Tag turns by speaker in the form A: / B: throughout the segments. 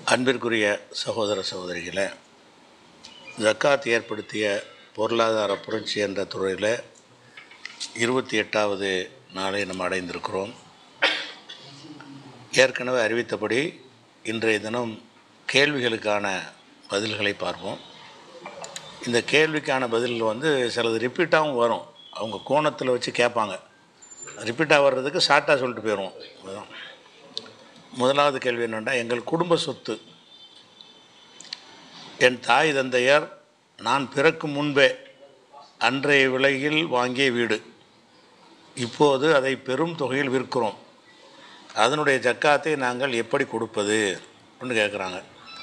A: அன்பிற்குரிய சகோதர சகோதரிகளே ஜக்காத் ஏற்படுத்திய பொருளாதார புரட்சி என்ற துறையில் இருபத்தி எட்டாவது நாளை நம்ம அடைந்திருக்கிறோம் ஏற்கனவே அறிவித்தபடி இன்றைய தினம் கேள்விகளுக்கான பதில்களை பார்ப்போம் இந்த கேள்விக்கான பதில் வந்து சிலது ரிப்பீட்டாகவும் வரும் அவங்க கோணத்தில் வச்சு கேட்பாங்க ரிப்பீட்டாக வர்றதுக்கு ஷார்ட்டாக சொல்லிட்டு போயிடுவோம் அதுதான் முதலாவது கேள்வி என்னென்னா எங்கள் குடும்ப சொத்து என் தாய் தந்தையர் நான் பிறக்கும் முன்பே அன்றைய விலையில் வாங்கிய வீடு இப்போது அதை பெரும் தொகையில் விற்கிறோம் அதனுடைய ஜக்காத்தை நாங்கள் எப்படி கொடுப்பது அப்படின்னு கேட்குறாங்க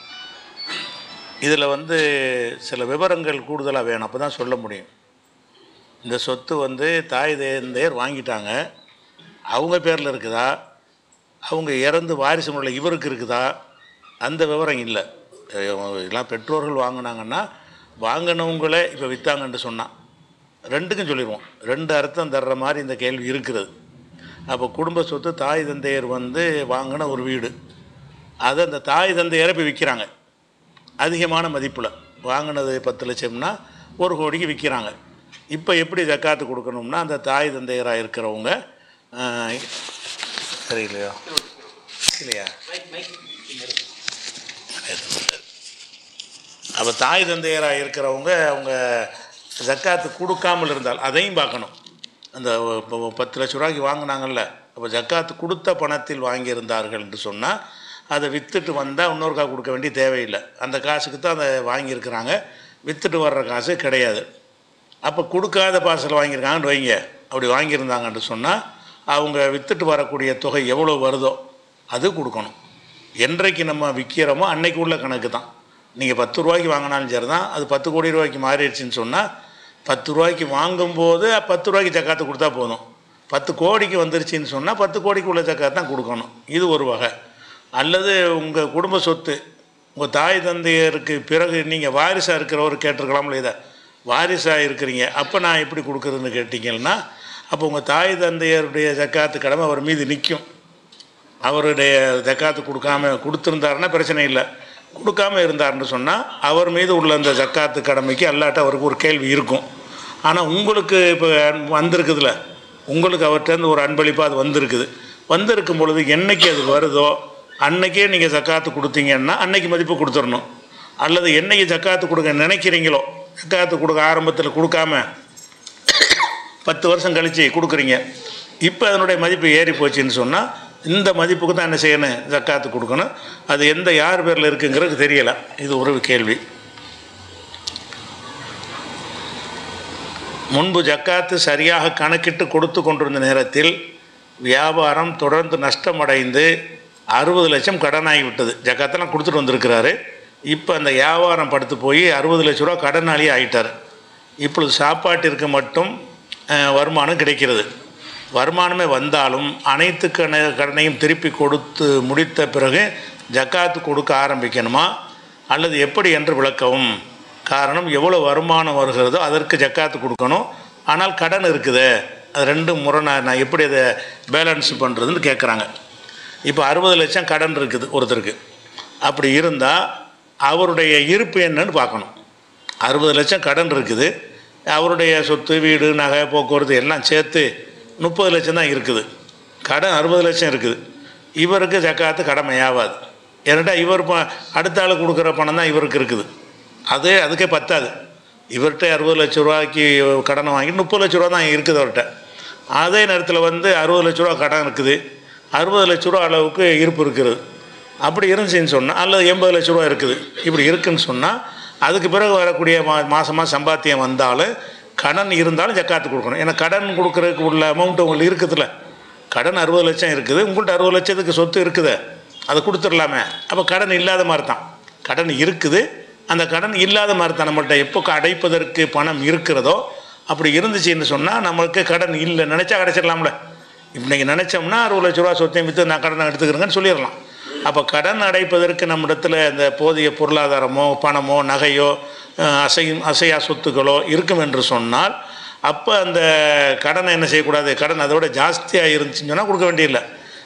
A: இதில் வந்து சில விவரங்கள் கூடுதலாக வேணும் அப்போ தான் சொல்ல முடியும் இந்த சொத்து வந்து தாய் தந்தையர் வாங்கிட்டாங்க அவங்க பேரில் இருக்குதா அவங்க இறந்து வாரிசு முறையில் இவருக்கு இருக்குதா அந்த விவரம் இல்லை எல்லாம் பெற்றோர்கள் வாங்கினாங்கன்னா வாங்கினவங்களே இப்போ விற்றாங்கன்னு சொன்னான் ரெண்டுக்கும் சொல்லிடுவோம் ரெண்டு அர்த்தம் தர்ற மாதிரி இந்த கேள்வி இருக்கிறது அப்போ குடும்ப சொத்து தாய் தந்தையர் வந்து வாங்கின ஒரு வீடு அதை அந்த தாய் தந்தையரை இப்போ விற்கிறாங்க அதிகமான மதிப்பில் வாங்கினது பத்து லட்சம்னா ஒரு கோடிக்கு விற்கிறாங்க இப்போ எப்படி ஜக்காத்து கொடுக்கணும்னா அந்த தாய் தந்தையராக இருக்கிறவங்க ஆஹ், சரியில்லையோ இல்லையா அப்போ தாய் தந்தையராக இருக்கிறவங்க அவங்க ஜக்காத்து கொடுக்காமல் இருந்தால் அதையும் பார்க்கணும் அந்த இப்போ பத்து லட்ச ரூபாய்க்கு வாங்கினாங்கல்ல அப்போ ஜக்காத்து கொடுத்த பணத்தில் வாங்கியிருந்தார்கள் என்று சொன்னால் அதை விற்றுட்டு வந்தால் இன்னொருக்கா கொடுக்க வேண்டிய தேவையில்லை அந்த காசுக்கு தான் அதை வாங்கியிருக்கிறாங்க விற்றுட்டு வர்ற காசு கிடையாது அப்போ கொடுக்காத பார்சல் வாங்கியிருக்காங்கன்னு வைங்க அப்படி வாங்கியிருந்தாங்கன்னு சொன்னால் அவங்க விற்றுட்டு வரக்கூடிய தொகை எவ்வளோ வருதோ அது கொடுக்கணும் என்றைக்கு நம்ம விற்கிறோமோ அன்னைக்கு உள்ள கணக்கு தான் நீங்கள் பத்து ரூபாய்க்கு வாங்கினாலும் சரி தான் அது பத்து கோடி ரூபாய்க்கு மாறிடுச்சுன்னு சொன்னால் பத்து ரூபாய்க்கு வாங்கும்போது பத்து ரூபாய்க்கு ஜக்காத்து கொடுத்தா போதும் பத்து கோடிக்கு வந்துருச்சுன்னு சொன்னால் பத்து கோடிக்கு உள்ள ஜக்காத்து தான் கொடுக்கணும் இது ஒரு வகை அல்லது உங்கள் குடும்ப சொத்து உங்கள் தாய் தந்தையருக்கு பிறகு நீங்கள் வாரிசாக இருக்கிறவர் கேட்டிருக்கலாம்ல இதை வாரிசாக இருக்கிறீங்க அப்போ நான் எப்படி கொடுக்குறதுன்னு கேட்டிங்கன்னா அப்போ உங்கள் தாய் தந்தையருடைய ஜக்காத்து கடமை அவர் மீது நிற்கும் அவருடைய ஜக்காத்து கொடுக்காம கொடுத்துருந்தாருன்னா பிரச்சனை இல்லை கொடுக்காம இருந்தாருன்னு சொன்னால் அவர் மீது உள்ள அந்த ஜக்காத்து கடமைக்கு அல்லாட்ட அவருக்கு ஒரு கேள்வி இருக்கும் ஆனால் உங்களுக்கு இப்போ வந்திருக்குதுல உங்களுக்கு அவர்கிட்டருந்து ஒரு அன்பளிப்பாக அது வந்திருக்குது வந்திருக்கும் பொழுது என்னைக்கு அது வருதோ அன்னைக்கே நீங்கள் ஜக்காத்து கொடுத்தீங்கன்னா அன்னைக்கு மதிப்பு கொடுத்துடணும் அல்லது என்னைக்கு ஜக்காத்து கொடுக்க நினைக்கிறீங்களோ ஜக்காத்து கொடுக்க ஆரம்பத்தில் கொடுக்காம பத்து வருஷம் கழித்து கொடுக்குறீங்க இப்போ அதனுடைய மதிப்பு ஏறி போச்சுன்னு சொன்னால் இந்த மதிப்புக்கு தான் என்ன செய்யணும் ஜக்காத்து கொடுக்கணும் அது எந்த யார் பேரில் இருக்குங்கிறது தெரியலை இது ஒரு கேள்வி முன்பு ஜக்காத்து சரியாக கணக்கிட்டு கொடுத்து கொண்டிருந்த நேரத்தில் வியாபாரம் தொடர்ந்து நஷ்டமடைந்து அறுபது லட்சம் கடனாகி விட்டது ஜக்காத்தெல்லாம் கொடுத்துட்டு வந்திருக்கிறாரு இப்போ அந்த வியாபாரம் படுத்து போய் அறுபது லட்ச ரூபா கடனாளியே ஆயிட்டார் இப்பொழுது சாப்பாட்டிற்கு மட்டும் அஹ், வருமானம் கிடைக்கிறது வருமானமே வந்தாலும் அனைத்து கண கடனையும் திருப்பி கொடுத்து முடித்த பிறகு ஜக்காத்து கொடுக்க ஆரம்பிக்கணுமா அல்லது எப்படி என்று விளக்கவும் காரணம் எவ்வளோ வருமானம் வருகிறதோ அதற்கு ஜக்காத்து கொடுக்கணும் ஆனால் கடன் இருக்குது அது ரெண்டும் முறை நான் நான் எப்படி அதை பேலன்ஸ் பண்ணுறதுன்னு கேட்குறாங்க இப்போ அறுபது லட்சம் கடன் இருக்குது ஒருத்தருக்கு அப்படி இருந்தால் அவருடைய இருப்பு என்னன்னு பார்க்கணும் அறுபது லட்சம் கடன் இருக்குது அவருடைய சொத்து வீடு நகை போக்குவரத்து எல்லாம் சேர்த்து முப்பது லட்சம் தான் இருக்குது கடன் அறுபது லட்சம் இருக்குது இவருக்கு ஜக்காத்து கடமையாகாது ஏன்னாட்டா இவர் ப- அடுத்த ஆள் கொடுக்குற பணம் தான் இவருக்கு இருக்குது அது அதுக்கே பத்தாது இவர்கிட்ட அறுபது லட்ச ரூபாய்க்கு கடனை வாங்கி முப்பது லட்ச ரூபா தான் இருக்குது அவர்கிட்ட அதே நேரத்தில் வந்து அறுபது லட்ச ரூபா கடன் இருக்குது அறுபது லட்ச ரூபா அளவுக்கு இருப்பு இருக்குது அப்படி இருந்துச்சுன்னு சொன்னால் அல்லது எண்பது லட்ச ரூபா இருக்குது இப்படி இருக்குன்னு சொன்னால் அதுக்கு பிறகு வரக்கூடிய மா மாதமாக சம்பாத்தியம் வந்தாலும் கடன் இருந்தாலும் ஜக்காத்து கொடுக்கணும் ஏன்னா கடன் கொடுக்குறதுக்கு உள்ள அமௌண்ட் உங்களுக்கு இருக்குதுல்ல கடன் அறுபது லட்சம் இருக்குது உங்கள்கிட்ட அறுபது லட்சத்துக்கு சொத்து இருக்குது அதை கொடுத்துடலாமே அப்போ கடன் இல்லாத மாதிரி தான் கடன் இருக்குது அந்த கடன் இல்லாத மாதிரி தான் நம்மள்ட்ட எப்போ அடைப்பதற்கு பணம் இருக்கிறதோ அப்படி இருந்துச்சுன்னு சொன்னால் நம்மளுக்கு கடன் இல்லை நினச்சா கிடச்சிடலாம்ல இன்றைக்கி நினச்சோம்னா அறுபது லட்ச ரூபா சொத்தையும் விற்று நான் கடனை எடுத்துக்கிறேங்கன்னு சொல்லிடலாம் அப்போ கடன் அடைப்பதற்கு நம்மிடத்தில் இந்த போதிய பொருளாதாரமோ பணமோ நகையோ அஹ், அசையும் அசையா சொத்துக்களோ இருக்கும் என்று சொன்னால் அப்போ அந்த கடனை என்ன செய்யக்கூடாது கடன் அதோட ஜாஸ்தியாக இருந்துச்சுன்னு சொன்னால் கொடுக்க வேண்டியதில்லை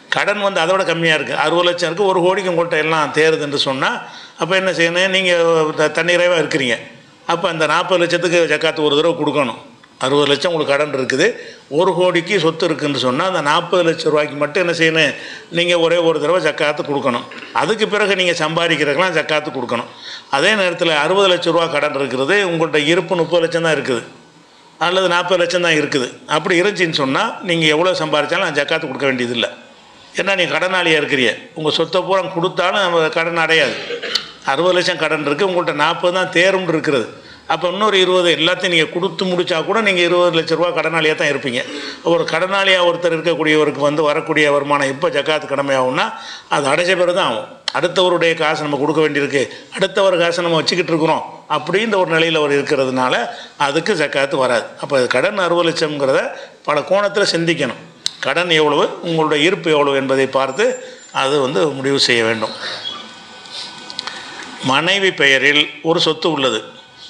A: கடன் வந்து அதை விட கம்மியாக இருக்குது அறுபது லட்சம் இருக்குது ஒரு கோடிக்கு உங்கள்கிட்ட எல்லாம் தேருதுன்னு சொன்னால் அப்போ என்ன செய்யணும் நீங்கள் தன்னிறைவாக இருக்கிறீங்க அப்போ அந்த நாற்பது லட்சத்துக்கு ஜக்காத்து ஒரு தடவை கொடுக்கணும் அறுபது லட்சம் உங்களுக்கு கடன் இருக்குது ஒரு கோடிக்கு சொத்து இருக்குன்னு சொன்னால் அந்த நாற்பது லட்சம் ரூபாய்க்கு மட்டும் என்ன செய்யணும் நீங்கள் ஒரே ஒரு தடவை ஜக்காத்து கொடுக்கணும் அதுக்கு பிறகு நீங்கள் சம்பாதிக்கிறதுக்கெல்லாம் ஜக்காத்து கொடுக்கணும் அதே நேரத்தில் அறுபது லட்ச ரூபா கடன் இருக்கிறது உங்கள்கிட்ட இருப்பு முப்பது லட்சம் தான் இருக்குது அல்லது நாற்பது லட்சம் தான் இருக்குது அப்படி இருந்துச்சின்னு சொன்னால் நீங்கள் எவ்வளோ சம்பாதிச்சாலும் ஜக்காத்து கொடுக்க வேண்டியதில்லை ஏன்னா நீங்கள் கடனாளியாக இருக்கிறீங்க உங்கள் சொத்தை பூரா கொடுத்தாலும் நம்ம கடன் அடையாது அறுபது லட்சம் கடன் இருக்குது உங்கள்கிட்ட நாற்பது தான் தேரும்னு இருக்கிறது அப்போ இன்னொரு இருபது எல்லாத்தையும் நீங்கள் கொடுத்து முடித்தா கூட நீங்கள் இருபது லட்ச ரூபா கடனாளியாக தான் இருப்பீங்க ஒரு கடனாளியாக ஒருத்தர் இருக்கக்கூடியவருக்கு வந்து வரக்கூடிய வருமானம் எப்போ ஜக்காத்து கடமையாகும்னா அது அடைச்ச பிறகு தான் ஆகும் அடுத்தவருடைய காசு நம்ம கொடுக்க வேண்டியிருக்கு அடுத்தவர் காசை நம்ம வச்சுக்கிட்டு இருக்கிறோம் அப்படின்ற ஒரு நிலையில் அவர் இருக்கிறதுனால அதுக்கு ஜக்காத்து வராது அப்போ கடன் அறுபது லட்சம்ங்கிறத பல கோணத்தில் சிந்திக்கணும் கடன் எவ்வளவு உங்களுடைய இருப்பு எவ்வளவு என்பதை பார்த்து அது வந்து முடிவு செய்ய வேண்டும் மனைவி பெயரில் ஒரு சொத்து உள்ளது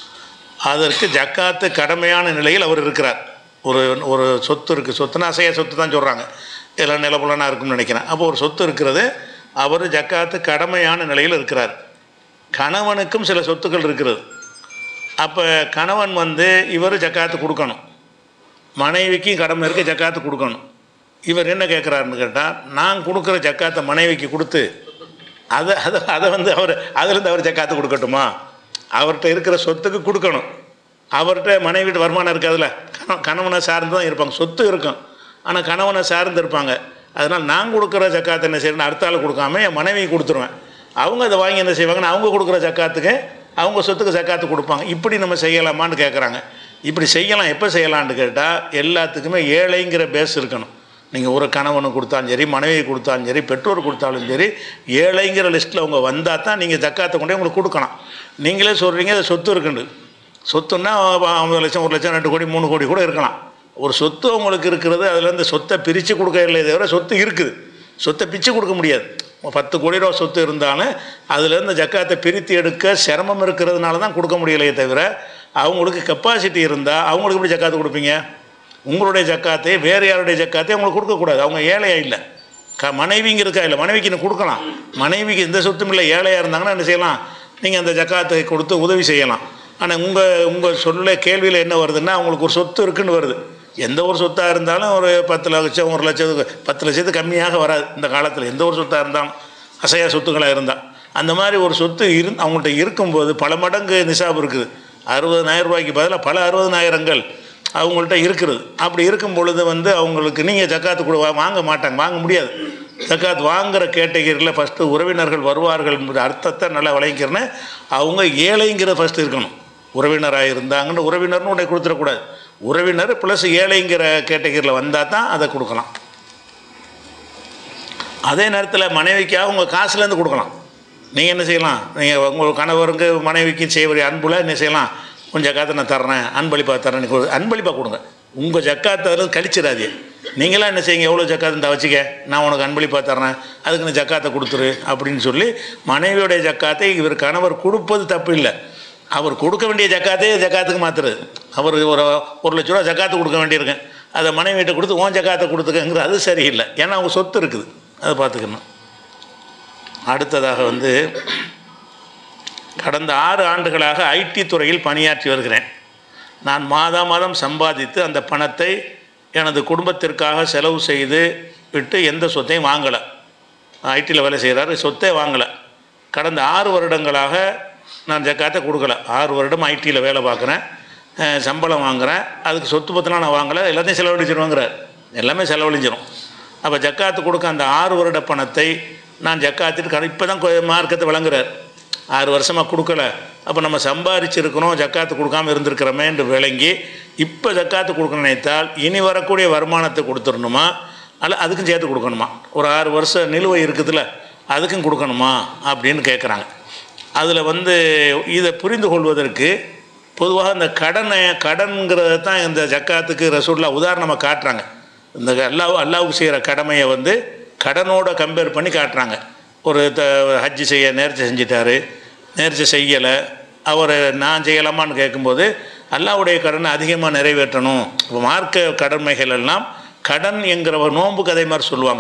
A: அதற்கு ஜக்காத்து கடமையான நிலையில் அவர் இருக்கிறார் ஒரு ஒரு சொத்து இருக்குது சொத்துனா அசைய சொத்து தான் சொல்கிறாங்க இதெல்லாம் நிலப்புலனா இருக்கும்னு நினைக்கிறேன் அப்போ ஒரு சொத்து இருக்கிறது அவர் ஜக்காத்து கடமையான நிலையில் இருக்கிறார் கணவனுக்கும் சில சொத்துக்கள் இருக்கிறது அப்போ கணவன் வந்து இவர் ஜக்காத்து கொடுக்கணும் மனைவிக்கும் கடமை இருக்க ஜக்காத்து கொடுக்கணும் இவர் என்ன கேட்குறாருன்னு கேட்டால் நான் கொடுக்குற ஜக்காத்தை மனைவிக்கு கொடுத்து அதை அதை அதை வந்து அவர் அதுலேருந்து அவர் ஜக்காத்து கொடுக்கட்டுமா அவர்கிட்ட இருக்கிற சொத்துக்கு கொடுக்கணும் அவர்கிட்ட மனைவிட்டு வருமானம் இருக்காதுல்ல கண கணவனை சார்ந்து தான் இருப்பாங்க சொத்து இருக்கும் ஆனால் கணவனை சார்ந்து இருப்பாங்க அதனால் நான் கொடுக்குற ஜக்காத்து என்ன செய்யணும் அடுத்த ஆள் கொடுக்காம என் மனைவி கொடுத்துருவேன் அவங்க அதை வாங்கி என்ன செய்வாங்கன்னா அவங்க கொடுக்குற ஜக்காத்துக்கு அவங்க சொத்துக்கு ஜக்காத்து கொடுப்பாங்க இப்படி நம்ம செய்யலாமான்னு கேட்குறாங்க இப்படி செய்யலாம் எப்போ செய்யலான்னு கேட்டால் எல்லாத்துக்குமே ஏழைங்கிற பேஸ் இருக்கணும் நீங்கள் ஒரு கணவனுக்கு கொடுத்தாலும் சரி மனைவி கொடுத்தாலும் சரி பெற்றோர் கொடுத்தாலும் சரி ஏழைங்கிற லிஸ்ட்டில் அவங்க வந்தால் தான் நீங்கள் ஜக்காத்தை கொண்டே உங்களுக்கு கொடுக்கலாம் நீங்களே சொல்கிறீங்க அது சொத்து இருக்குண்டு சொத்துன்னா ஐம்பது லட்சம் ஒரு லட்சம் ரெண்டு கோடி மூணு கோடி கூட இருக்கலாம் ஒரு சொத்து உங்களுக்கு இருக்கிறது அதுலேருந்து சொத்தை பிரித்து கொடுக்க இல்லை தவிர சொத்து இருக்குது சொத்தை பிச்சு கொடுக்க முடியாது பத்து கோடி ரூபா சொத்து இருந்தாலும் அதுலேருந்து ஜக்காத்தை பிரித்து எடுக்க சிரமம் இருக்கிறதுனால தான் கொடுக்க முடியலையே தவிர அவங்களுக்கு கெப்பாசிட்டி இருந்தால் அவங்களுக்கு எப்படி ஜக்காத்து கொடுப்பீங்க உங்களுடைய ஜக்காத்தை வேறு யாருடைய ஜக்காத்தை அவங்களுக்கு கொடுக்கக்கூடாது அவங்க ஏழையாக இல்லை க மனைவிங்க இருக்கா இல்லை மனைவிக்கு இன்னும் கொடுக்கலாம் மனைவிக்கு எந்த சொத்தும் இல்லை ஏழையாக இருந்தாங்கன்னா என்ன செய்யலாம் நீங்கள் அந்த ஜக்காத்தை கொடுத்து உதவி செய்யலாம் ஆனால் உங்கள் உங்கள் சொல்ல கேள்வியில் என்ன வருதுன்னா அவங்களுக்கு ஒரு சொத்து இருக்குன்னு வருது எந்த ஒரு சொத்தாக இருந்தாலும் ஒரு பத்து லட்சம் ஒரு லட்சத்துக்கு பத்து லட்சத்துக்கு கம்மியாக வராது இந்த காலத்தில் எந்த ஒரு சொத்தாக இருந்தாலும் அசையா சொத்துக்களாக இருந்தால் அந்த மாதிரி ஒரு சொத்து இரு அவங்கள்ட்ட இருக்கும்போது பல மடங்கு நிசாப் இருக்குது அறுபதனாயிரம் ரூபாய்க்கு பதிலாக பல அறுபதனாயிரங்கள் அவங்கள்ட்ட இருக்கிறது அப்படி இருக்கும் பொழுது வந்து அவங்களுக்கு நீங்கள் ஜக்காத்து கூட வாங்க மாட்டாங்க வாங்க முடியாது ஜக்காத் வாங்குகிற கேட்டகரியில் ஃபஸ்ட்டு உறவினர்கள் வருவார்கள் என்ற அர்த்தத்தை நல்லா விளங்கிக்கிறேன்னு அவங்க ஏழைங்கிற ஃபஸ்ட்டு இருக்கணும் உறவினராக இருந்தாங்கன்னு உறவினர்னு உடனே கொடுத்துடக்கூடாது உறவினர் ப்ளஸ் ஏழைங்கிற கேட்டகரியில் வந்தால் தான் அதை கொடுக்கலாம் அதே நேரத்தில் மனைவிக்காக உங்கள் காசுலேருந்து கொடுக்கலாம் நீங்கள் என்ன செய்யலாம் நீங்கள் உங்கள் கணவருக்கு மனைவிக்கு செய்வரிய அன்புல என்ன செய்யலாம் கொஞ்சம் ஜக்காத்தை நான் தர்றேன் அன்பளிப்பாக தர்றேன் நீ அன்பளிப்பாக கொடுங்க உங்கள் ஜக்காத்தை அதில் கழிச்சிடாதீங்க நீங்களாம் என்ன செய்யுங்க எவ்வளோ ஜக்காத்து இந்த வச்சுக்க நான் உனக்கு அன்பளிப்பாக தர்றேன் அதுக்கு நீ ஜக்காத்தை கொடுத்துரு அப்படின்னு சொல்லி மனைவியோடைய ஜக்காத்தை இவர் கணவர் கொடுப்பது தப்பு இல்லை அவர் கொடுக்க வேண்டிய ஜக்காத்தையே ஜக்காத்துக்கு மாற்றுறது அவர் ஒரு ஒரு லட்ச ரூபா ஜக்காத்து கொடுக்க வேண்டியிருக்கு அதை மனைவிட்ட கொடுத்து ஓன் ஜக்காத்தை கொடுத்துக்கங்கிற அது சரியில்லை ஏன்னா அவங்க சொத்து இருக்குது அதை பார்த்துக்கணும் அடுத்ததாக வந்து கடந்த ஆறு ஆண்டுகளாக ஐடி துறையில் பணியாற்றி வருகிறேன் நான் மாதா மாதம் சம்பாதித்து அந்த பணத்தை எனது குடும்பத்திற்காக செலவு செய்து விட்டு எந்த சொத்தையும் வாங்கலை ஐடியில் வேலை செய்கிறாரு சொத்தே வாங்கலை கடந்த ஆறு வருடங்களாக நான் ஜக்காத்தை கொடுக்கல ஆறு வருடம் ஐடியில் வேலை பார்க்குறேன் அஹ் சம்பளம் வாங்குகிறேன் அதுக்கு சொத்து பத்தலாம் நான் வாங்கலை எல்லாத்தையும் செலவழிச்சிருவாங்கிறார் எல்லாமே செலவழிஞ்சிரும் அப்போ ஜக்காத்து கொடுக்க அந்த ஆறு வருட பணத்தை நான் ஜக்காத்திட்டு இப்போ தான் மார்க்கத்தை வழங்குறார் ஆறு வருஷமாக கொடுக்கல அப்போ நம்ம சம்பாதிச்சிருக்கிறோம் ஜக்காத்து கொடுக்காம இருந்திருக்கிறோமே என்று விளங்கி இப்போ ஜக்காத்து கொடுக்க நினைத்தால் இனி வரக்கூடிய வருமானத்தை கொடுத்துடணுமா அல்ல அதுக்கும் சேர்த்து கொடுக்கணுமா ஒரு ஆறு வருஷம் நிலுவை இருக்குதுல்ல அதுக்கும் கொடுக்கணுமா அப்படின்னு கேட்குறாங்க அதில் வந்து இதை புரிந்து கொள்வதற்கு பொதுவாக இந்த கடனை கடன்கிறத தான் இந்த ஜக்காத்துக்கு ரசூல்லா உதாரணமாக காட்டுறாங்க இந்த அல்லாஹ் அல்லாவுக்கு செய்கிற கடமையை வந்து கடனோட கம்பேர் பண்ணி காட்டுறாங்க ஒரு த ஹஜ்ஜி செய்ய நேர்ச்சி செஞ்சிட்டாரு நேர்ச்சி செய்யலை அவர் நான் செய்யலாமான்னு கேட்கும்போது அல்லாவுடைய கடனை அதிகமாக நிறைவேற்றணும் இப்போ மார்க்க கடமைகள் எல்லாம் கடன் என்கிற ஒரு நோன்பு கதை மாதிரி சொல்லுவாங்க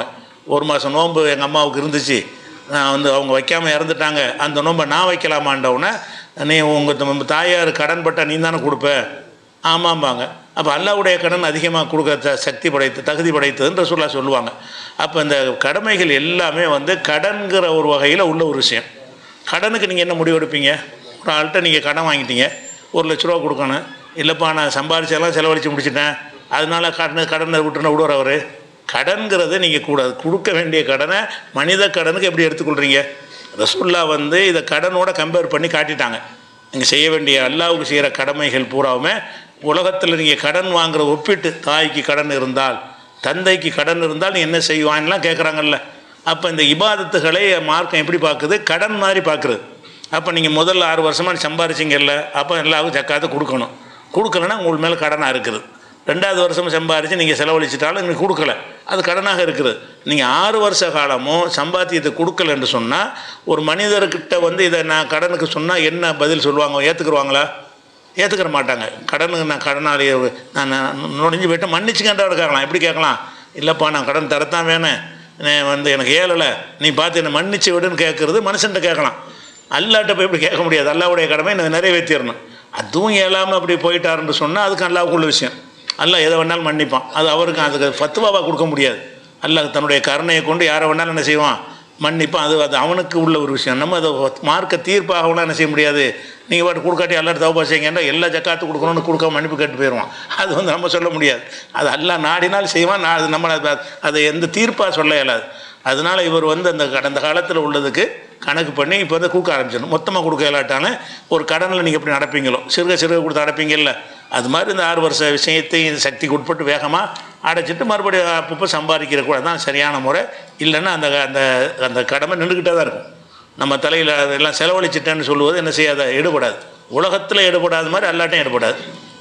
A: ஒரு மாதம் நோன்பு எங்கள் அம்மாவுக்கு இருந்துச்சு நான் வந்து அவங்க வைக்காமல் இறந்துட்டாங்க அந்த நோன்பை நான் வைக்கலாமாண்டவுடனே நீ உங்கள் தாயார் கடன் பட்டா நீ தானே கொடுப்ப ஆமாம்பாங்க அப்போ அல்லாவுடைய கடன் அதிகமாக கொடுக்க த- சக்தி படைத்து தகுதி படைத்ததுன்னு ரசூல்லா சொல்லுவாங்க அப்போ இந்த கடமைகள் எல்லாமே வந்து கடன்கிற ஒரு வகையில் உள்ள ஒரு விஷயம் கடனுக்கு நீங்கள் என்ன முடிவு எடுப்பீங்க ஒரு ஆள்கிட்ட நீங்கள் கடன் வாங்கிட்டீங்க ஒரு லட்ச ரூபா கொடுக்கணும் இல்லைப்பா நான் சம்பாரிச்செல்லாம் செலவழித்து முடிச்சிட்டேன் அதனால கடன் கடனை விட்டுன விடுவார் அவர் கடன்கிறது நீங்கள் கூடாது கொடுக்க வேண்டிய கடனை மனித கடனுக்கு எப்படி எடுத்துக்கொள்கிறீங்க ரசூல்லா வந்து இதை கடனோட கம்பேர் பண்ணி காட்டிட்டாங்க நீங்கள் செய்ய வேண்டிய அல்லாவுக்கு செய்கிற கடமைகள் பூராவுமே உலகத்தில் நீங்கள் கடன் வாங்குற ஒப்பிட்டு தாய்க்கு கடன் இருந்தால் தந்தைக்கு கடன் இருந்தால் நீ என்ன செய்வான்லாம் கேட்குறாங்கல்ல அப்போ இந்த இபாதத்துகளை மார்க்கம் எப்படி பார்க்குது கடன் மாதிரி பார்க்குறது அப்போ நீங்கள் முதல்ல ஆறு வருஷமாக சம்பாரிச்சிங்கல்ல அப்போ எல்லாருக்கும் ஜக்காத்தை கொடுக்கணும் கொடுக்கலன்னா உங்கள் மேலே கடனாக இருக்குது ரெண்டாவது வருஷம் சம்பாரித்து நீங்கள் செலவழிச்சிட்டாலும் நீங்கள் கொடுக்கல அது கடனாக இருக்குது நீங்கள் ஆறு வருஷ காலமும் சம்பாத்தியத்தை கொடுக்கல என்று சொன்னால் ஒரு மனிதர்கிட்ட வந்து இதை நான் கடனுக்கு சொன்னால் என்ன பதில் சொல்லுவாங்க ஏற்றுக்குருவாங்களா ஏற்றுக்கிற மாட்டாங்க கடனுக்கு நான் கடனாளி நான் நான் நுழைஞ்சு போயிட்டு மன்னிச்சுக்கண்டா கேட்கலாம் எப்படி கேட்கலாம் இல்லைப்பா நான் கடன் தரத்தான் வேணும் நீ வந்து எனக்கு ஏழலை நீ பார்த்து என்னை மன்னிச்சு விடுன்னு கேட்குறது மனுஷன்ட்ட கேட்கலாம் அல்லாட்ட போய் இப்படி கேட்க முடியாது அல்லாவுடைய கடமை நான் நிறைவேற்றிடணும் அதுவும் இயலாமல் அப்படி போயிட்டாருன்னு சொன்னால் அதுக்கு அல்லாவுக்குள்ள விஷயம் அல்லாஹ் எதை வேணாலும் மன்னிப்பான் அது அவருக்கு அதுக்கு ஃபத்துவாவாக கொடுக்க முடியாது அல்லாஹ் தன்னுடைய கருணையை கொண்டு யாரை வேணாலும் என்ன செய்வான் மன்னிப்பான் அது அது அவனுக்கு உள்ள ஒரு விஷயம் நம்ம அதை மார்க்க தீர்ப்பாகலாம் என்ன செய்ய முடியாது நீங்கள் பாட்டு கொடுக்காட்டி எல்லாரும் தவப்பா செய்யுங்கன்னா எல்லா ஜக்காத்து கொடுக்கணும்னு கொடுக்காம மன்னிப்பு கேட்டு போயிடுவான் அது வந்து நம்ம சொல்ல முடியாது அது அல்லாஹ் நாடினால் செய்வான் நான் அது நம்ம அதை அதை எந்த தீர்ப்பாக சொல்ல இயலாது அதனால் இவர் வந்து அந்த கடந்த காலத்தில் உள்ளதுக்கு கணக்கு பண்ணி இப்போ வந்து கொடுக்க ஆரம்பிச்சிடணும் மொத்தமாக கொடுக்க இயலாட்டான ஒரு கடனில் நீங்கள் எப்படி நடப்பீங்களோ சிறுக சிறுக கொடுத்து அடைப்பீங்கல்ல அது மாதிரி இந்த ஆறு வருஷ விஷயத்தையும் சக்திக்கு உட்பட்டு வேகமாக அடைச்சிட்டு மறுபடியும் அப்பப்போ சம்பாதிக்கிற கூட தான் சரியான முறை இல்லைன்னா அந்த அந்த அந்த கடமை நின்றுக்கிட்டே தான் இருக்கும் நம்ம தலையில் எல்லாம் செலவழிச்சிட்டேன்னு சொல்லுவது என்ன செய்யாத எடுபடாது உலகத்தில் எடுபடாத மாதிரி எல்லாட்டையும் எடுபடாது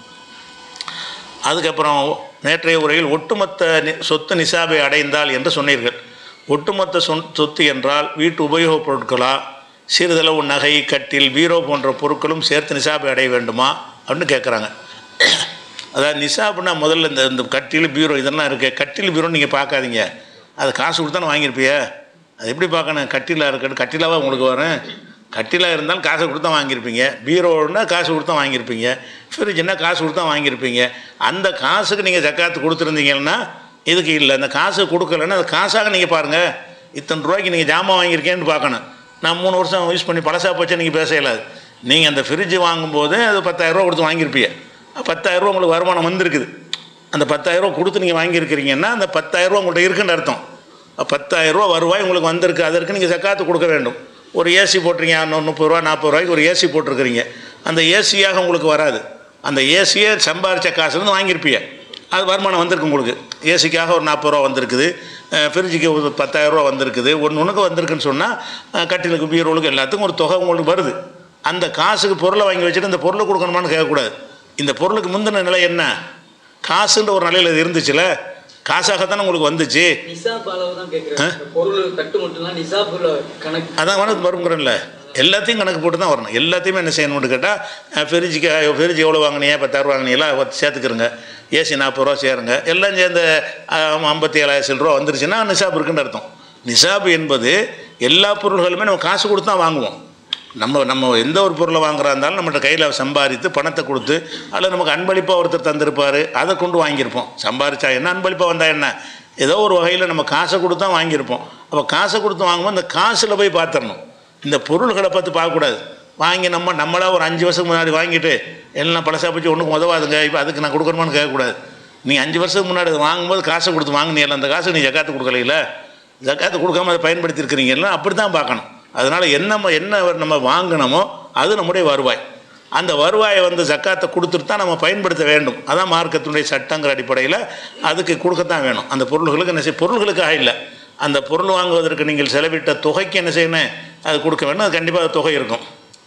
A: அதுக்கப்புறம் நேற்றைய உரையில் ஒட்டுமொத்த நி- சொத்து நிசாபை அடைந்தால் என்று சொன்னீர்கள் ஒட்டுமொத்த சொன்- சொத்து என்றால் வீட்டு உபயோகப் பொருட்களா சிறிதளவு நகை கட்டில் பீரோ போன்ற பொருட்களும் சேர்த்து நிசாபை அடைய வேண்டுமா அப்படின்னு கேட்குறாங்க அதாவது நிசாப்னா முதல்ல இந்த இந்த கட்டில் பீரோ இதெல்லாம் இருக்குது கட்டில் பீரோ நீங்கள் பார்க்காதீங்க அது காசு கொடுத்தானே வாங்கியிருப்பிய அது எப்படி பார்க்கணும் கட்டிலாக இருக்கட்டும் கட்டிலாவா உங்களுக்கு வரும் கட்டிலாக இருந்தாலும் காசு கொடுத்தா வாங்கியிருப்பீங்க பீரோன்னா காசு கொடுத்தா வாங்கியிருப்பீங்க ஃப்ரிட்ஜுன்னா காசு கொடுத்தா வாங்கியிருப்பீங்க அந்த காசுக்கு நீங்கள் ஜக்காத்து கொடுத்துருந்தீங்கன்னா இதுக்கு இல்லை அந்த காசு கொடுக்கலன்னா அந்த காசாக நீங்கள் பாருங்கள் இத்தனை ரூபாய்க்கு நீங்கள் ஜாமான் வாங்கியிருக்கேன்னு பார்க்கணும் நான் மூணு வருஷம் யூஸ் பண்ணி பழசா போச்சு நீங்கள் பேச இயலாது நீங்கள் அந்த ஃப்ரிட்ஜ் வாங்கும்போது அது பத்தாயிரரூவா கொடுத்து வாங்கியிருப்பீங்க பத்தாயிரரூவா உங்களுக்கு வருமானம் வந்திருக்குது அந்த பத்தாயிரரூவா கொடுத்து நீங்கள் வாங்கியிருக்கிறீங்கன்னா அந்த பத்தாயிரரூவா உங்கள்கிட்ட இருக்குன்னு அர்த்தம் பத்தாயிரரூவா வருவாய் உங்களுக்கு வந்திருக்கு அதற்கு நீங்கள் ஜக்காத்து கொடுக்க வேண்டும் ஒரு ஏசி போட்டிருக்கீங்க இன்னும் முப்பது ரூபா நாற்பது ரூபாய்க்கு ஒரு ஏசி போட்டிருக்கிறீங்க அந்த ஏசியாக உங்களுக்கு வராது அந்த ஏசியை சம்பாரித்த காசுலேருந்து வாங்கியிருப்பீங்க அது வருமானம் வந்திருக்கு உங்களுக்கு ஏசிக்காக ஒரு நாற்பது ரூபா வந்திருக்குது அஹ் ஃப்ரிட்ஜுக்கு ஒரு பத்தாயிரரூவா வந்திருக்குது ஒன்று ஒன்றுக்கு வந்திருக்குன்னு சொன்னால் கட்டிலுக்கு பீரோலுக்கு எல்லாத்துக்கும் ஒரு தொகை உங்களுக்கு வருது அந்த காசுக்கு பொருளை வாங்கி வச்சுட்டு இந்த பொருளை கொடுக்கணுமான்னு கேட்கக்கூடாது இந்த பொருளுக்கு முந்தின நிலை என்ன காசுன்ற ஒரு நிலையில் இது இருந்துச்சுல காசாகத்தானே உங்களுக்கு வந்துச்சு
B: நிசாப் அளவு தான் கேட்குறேன் பொருள் தட்டு மட்டும்தான் நிசாப்புல கணக்கு
A: அதான் வந்து வருங்கிறேன்ல எல்லாத்தையும் கணக்கு போட்டு தான் வரணும் எல்லாத்தையுமே என்ன செய்யணும்னு கேட்டால் ஃப்ரிட்ஜுக்கு ஃப்ரிட்ஜ் எவ்வளோ வாங்கினீங்க பத்தாயிரம் வாங்கினீங்களா சேர்த்துக்கிறங்க ஏசி நாற்பது ரூபா சேருங்க எல்லாம் சேர்ந்து அஹ், ஐம்பத்தி ஏழாயிரம் சில்லு ரூபா வந்துருச்சுன்னா நிசாப் இருக்குன்னு அர்த்தம் நிசாப் என்பது எல்லா பொருள்களுமே நம்ம காசு கொடுத்து தான் வாங்குவோம் நம்ம நம்ம எந்த ஒரு பொருளை வாங்குறா இருந்தாலும் நம்மகிட்ட கையில் சம்பாதித்து பணத்தை கொடுத்து அல்லது நமக்கு அன்பளிப்பாக ஒருத்தர் தந்திருப்பார் அதை கொண்டு வாங்கியிருப்போம் சம்பாரிச்சா என்ன அன்பளிப்பாக வந்தால் என்ன ஏதோ ஒரு வகையில் நம்ம காசை கொடுத்து தான் வாங்கியிருப்போம் அப்போ காசை கொடுத்து வாங்கும்போது இந்த காசில் போய் பார்த்துடணும் இந்த பொருள்களை பார்த்து பார்க்கக்கூடாது வாங்கி நம்ம நம்மளா ஒரு அஞ்சு வருஷத்துக்கு முன்னாடி வாங்கிட்டு எல்லாம் பழசா போச்சு ஒன்றுக்கும் உதவாதுங்க இப்போ அதுக்கு நான் கொடுக்கணுமான்னு கேட்கக்கூடாது நீ அஞ்சு வருஷத்துக்கு முன்னாடி அதை வாங்கும்போது காசை கொடுத்து வாங்கினீங்கல்ல அந்த காசை நீ ஜக்காத்து கொடுக்கலையில ஜக்காத்து கொடுக்காம அதை பயன்படுத்தியிருக்கிறீங்கன்னா அப்படி தான் பார்க்கணும் அதனால் என்ன ம- என்ன நம்ம வாங்கினோமோ அது நம்முடைய வருவாய் அந்த வருவாயை வந்து ஜக்காத்தை கொடுத்துட்டு தான் நம்ம பயன்படுத்த வேண்டும் அதான் மார்க்கத்தினுடைய சட்டங்கிற அடிப்படையில் அதுக்கு கொடுக்கத்தான் வேணும் அந்த பொருள்களுக்கு என்ன செய்ய பொருள்களுக்காக இல்லை அந்த பொருள் வாங்குவதற்கு நீங்கள் செலவிட்ட தொகைக்கு என்ன செய்யணும் அது கொடுக்க வேண்டும் அது கண்டிப்பாக அது தொகை இருக்கும்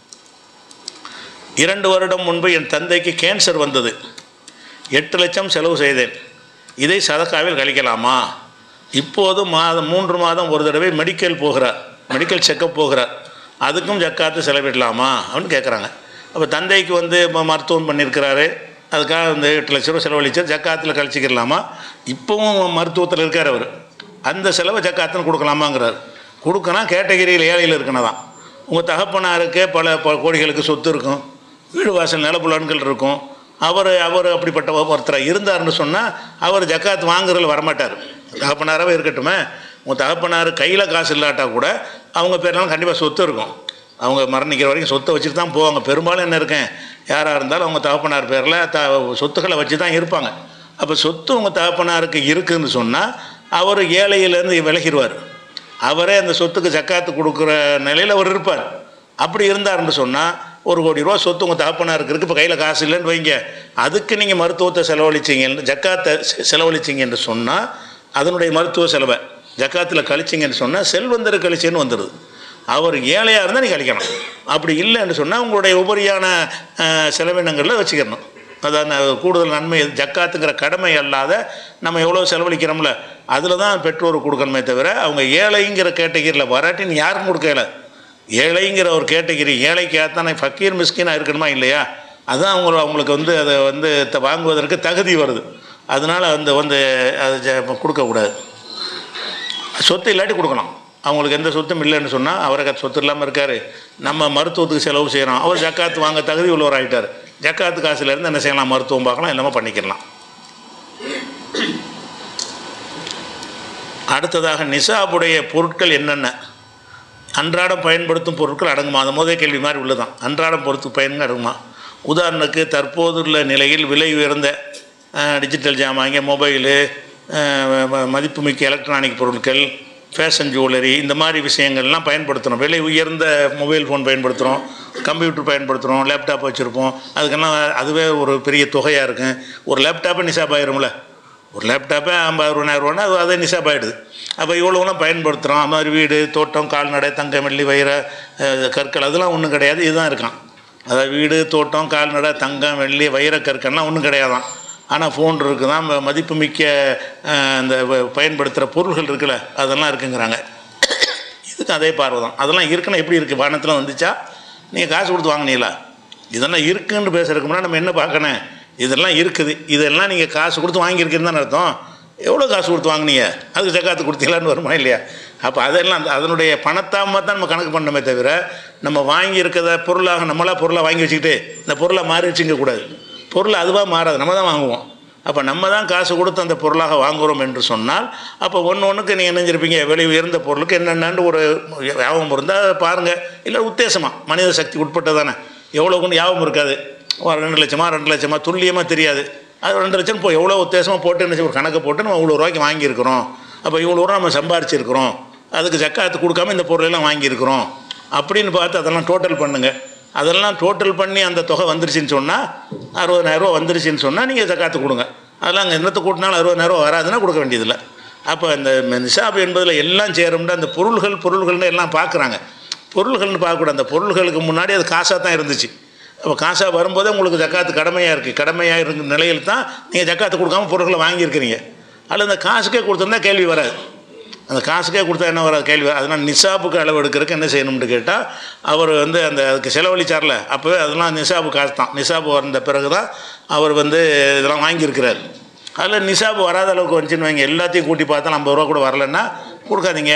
A: இரண்டு வருடம் முன்பு என் தந்தைக்கு கேன்சர் வந்தது எட்டு லட்சம் செலவு செய்தேன் இதை சதக்காவில் கழிக்கலாமா இப்போது மாதம் மூன்று மாதம் ஒரு தடவை மெடிக்கல் போகிறார் மெடிக்கல் செக்கப் போகிறார் அதுக்கும் ஜக்காத்து செலவிடலாமா அப்படின்னு கேட்குறாங்க அப்போ தந்தைக்கு வந்து ம- மருத்துவம் பண்ணியிருக்கிறாரு அதுக்காக வந்து எட்டு லட்ச ரூபா செலவழிச்சு ஜக்காத்தில் கழிச்சிக்கிறலாமா இப்போவும் மருத்துவத்தில் இருக்கார் அவர் அந்த செலவை ஜக்காத்துன்னு கொடுக்கலாமாங்கிறார் கொடுக்கலாம் கேட்டகிரியில் ஏழையில் இருக்கணும் தான் உங்கள் தகப்பனாருக்கு பல ப கோடிகளுக்கு சொத்து இருக்கும் வீடு வாசல் நிலப்புலன்கள் இருக்கும் அவர் அவர் அப்படிப்பட்ட ஒருத்தர் இருந்தாருன்னு சொன்னால் அவர் ஜக்காத் வாங்குறதுல வரமாட்டார் தகப்பனாராகவே இருக்கட்டுமே உங்கள் தகப்பனார் கையில் காசு இல்லாட்டா கூட அவங்க பேர்லாம் கண்டிப்பாக சொத்து இருக்கும் அவங்க மரணிக்கிற வரைக்கும் சொத்தை வச்சுட்டு தான் போவாங்க பெரும்பாலும் என்ன இருக்கேன் யாராக இருந்தாலும் அவங்க தகப்பனார் பேரில் த சொத்துக்களை வச்சு தான் இருப்பாங்க அப்போ சொத்து உங்கள் தகப்பனாருக்கு இருக்குதுன்னு சொன்னால் அவர் ஏழையிலேருந்து விலகிடுவார் அவரே அந்த சொத்துக்கு ஜக்காத்து கொடுக்குற நிலையில் அவர் இருப்பார் அப்படி இருந்தாருன்னு சொன்னால் ஒரு கோடி ரூபா சொத்து உங்கள் தகப்பனாருக்கு இருக்குது இப்போ கையில் காசு இல்லைன்னு வைங்க அதுக்கு நீங்கள் மருத்துவத்தை செலவழிச்சிங்க ஜக்காத்தை செ- செலவழிச்சிங்கன்னு சொன்னால் அதனுடைய மருத்துவ செலவை ஜக்காத்தில் கழிச்சிங்கன்னு சொன்னால் செல்வந்தர் கழிச்சேன்னு வந்துடுது அவர் ஏழையாக இருந்தால் நீங்கள் கழிக்கணும் அப்படி இல்லைன்னு சொன்னால் உங்களுடைய உபரியான அஹ், செலவினங்களில் வச்சுக்கணும் அதான் அந்த கூடுதல் நன்மை ஜக்காத்துங்கிற கடமை அல்லாத நம்ம எவ்வளோ செலவழிக்கிறோம்ல அதில் தான் பெற்றோர் கொடுக்கணுமே தவிர அவங்க ஏழைங்கிற கேட்டகிரியில் வராட்டின்னு யாருக்கும் கொடுக்கல ஏழைங்கிற ஒரு கேட்டகிரி ஏழைக்கு ஏத்தானே ஃபக்கீர் மிஸ்கினாக இருக்கணுமா இல்லையா அதுதான் அவங்க அவங்களுக்கு வந்து அதை வந்து த- வாங்குவதற்கு தகுதி வருது அதனால் அந்த வந்து அது ஜ- கொடுக்கக்கூடாது சொத்து இல்லாட்டி கொடுக்கணும் அவங்களுக்கு எந்த சொத்தும் இல்லைன்னு சொன்னால் அவருக்கு சொத்து இல்லாமல் இருக்கார் நம்ம மருத்துவத்துக்கு செலவு செய்கிறோம் அவர் ஜக்காத்து வாங்க தகுதி உள்ளவர் ஆகிட்டார் ஜக்காத்து காசுலேருந்து என்ன செய்யலாம் மருத்துவம் பார்க்கலாம் எல்லாமே பண்ணிக்கலாம் அடுத்ததாக நிசாபுடைய பொருட்கள் என்னென்ன அன்றாடம் பயன்படுத்தும் பொருட்கள் அடங்குமா அது முதல் கேள்வி மாதிரி உள்ளதான் அன்றாடம் பொறுத்து பயன்கள் அடங்குமா உதாரணத்துக்கு தற்போதுள்ள நிலையில் விலை உயர்ந்த அஹ், டிஜிட்டல் ஜாமாங்க மொபைலு அஹ், ம- மதிப்புமிக்க எலக்ட்ரானிக் பொருட்கள் ஃபேஷன் ஜுவல்லரி இந்த மாதிரி விஷயங்கள்லாம் பயன்படுத்துகிறோம் விலை உயர்ந்த மொபைல் ஃபோன் பயன்படுத்துகிறோம் கம்ப்யூட்டர் பயன்படுத்துகிறோம் லேப்டாப் வச்சுருப்போம் அதுக்கெல்லாம் அதுவே ஒரு பெரிய தொகையாக இருக்கும் ஒரு லேப்டாப்பே நிசாப் ஆயிரும்ல ஒரு லேப்டாப்பே ஐம்பது அறுபதாயிரரூவானா அது அதே நிசாப் ஆகிடுது அப்போ இவ்வளோலாம் பயன்படுத்துகிறோம் அது மாதிரி வீடு தோட்டம் கால்நடை தங்கம் வெள்ளி வைர அஹ், கற்கள் அதெல்லாம் ஒன்றும் கிடையாது இதுதான் இருக்கான் அதாவது வீடு தோட்டம் கால்நடை தங்கம் வெள்ளி வைர கற்கள்லாம் ஒன்றும் கிடையாதான் ஆனால் ஃபோன் இருக்குதான் ம- மதிப்புமிக்க அஹ், இந்த வ- பயன்படுத்துகிற பொருள்கள் இருக்குல்ல அதெல்லாம் இருக்குங்கிறாங்க இதுக்கு அதே பார்வை தான் அதெல்லாம் இருக்குன்னா எப்படி இருக்குது வானத்தில் வந்துச்சா நீங்கள் காசு கொடுத்து வாங்கினீங்களா இதெல்லாம் இருக்குன்னு பேசுறதுக்கு முன்னாடி நம்ம என்ன பார்க்கணும் இதெல்லாம் இருக்குது இதெல்லாம் நீங்கள் காசு கொடுத்து வாங்கியிருக்கீங்கன்னு தான் அர்த்தம் எவ்வளோ காசு கொடுத்து வாங்குனீங்க அதுக்கு ஜக்காத்து கொடுத்தீங்களான்னு வருமா இல்லையா அப்போ அதெல்லாம் அந்த அதனுடைய பணத்தாம தான் நம்ம கணக்கு பண்ணணுமே தவிர நம்ம வாங்கி இருக்கிறத பொருளாக நம்மளா பொருளாக வாங்கி வச்சுக்கிட்டு இந்த பொருளை மாறி வச்சுக்க கூடாது பொருள் அதுவாக மாறாது நம்ம தான் வாங்குவோம் அப்போ நம்ம தான் காசு கொடுத்து அந்த பொருளாக வாங்குகிறோம் என்று சொன்னால் அப்போ ஒன்று ஒன்றுக்கு நீங்கள் நினைஞ்சிருப்பீங்க வெளி உயர்ந்த பொருளுக்கு என்னென்னு ஒரு ஞாபகம் இருந்தால் பாருங்கள் இல்லை உத்தேசமாக மனித சக்தி உட்பட்டதானே எவ்வளோ கொண்டு ஞாபகம் இருக்காது ஒரு ரெண்டு லட்சமா ரெண்டு லட்சமா துல்லியமாக தெரியாது அது ரெண்டு லட்சம் போய் எவ்வளோ உத்தேசமாக போட்டு என்ன செய்ய- ஒரு கணக்கு போட்டு நம்ம இவ்வளோ ரூபாய்க்கு வாங்கியிருக்கிறோம் அப்போ இவ்வளோ ரூபா நம்ம சம்பாரிச்சிருக்கிறோம் அதுக்கு ஜக்காத்து கொடுக்காம இந்த பொருளெல்லாம் வாங்கியிருக்கிறோம் அப்படின்னு பார்த்து அதெல்லாம் டோட்டல் பண்ணுங்கள் அதெல்லாம் டோட்டல் பண்ணி அந்த தொகை வந்துருச்சுன்னு சொன்னால் அறுபதாயிரரூவா வந்துருச்சுன்னு சொன்னால் நீங்கள் ஜக்காத்து கொடுங்க அதெல்லாம் அங்கே என்னத்தை கூட்டினாலும் அறுபதாயிரரூவா வராதுன்னா கொடுக்க வேண்டியதில்லை அப்போ இந்த நிசாப் என்பதில் எல்லாம் சேரும்னா அந்த பொருள்கள் பொருள்கள்னு எல்லாம் பார்க்குறாங்க பொருள்கள்னு பார்க்கக்கூடாது அந்த பொருள்களுக்கு முன்னாடி அது காசாக தான் இருந்துச்சு அப்போ காசாக வரும்போதே உங்களுக்கு ஜக்காத்து கடமையாக இருக்குது கடமையாக இருக்கிற நிலையில் தான் நீங்கள் ஜக்காத்து கொடுக்காம பொருட்களை வாங்கியிருக்கிறீங்க அதில் அந்த காசுக்கே கொடுத்துருந்தா கேள்வி வராது அந்த காசுக்கே கொடுத்தா என்ன வராது கேள்வி வராது. அதனால் நிசாபுக்கு அளவு எடுக்கிறதுக்கு என்ன செய்யணும்னு கேட்டால் அவர் வந்து அந்த அதுக்கு செலவழிச்சார்ல அப்போவே அதெல்லாம் நிசாபு காசு தான் நிசாபு வந்த பிறகு தான் அவர் வந்து இதெல்லாம் வாங்கியிருக்கிறார் அதில் நிசாபு வராத அளவுக்கு வந்துச்சுன்னு வைங்க எல்லாத்தையும் கூட்டி பார்த்தா ஐம்பது ரூபா கூட வரலன்னா கொடுக்காதீங்க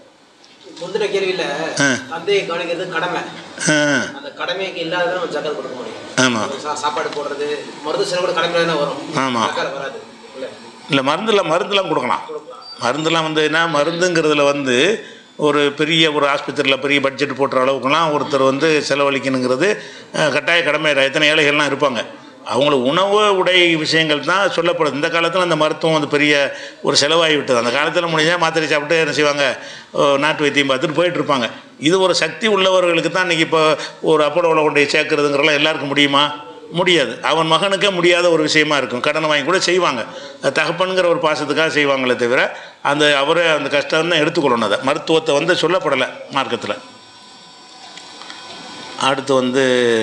B: முந்தின கேள்வியில
A: ஆ.
B: தந்தையை கவனிக்கிறது கடமை
A: ஆ
B: அந்த கடமைக்கு இல்லாத நம்ம ஜக்காத் கொடுக்க முடியும்
A: ஆமாம்
B: சா- சாப்பாடு போடுறது மருத்துவ செலவு கூட கடமையில தான் வரும்
A: ஆமா.
B: ஜக்காத் வராது இல்ல
A: இல்லை மருந்தில் மருந்துலாம் கொடுக்கலாம் மருந்துலாம் வந்து என்ன மருந்துங்கிறதுல வந்து ஒரு பெரிய ஒரு ஆஸ்பத்திரியில் பெரிய பட்ஜெட் போட்டுற அளவுக்குலாம் ஒருத்தர் வந்து செலவழிக்கணுங்கிறது அஹ், கட்டாய கடமை எத்தனை ஏழைகள்லாம் இருப்பாங்க அவங்களுக்கு உணவு உடை விஷயங்கள் தான் சொல்லப்படுது இந்த காலத்தில் அந்த மருத்துவம் வந்து பெரிய ஒரு செலவாகி விட்டது அந்த காலத்தில் முடிஞ்சால் மாத்திரை சாப்பிட்டு என்ன செய்வாங்க அஹ், நாட்டு வைத்தியம் பார்த்துட்டு போயிட்டு இருப்பாங்க இது ஒரு சக்தி உள்ளவர்களுக்கு தான் இன்றைக்கி இப்போ ஒரு அப்போலோவில் கொண்டு போய் சேர்க்கறதுங்கிறலாம் எல்லாருக்கும் முடியுமா முடியாது அவன் மகனுக்கே முடியாத ஒரு விஷயமா இருக்கும் கடனை வாங்கி கூட செய்வாங்க அது தகப்பனுங்கிற ஒரு பாசத்துக்காக செய்வாங்களே தவிர அந்த அவரே அந்த கஷ்டம் தான் எடுத்துக்கொள்ளணும் அதை மருத்துவத்தை வந்து சொல்லப்படலை மார்க்கத்தில் அடுத்து வந்து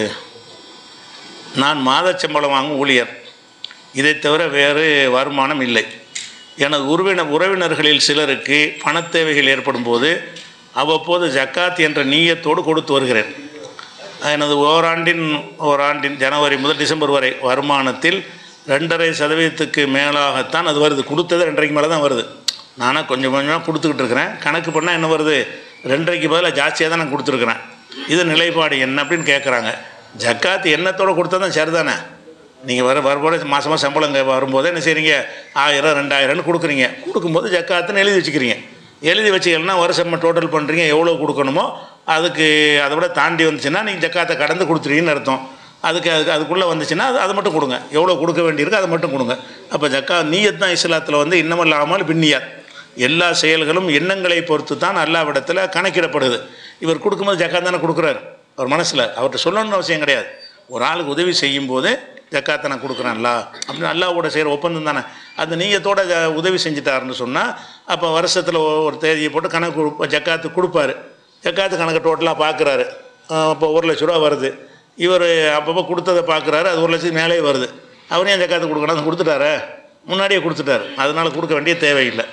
A: நான் மாதச்சம்பளம் வாங்கும் ஊழியர் இதை தவிர வேறு வருமானம் இல்லை எனது உறவினர் உறவினர்களில் சிலருக்கு பணத் தேவைகள் ஏற்படும் போது அவ்வப்போது ஜக்காத் என்ற நீயத்தோடு கொடுத்து வருகிறேன் எனது ஓராண்டின் ஓராண்டின் ஜனவரி முதல் டிசம்பர் வரை வருமானத்தில் ரெண்டரை சதவீதத்துக்கு மேலாகத்தான் அது வருது கொடுத்தது ரெண்டரைக்கு மேலே தான் வருது நானாக கொஞ்சம் கொஞ்சமாக கொடுத்துக்கிட்டு இருக்கிறேன் கணக்கு பண்ணால் என்ன வருது ரெண்டரைக்கு பதிலாக ஜாஸ்தியாக தான் நான் கொடுத்துருக்குறேன் இது நிலைப்பாடு என்ன அப்படின்னு கேட்குறாங்க ஜக்காத்து எண்ணத்தோடு கொடுத்தா தான் சரிதானே நீங்கள் வர வரும்போது மாதம் மாதம் சம்பளம் இங்கே வரும்போது என்ன செய்றீங்க ஆயிரம் ரெண்டாயிரம்னு கொடுக்குறீங்க கொடுக்கும்போது ஜக்காத்துன்னு எழுதி வச்சுக்கிறீங்க எழுதி வச்சுக்கலன்னா வருஷம் டோட்டல் பண்ணுறீங்க எவ்வளோ கொடுக்கணுமோ அதுக்கு அதை விட தாண்டி வந்துச்சுன்னா நீங்கள் ஜக்காத்தை கடந்து கொடுத்துருவீங்கன்னு அர்த்தம் அதுக்கு அதுக்கு அதுக்குள்ளே வந்துச்சுன்னா அது அதை மட்டும் கொடுங்க எவ்வளோ கொடுக்க வேண்டியிருக்கு அதை மட்டும் கொடுங்க அப்போ ஜக்கா நீயத் தான் இஸ்லாத்தில் வந்து இன்னமல்லாமல் பின்னியார் எல்லா செயல்களும் எண்ணங்களை பொறுத்து தான் அல்லாவிடத்தில் கணக்கிடப்படுது இவர் கொடுக்கும்போது ஜக்காத் தானே கொடுக்குறாரு அவர் மனசில் அவர்கிட்ட சொல்லணும்னு அவசியம் கிடையாது ஒரு ஆளுக்கு உதவி செய்யும்போது ஜக்காத்தை நான் கொடுக்குறேன்ல அப்படின்னு அல்லாவோட செய்கிற ஒப்பந்தம் தானே அந்த நீயத்தோட ஜ- உதவி செஞ்சுட்டாருன்னு சொன்னால் அப்போ வருஷத்தில் ஒரு தேதியை போட்டு கணக்கு கொடுப்ப- ஜக்காத்து கொடுப்பாரு ஜக்காத்து கணக்கு டோட்டலாக பார்க்குறாரு அப்போ ஒரு லட்ச ரூபா வருது இவர் அப்பப்போ கொடுத்ததை பார்க்குறாரு அது ஒரு லட்சத்துக்கு மேலே வருது அவரே ஏன் ஜக்காத்து கொடுக்கணும் அது கொடுத்துட்டாரு முன்னாடியே கொடுத்துட்டாரு அதனால கொடுக்க வேண்டிய தேவையில்லை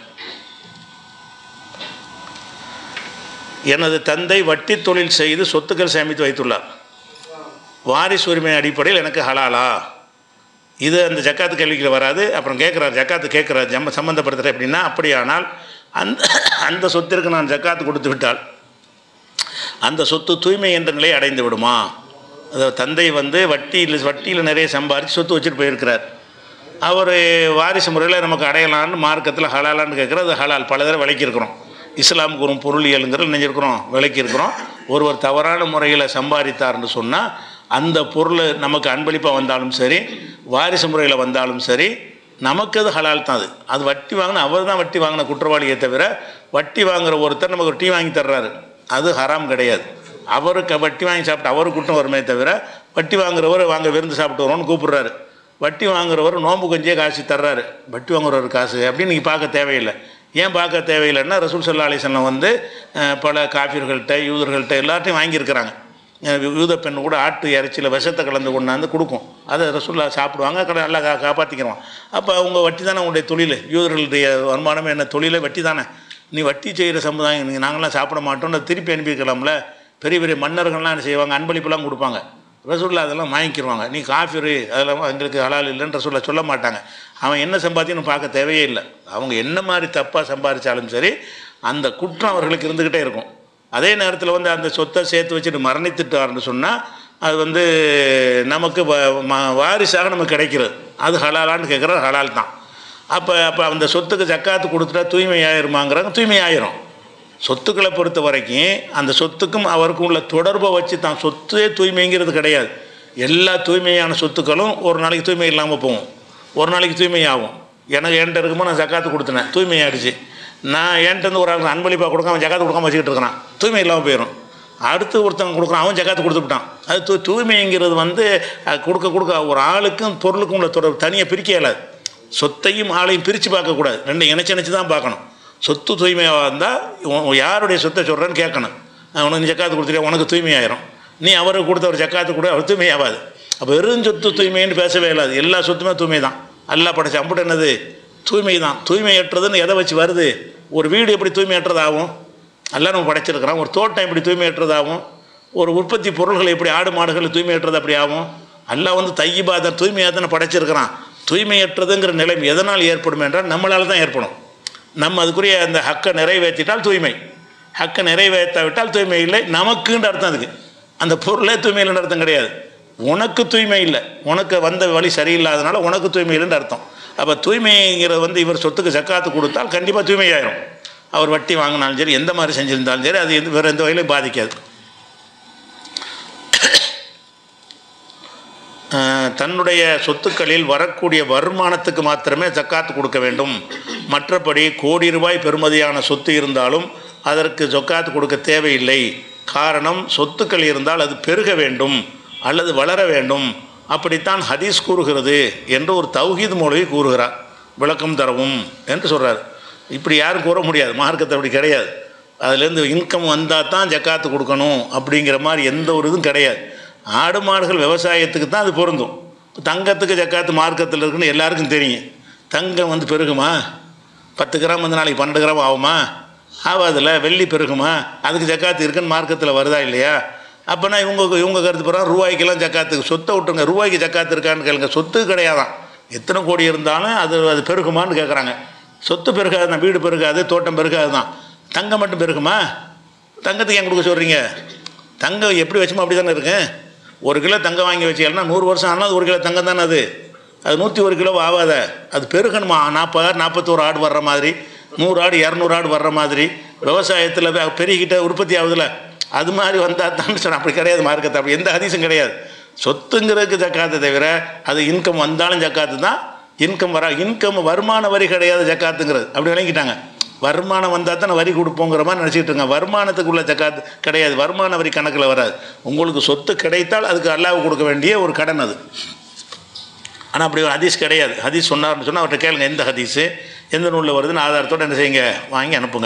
A: எனது தந்தை வட்டி தொழில் செய்து சொத்துக்கள் சேமித்து வைத்துள்ளார் வாரிசு உரிமை அடிப்படையில் எனக்கு ஹலாலா இது அந்த ஜக்காத்து கேள்விக்கு வராது அப்புறம் கேட்குறாரு ஜக்காத்து கேட்குறாரு ஜம்ம சம்மந்தப்படுத்துகிற எப்படின்னா அப்படியானால் அந்த அந்த சொத்திற்கு நான் ஜக்காத்து கொடுத்து விட்டால் அந்த சொத்து தூய்மை என்ற நிலையை அடைந்து விடுமா அதாவது தந்தை வந்து வட்டியில் வட்டியில் நிறைய சம்பாரித்து சொத்து வச்சுட்டு போயிருக்கிறார் அவர் வாரிசு முறையில் நமக்கு அடையலான்னு மார்க்கத்தில் ஹலாலான்னு கேட்குறது அது ஹலால் பல தடவை விளக்கியிருக்கிறோம் இஸ்லாமுக்கு ஒரு பொருளியலுங்கிற நினைஞ்சிருக்கிறோம் விளக்கியிருக்கிறோம் ஒருவர் தவறான முறையில் சம்பாதித்தார்னு சொன்னால் அந்த பொருள் நமக்கு அன்பளிப்பாக வந்தாலும் சரி வாரிசு முறையில் வந்தாலும் சரி நமக்கு அது ஹலால் தான் அது அது வட்டி வாங்கின அவர் தான் வட்டி வாங்கின குற்றவாளியை தவிர வட்டி வாங்குற ஒருத்தர் நமக்கு ஒரு டீ வாங்கி தர்றாரு அது ஹராம் கிடையாது அவருக்கு வட்டி வாங்கி சாப்பிட்டு அவருக்கு குற்றம் வருமே தவிர வட்டி வாங்குறவர் வாங்க விருந்து சாப்பிட்டு வரோன்னு கூப்பிடுறாரு வட்டி வாங்குறவர் நோம்பு கொஞ்சே காசு தர்றாரு வட்டி வாங்குறவர் காசு அப்படின்னு நீங்கள் பார்க்க தேவையில்லை ஏன் பார்க்க தேவையில்லைன்னா ரசூல் சல்லா அலிசல்லம் வந்து அஹ், பல காஃபிர்கள்ட்ட யூதர்கள்ட்ட எல்லாத்தையும் வாங்கியிருக்கிறாங்க அஹ், யூத பெண் கூட ஆட்டு இறைச்சியில் விஷத்தை கலந்து கொண்டாந்து கொடுக்கும் அதை ரசூல்லா சாப்பிடுவாங்க கடை நல்லா கா காப்பாற்றிக்கிறோம் அப்போ அவங்க வட்டி தானே உங்களுடைய தொழில் யூதர்களுடைய வருமானமே என்ன தொழிலே வட்டி தானே நீ வட்டி செய்கிற சமுதாயம் நீங்கள் நாங்களாம் சாப்பிட மாட்டோம்னு திருப்பி அனுப்பிக்கலாம்ல பெரிய பெரிய மன்னர்கள்லாம் என்ன செய்வாங்க அன்பளிப்புலாம் கொடுப்பாங்க ரசூல்லா அதெல்லாம் வாங்கிக்கிடுவாங்க நீ காஃபிரு அதெல்லாம் எங்களுக்கு ஹலால் இல்லைன்னு ரசூல்லா சொல்ல மாட்டாங்க அவன் என்ன சம்பாத்தியன்னு பார்க்க தேவையே இல்லை அவங்க என்ன மாதிரி தப்பாக சம்பாதிச்சாலும் சரி அந்த குற்றம் அவர்களுக்கு இருந்துக்கிட்டே இருக்கும் அதே நேரத்தில் வந்து அந்த சொத்தை சேர்த்து வச்சுட்டு மரணித்துட்டார்னு சொன்னால் அது வந்து நமக்கு வ- ம- வாரிசாக நமக்கு கிடைக்கிறது அது ஹலாலான்னு கேட்குறது ஹலால் தான் அப்போ அப்போ அந்த சொத்துக்கு ஜக்காத்து கொடுத்துட்டா தூய்மை ஆயிருமாங்கிறாங்க தூய்மை ஆயிரும் சொத்துக்களை பொறுத்த வரைக்கும் அந்த சொத்துக்கும் அவருக்கும் உள்ள தொடர்பை வச்சு தான் சொத்தே தூய்மைங்கிறது கிடையாது எல்லா தூய்மையான சொத்துக்களும் ஒரு நாளைக்கு தூய்மை இல்லாமல் போகும் ஒரு நாளைக்கு தூய்மை ஆகும் எனக்கு என்கிட்ட இருக்கும்போது நான் ஜக்காத்து கொடுத்தேன் தூய்மை ஆயிடுச்சு நான் என்கிட்ட இருந்து ஒரு ஆளுக்கு அன்பளிப்பாக கொடுக்காம ஜக்காத்து கொடுக்காம வச்சுக்கிட்டு இருக்கிறான் தூய்மை இல்லாமல் போயிடும் அடுத்து ஒருத்தவங்க கொடுக்குறான் அவன் ஜக்காத்து கொடுத்துட்டான் அது தூ தூய்மைங்கிறது வந்து அது கொடுக்க கொடுக்க ஒரு ஆளுக்கும் பொருளுக்கும் உள்ள தொடர்பு தனியாக பிரிக்க இயலாது சொத்தையும் ஆளையும் பிரித்து பார்க்கக்கூடாது ரெண்டு இணைச்சு இணைச்சு தான் பார்க்கணும் சொத்து தூய்மையாக இருந்தால் யாருடைய சொத்தை சொல்கிறேன்னு கேட்கணும் அஹ் உனக்கு நீ ஜக்காத்து கொடுத்துட்டே உனக்கு தூய்மையாயிரும் நீ அவருக்கு கொடுத்த ஒரு ஜக்காத்து கூட அவர் தூய்மையாகாது அப்போ வெறும் சொத்து தூய்மைன்னு பேசவே இல்லாது எல்லா சொத்துமே தூய்மை தான் எல்லாம் படைச்ச அம்புட்டு என்னது தூய்மை தான் தூய்மையற்றதுன்னு எதை வச்சு வருது ஒரு வீடு எப்படி தூய்மையற்றதாகும் எல்லாம் நம்ம படைச்சிருக்கிறோம் ஒரு தோட்டம் எப்படி தூய்மையற்றதாகும் ஒரு உற்பத்தி பொருள்கள் எப்படி ஆடு மாடுகள் தூய்மையற்றது அப்படி ஆகும் எல்லாம் வந்து தையிபாத தூய்மையாக தானே படைச்சிருக்கிறான் தூய்மையற்றதுங்கிற நிலைமை எதனால் ஏற்படும் என்றால் நம்மளால் தான் ஏற்படும் நம்ம அதுக்குரிய அந்த ஹக்கை நிறைவேற்றிட்டால் தூய்மை ஹக்கை நிறைவேற்றாவிட்டால் தூய்மை இல்லை நமக்குன்ற அர்த்தம் அதுக்கு அந்த பொருளே தூய்மை இல்லைன்னு அர்த்தம் கிடையாது உனக்கு தூய்மை இல்லை உனக்கு வந்த வழி சரியில்லாதனால உனக்கு தூய்மை இல்லைன்னு அர்த்தம் அப்போ தூய்மைங்கிறது வந்து இவர் சொத்துக்கு ஜக்காத்து கொடுத்தால் கண்டிப்பாக தூய்மையாயிரும் அவர் வட்டி வாங்கினாலும் சரி எந்த மாதிரி செஞ்சிருந்தாலும் சரி அது எந்த வேறு எந்த வகையிலும் பாதிக்காது அஹ், தன்னுடைய சொத்துக்களில் வரக்கூடிய வருமானத்துக்கு மாத்திரமே ஜக்காத்து கொடுக்க வேண்டும் மற்றபடி கோடி ரூபாய் பெறுமதியான சொத்து இருந்தாலும் அதற்கு ஜக்காத்து கொடுக்க தேவையில்லை காரணம் சொத்துக்கள் இருந்தால் அது பெருக வேண்டும் அல்லது வளர வேண்டும் அப்படித்தான் ஹதீஸ் கூறுகிறது என்று ஒரு தௌஹீத் மொழி கூறுகிறார் விளக்கம் தரவும் என்று சொல்கிறார் இப்படி யாரும் கூற முடியாது மார்க்கத்தை அப்படி கிடையாது அதுலேருந்து இன்கம் வந்தால் தான் ஜக்காத்து கொடுக்கணும் அப்படிங்கிற மாதிரி எந்த ஒரு இதுவும் கிடையாது ஆடு மாடுகள் விவசாயத்துக்கு தான் அது பொருந்தும் இப்போ தங்கத்துக்கு ஜக்காத்து மார்க்கத்தில் இருக்குன்னு எல்லாருக்கும் தெரியும் தங்கம் வந்து பெருகுமா பத்து கிராம் வந்து நாளைக்கு பன்னெண்டு கிராம் ஆகுமா ஆகாதுல்ல வெள்ளி பெருகுமா அதுக்கு ஜக்காத்து இருக்குன்னு மார்க்கத்தில் வருதா இல்லையா அப்போனா இவங்க இவங்க கருத்து போகிறாங்க ரூபாய்க்கெல்லாம் ஜக்காத்துக்கு சொத்தை விட்டுருங்க ரூபாய்க்கு ஜக்காத்து இருக்கான்னு கேளுங்க சொத்து கிடையாதான் எத்தனை கோடி இருந்தாலும் அது அது பெருகுமான்னு கேட்குறாங்க சொத்து பெருகாது தான் வீடு பெருகாது தோட்டம் பெருகாது தான் தங்கம் மட்டும் பெருகுமா தங்கத்துக்கு ஏன் கொடுக்க சொல்கிறீங்க தங்கம் எப்படி வச்சுமோ அப்படி தானே இருக்கு ஒரு கிலோ தங்கம் வாங்கி வச்சீங்கன்னா நூறு வருஷம் ஆனால் அது ஒரு கிலோ தங்கம் தானே அது அது நூற்றி ஒரு கிலோ ஆகாத அது பெருகணுமா நாற்பது ஆடு நாற்பத்தோரு ஆடு வர்ற மாதிரி நூறு ஆடு இரநூறு ஆடு வர்ற மாதிரி விவசாயத்தில் பெருகிட்ட உற்பத்தி ஆகுதுல அது மாதிரி வந்தால் தான் சொன்ன அப்படி கிடையாது மார்க்கத்தை அப்படி எந்த ஹதீஸும் கிடையாது சொத்துங்கிறதுக்கு ஜக்காத்தை தவிர அது இன்கம் வந்தாலும் ஜக்காத்து தான் இன்கம் வர இன்கம் வருமான வரி கிடையாது ஜக்காத்துங்கிறது அப்படி விளங்கிட்டாங்க வருமானம் வந்தால் தான் வரி கொடுப்போங்கிற மாதிரி நினச்சிட்டு இருங்க வருமானத்துக்குள்ள ஜக்காத்து கிடையாது வருமான வரி கணக்கில் வராது உங்களுக்கு சொத்து கிடைத்தால் அதுக்கு அல்லாஹ் கொடுக்க வேண்டிய ஒரு கடன் அது ஆனால் அப்படி ஒரு ஹதீஸ் கிடையாது ஹதீஸ் சொன்னார்னு சொன்னால் அவர்கிட்ட கேளுங்க எந்த ஹதீஸு எந்த நூலில் வருதுன்னு ஆதாரத்தோடு என்ன செய்யுங்க வாங்கி அனுப்புங்க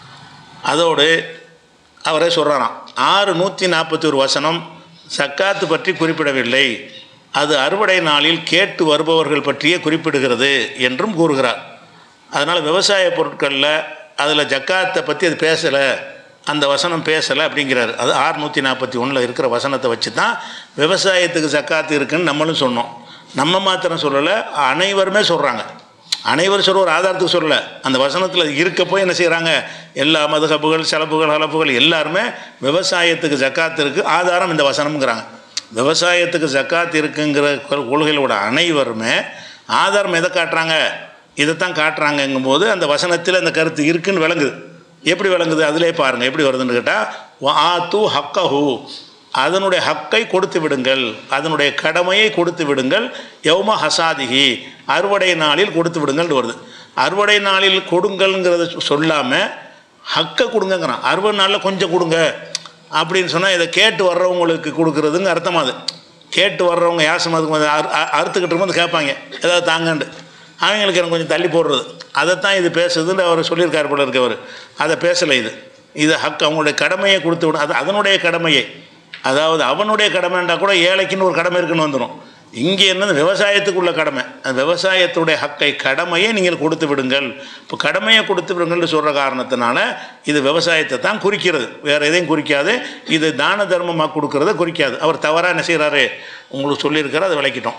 A: அதோடு அவரே சொல்கிறாராம் ஆறு நூற்றி நாற்பத்தி ஒரு வசனம் சக்காத்து பற்றி குறிப்பிடவில்லை அது அறுவடை நாளில் கேட்டு வருபவர்கள் பற்றியே குறிப்பிடுகிறது என்றும் கூறுகிறார் அதனால் விவசாய பொருட்களில் அதில் ஜக்காத்தை பற்றி அது பேசலை அந்த வசனம் பேசலை அப்படிங்கிறாரு அது ஆறுநூற்றி நாற்பத்தி ஒன்றில் இருக்கிற வசனத்தை வச்சு தான் விவசாயத்துக்கு ஜக்காத்து இருக்குன்னு நம்மளும் சொன்னோம் நம்ம மாத்திரம் சொல்லலை அனைவருமே சொல்கிறாங்க அனைவரும் சொல்ற ஒரு ஆதாரத்துக்கு சொல்லலை அந்த வசனத்தில் இருக்க போய் என்ன செய்கிறாங்க எல்லா மதுகப்புகள் செலப்புகள் ஹலப்புகள் எல்லாருமே விவசாயத்துக்கு ஜக்காத்து இருக்குது ஆதாரம் இந்த வசனம்ங்கிறாங்க விவசாயத்துக்கு ஜக்காத் இருக்குங்கிற கொள்- கொள்கைகளோட அனைவருமே ஆதாரம் எதை காட்டுறாங்க இதைத்தான் காட்டுறாங்கங்கும்போது போது அந்த வசனத்தில் அந்த கருத்து இருக்குன்னு விளங்குது எப்படி விளங்குது அதிலே பாருங்கள் எப்படி வருதுன்னு கேட்டால் ஆ தூ ஹக்கஹு அதனுடைய ஹக்கை கொடுத்து விடுங்கள் அதனுடைய கடமையை கொடுத்து விடுங்கள் யௌம ஹசாதிகி அறுவடை நாளில் கொடுத்து விடுங்கள்னு வருது அறுவடை நாளில் கொடுங்கள்ங்கிறத சொல்லாமல் ஹக்கை கொடுங்கங்கிறான் அறுபது நாளில் கொஞ்சம் கொடுங்க அப்படின்னு சொன்னால் இதை கேட்டு வர்றவங்களுக்கு கொடுக்குறதுங்க அர்த்தமா அது கேட்டு வர்றவங்க யாசம் அதுக்கு வந்து அறு அ- அறுத்துக்கிட்டு இருக்கும்போது கேட்பாங்க ஏதாவது தாங்கண்டு அவங்களுக்கு எனக்கு கொஞ்சம் தள்ளி போடுறது அதைத்தான் இது பேசுதுன்னு அவர் சொல்லியிருக்காரு போல இருக்கவர் அதை பேசலை இது இது ஹக் அவங்களுடைய கடமையை கொடுத்து விடும் அது அதனுடைய கடமையை அதாவது அவனுடைய கடமைன்றா கூட ஏழைக்குன்னு ஒரு கடமை இருக்குன்னு வந்துடும் இங்கே என்னது விவசாயத்துக்குள்ள கடமை அந்த விவசாயத்துடைய ஹக்கை கடமையை நீங்கள் கொடுத்து விடுங்கள் இப்போ கடமையை கொடுத்து விடுங்கள்னு சொல்கிற காரணத்தினால இது விவசாயத்தை தான் குறிக்கிறது வேறு எதையும் குறிக்காது இது தான தர்மமாக கொடுக்கறத குறிக்காது அவர் தவறாக என்ன செய்கிறாரு உங்களுக்கு சொல்லியிருக்காரு அதை விளக்கிட்டோம்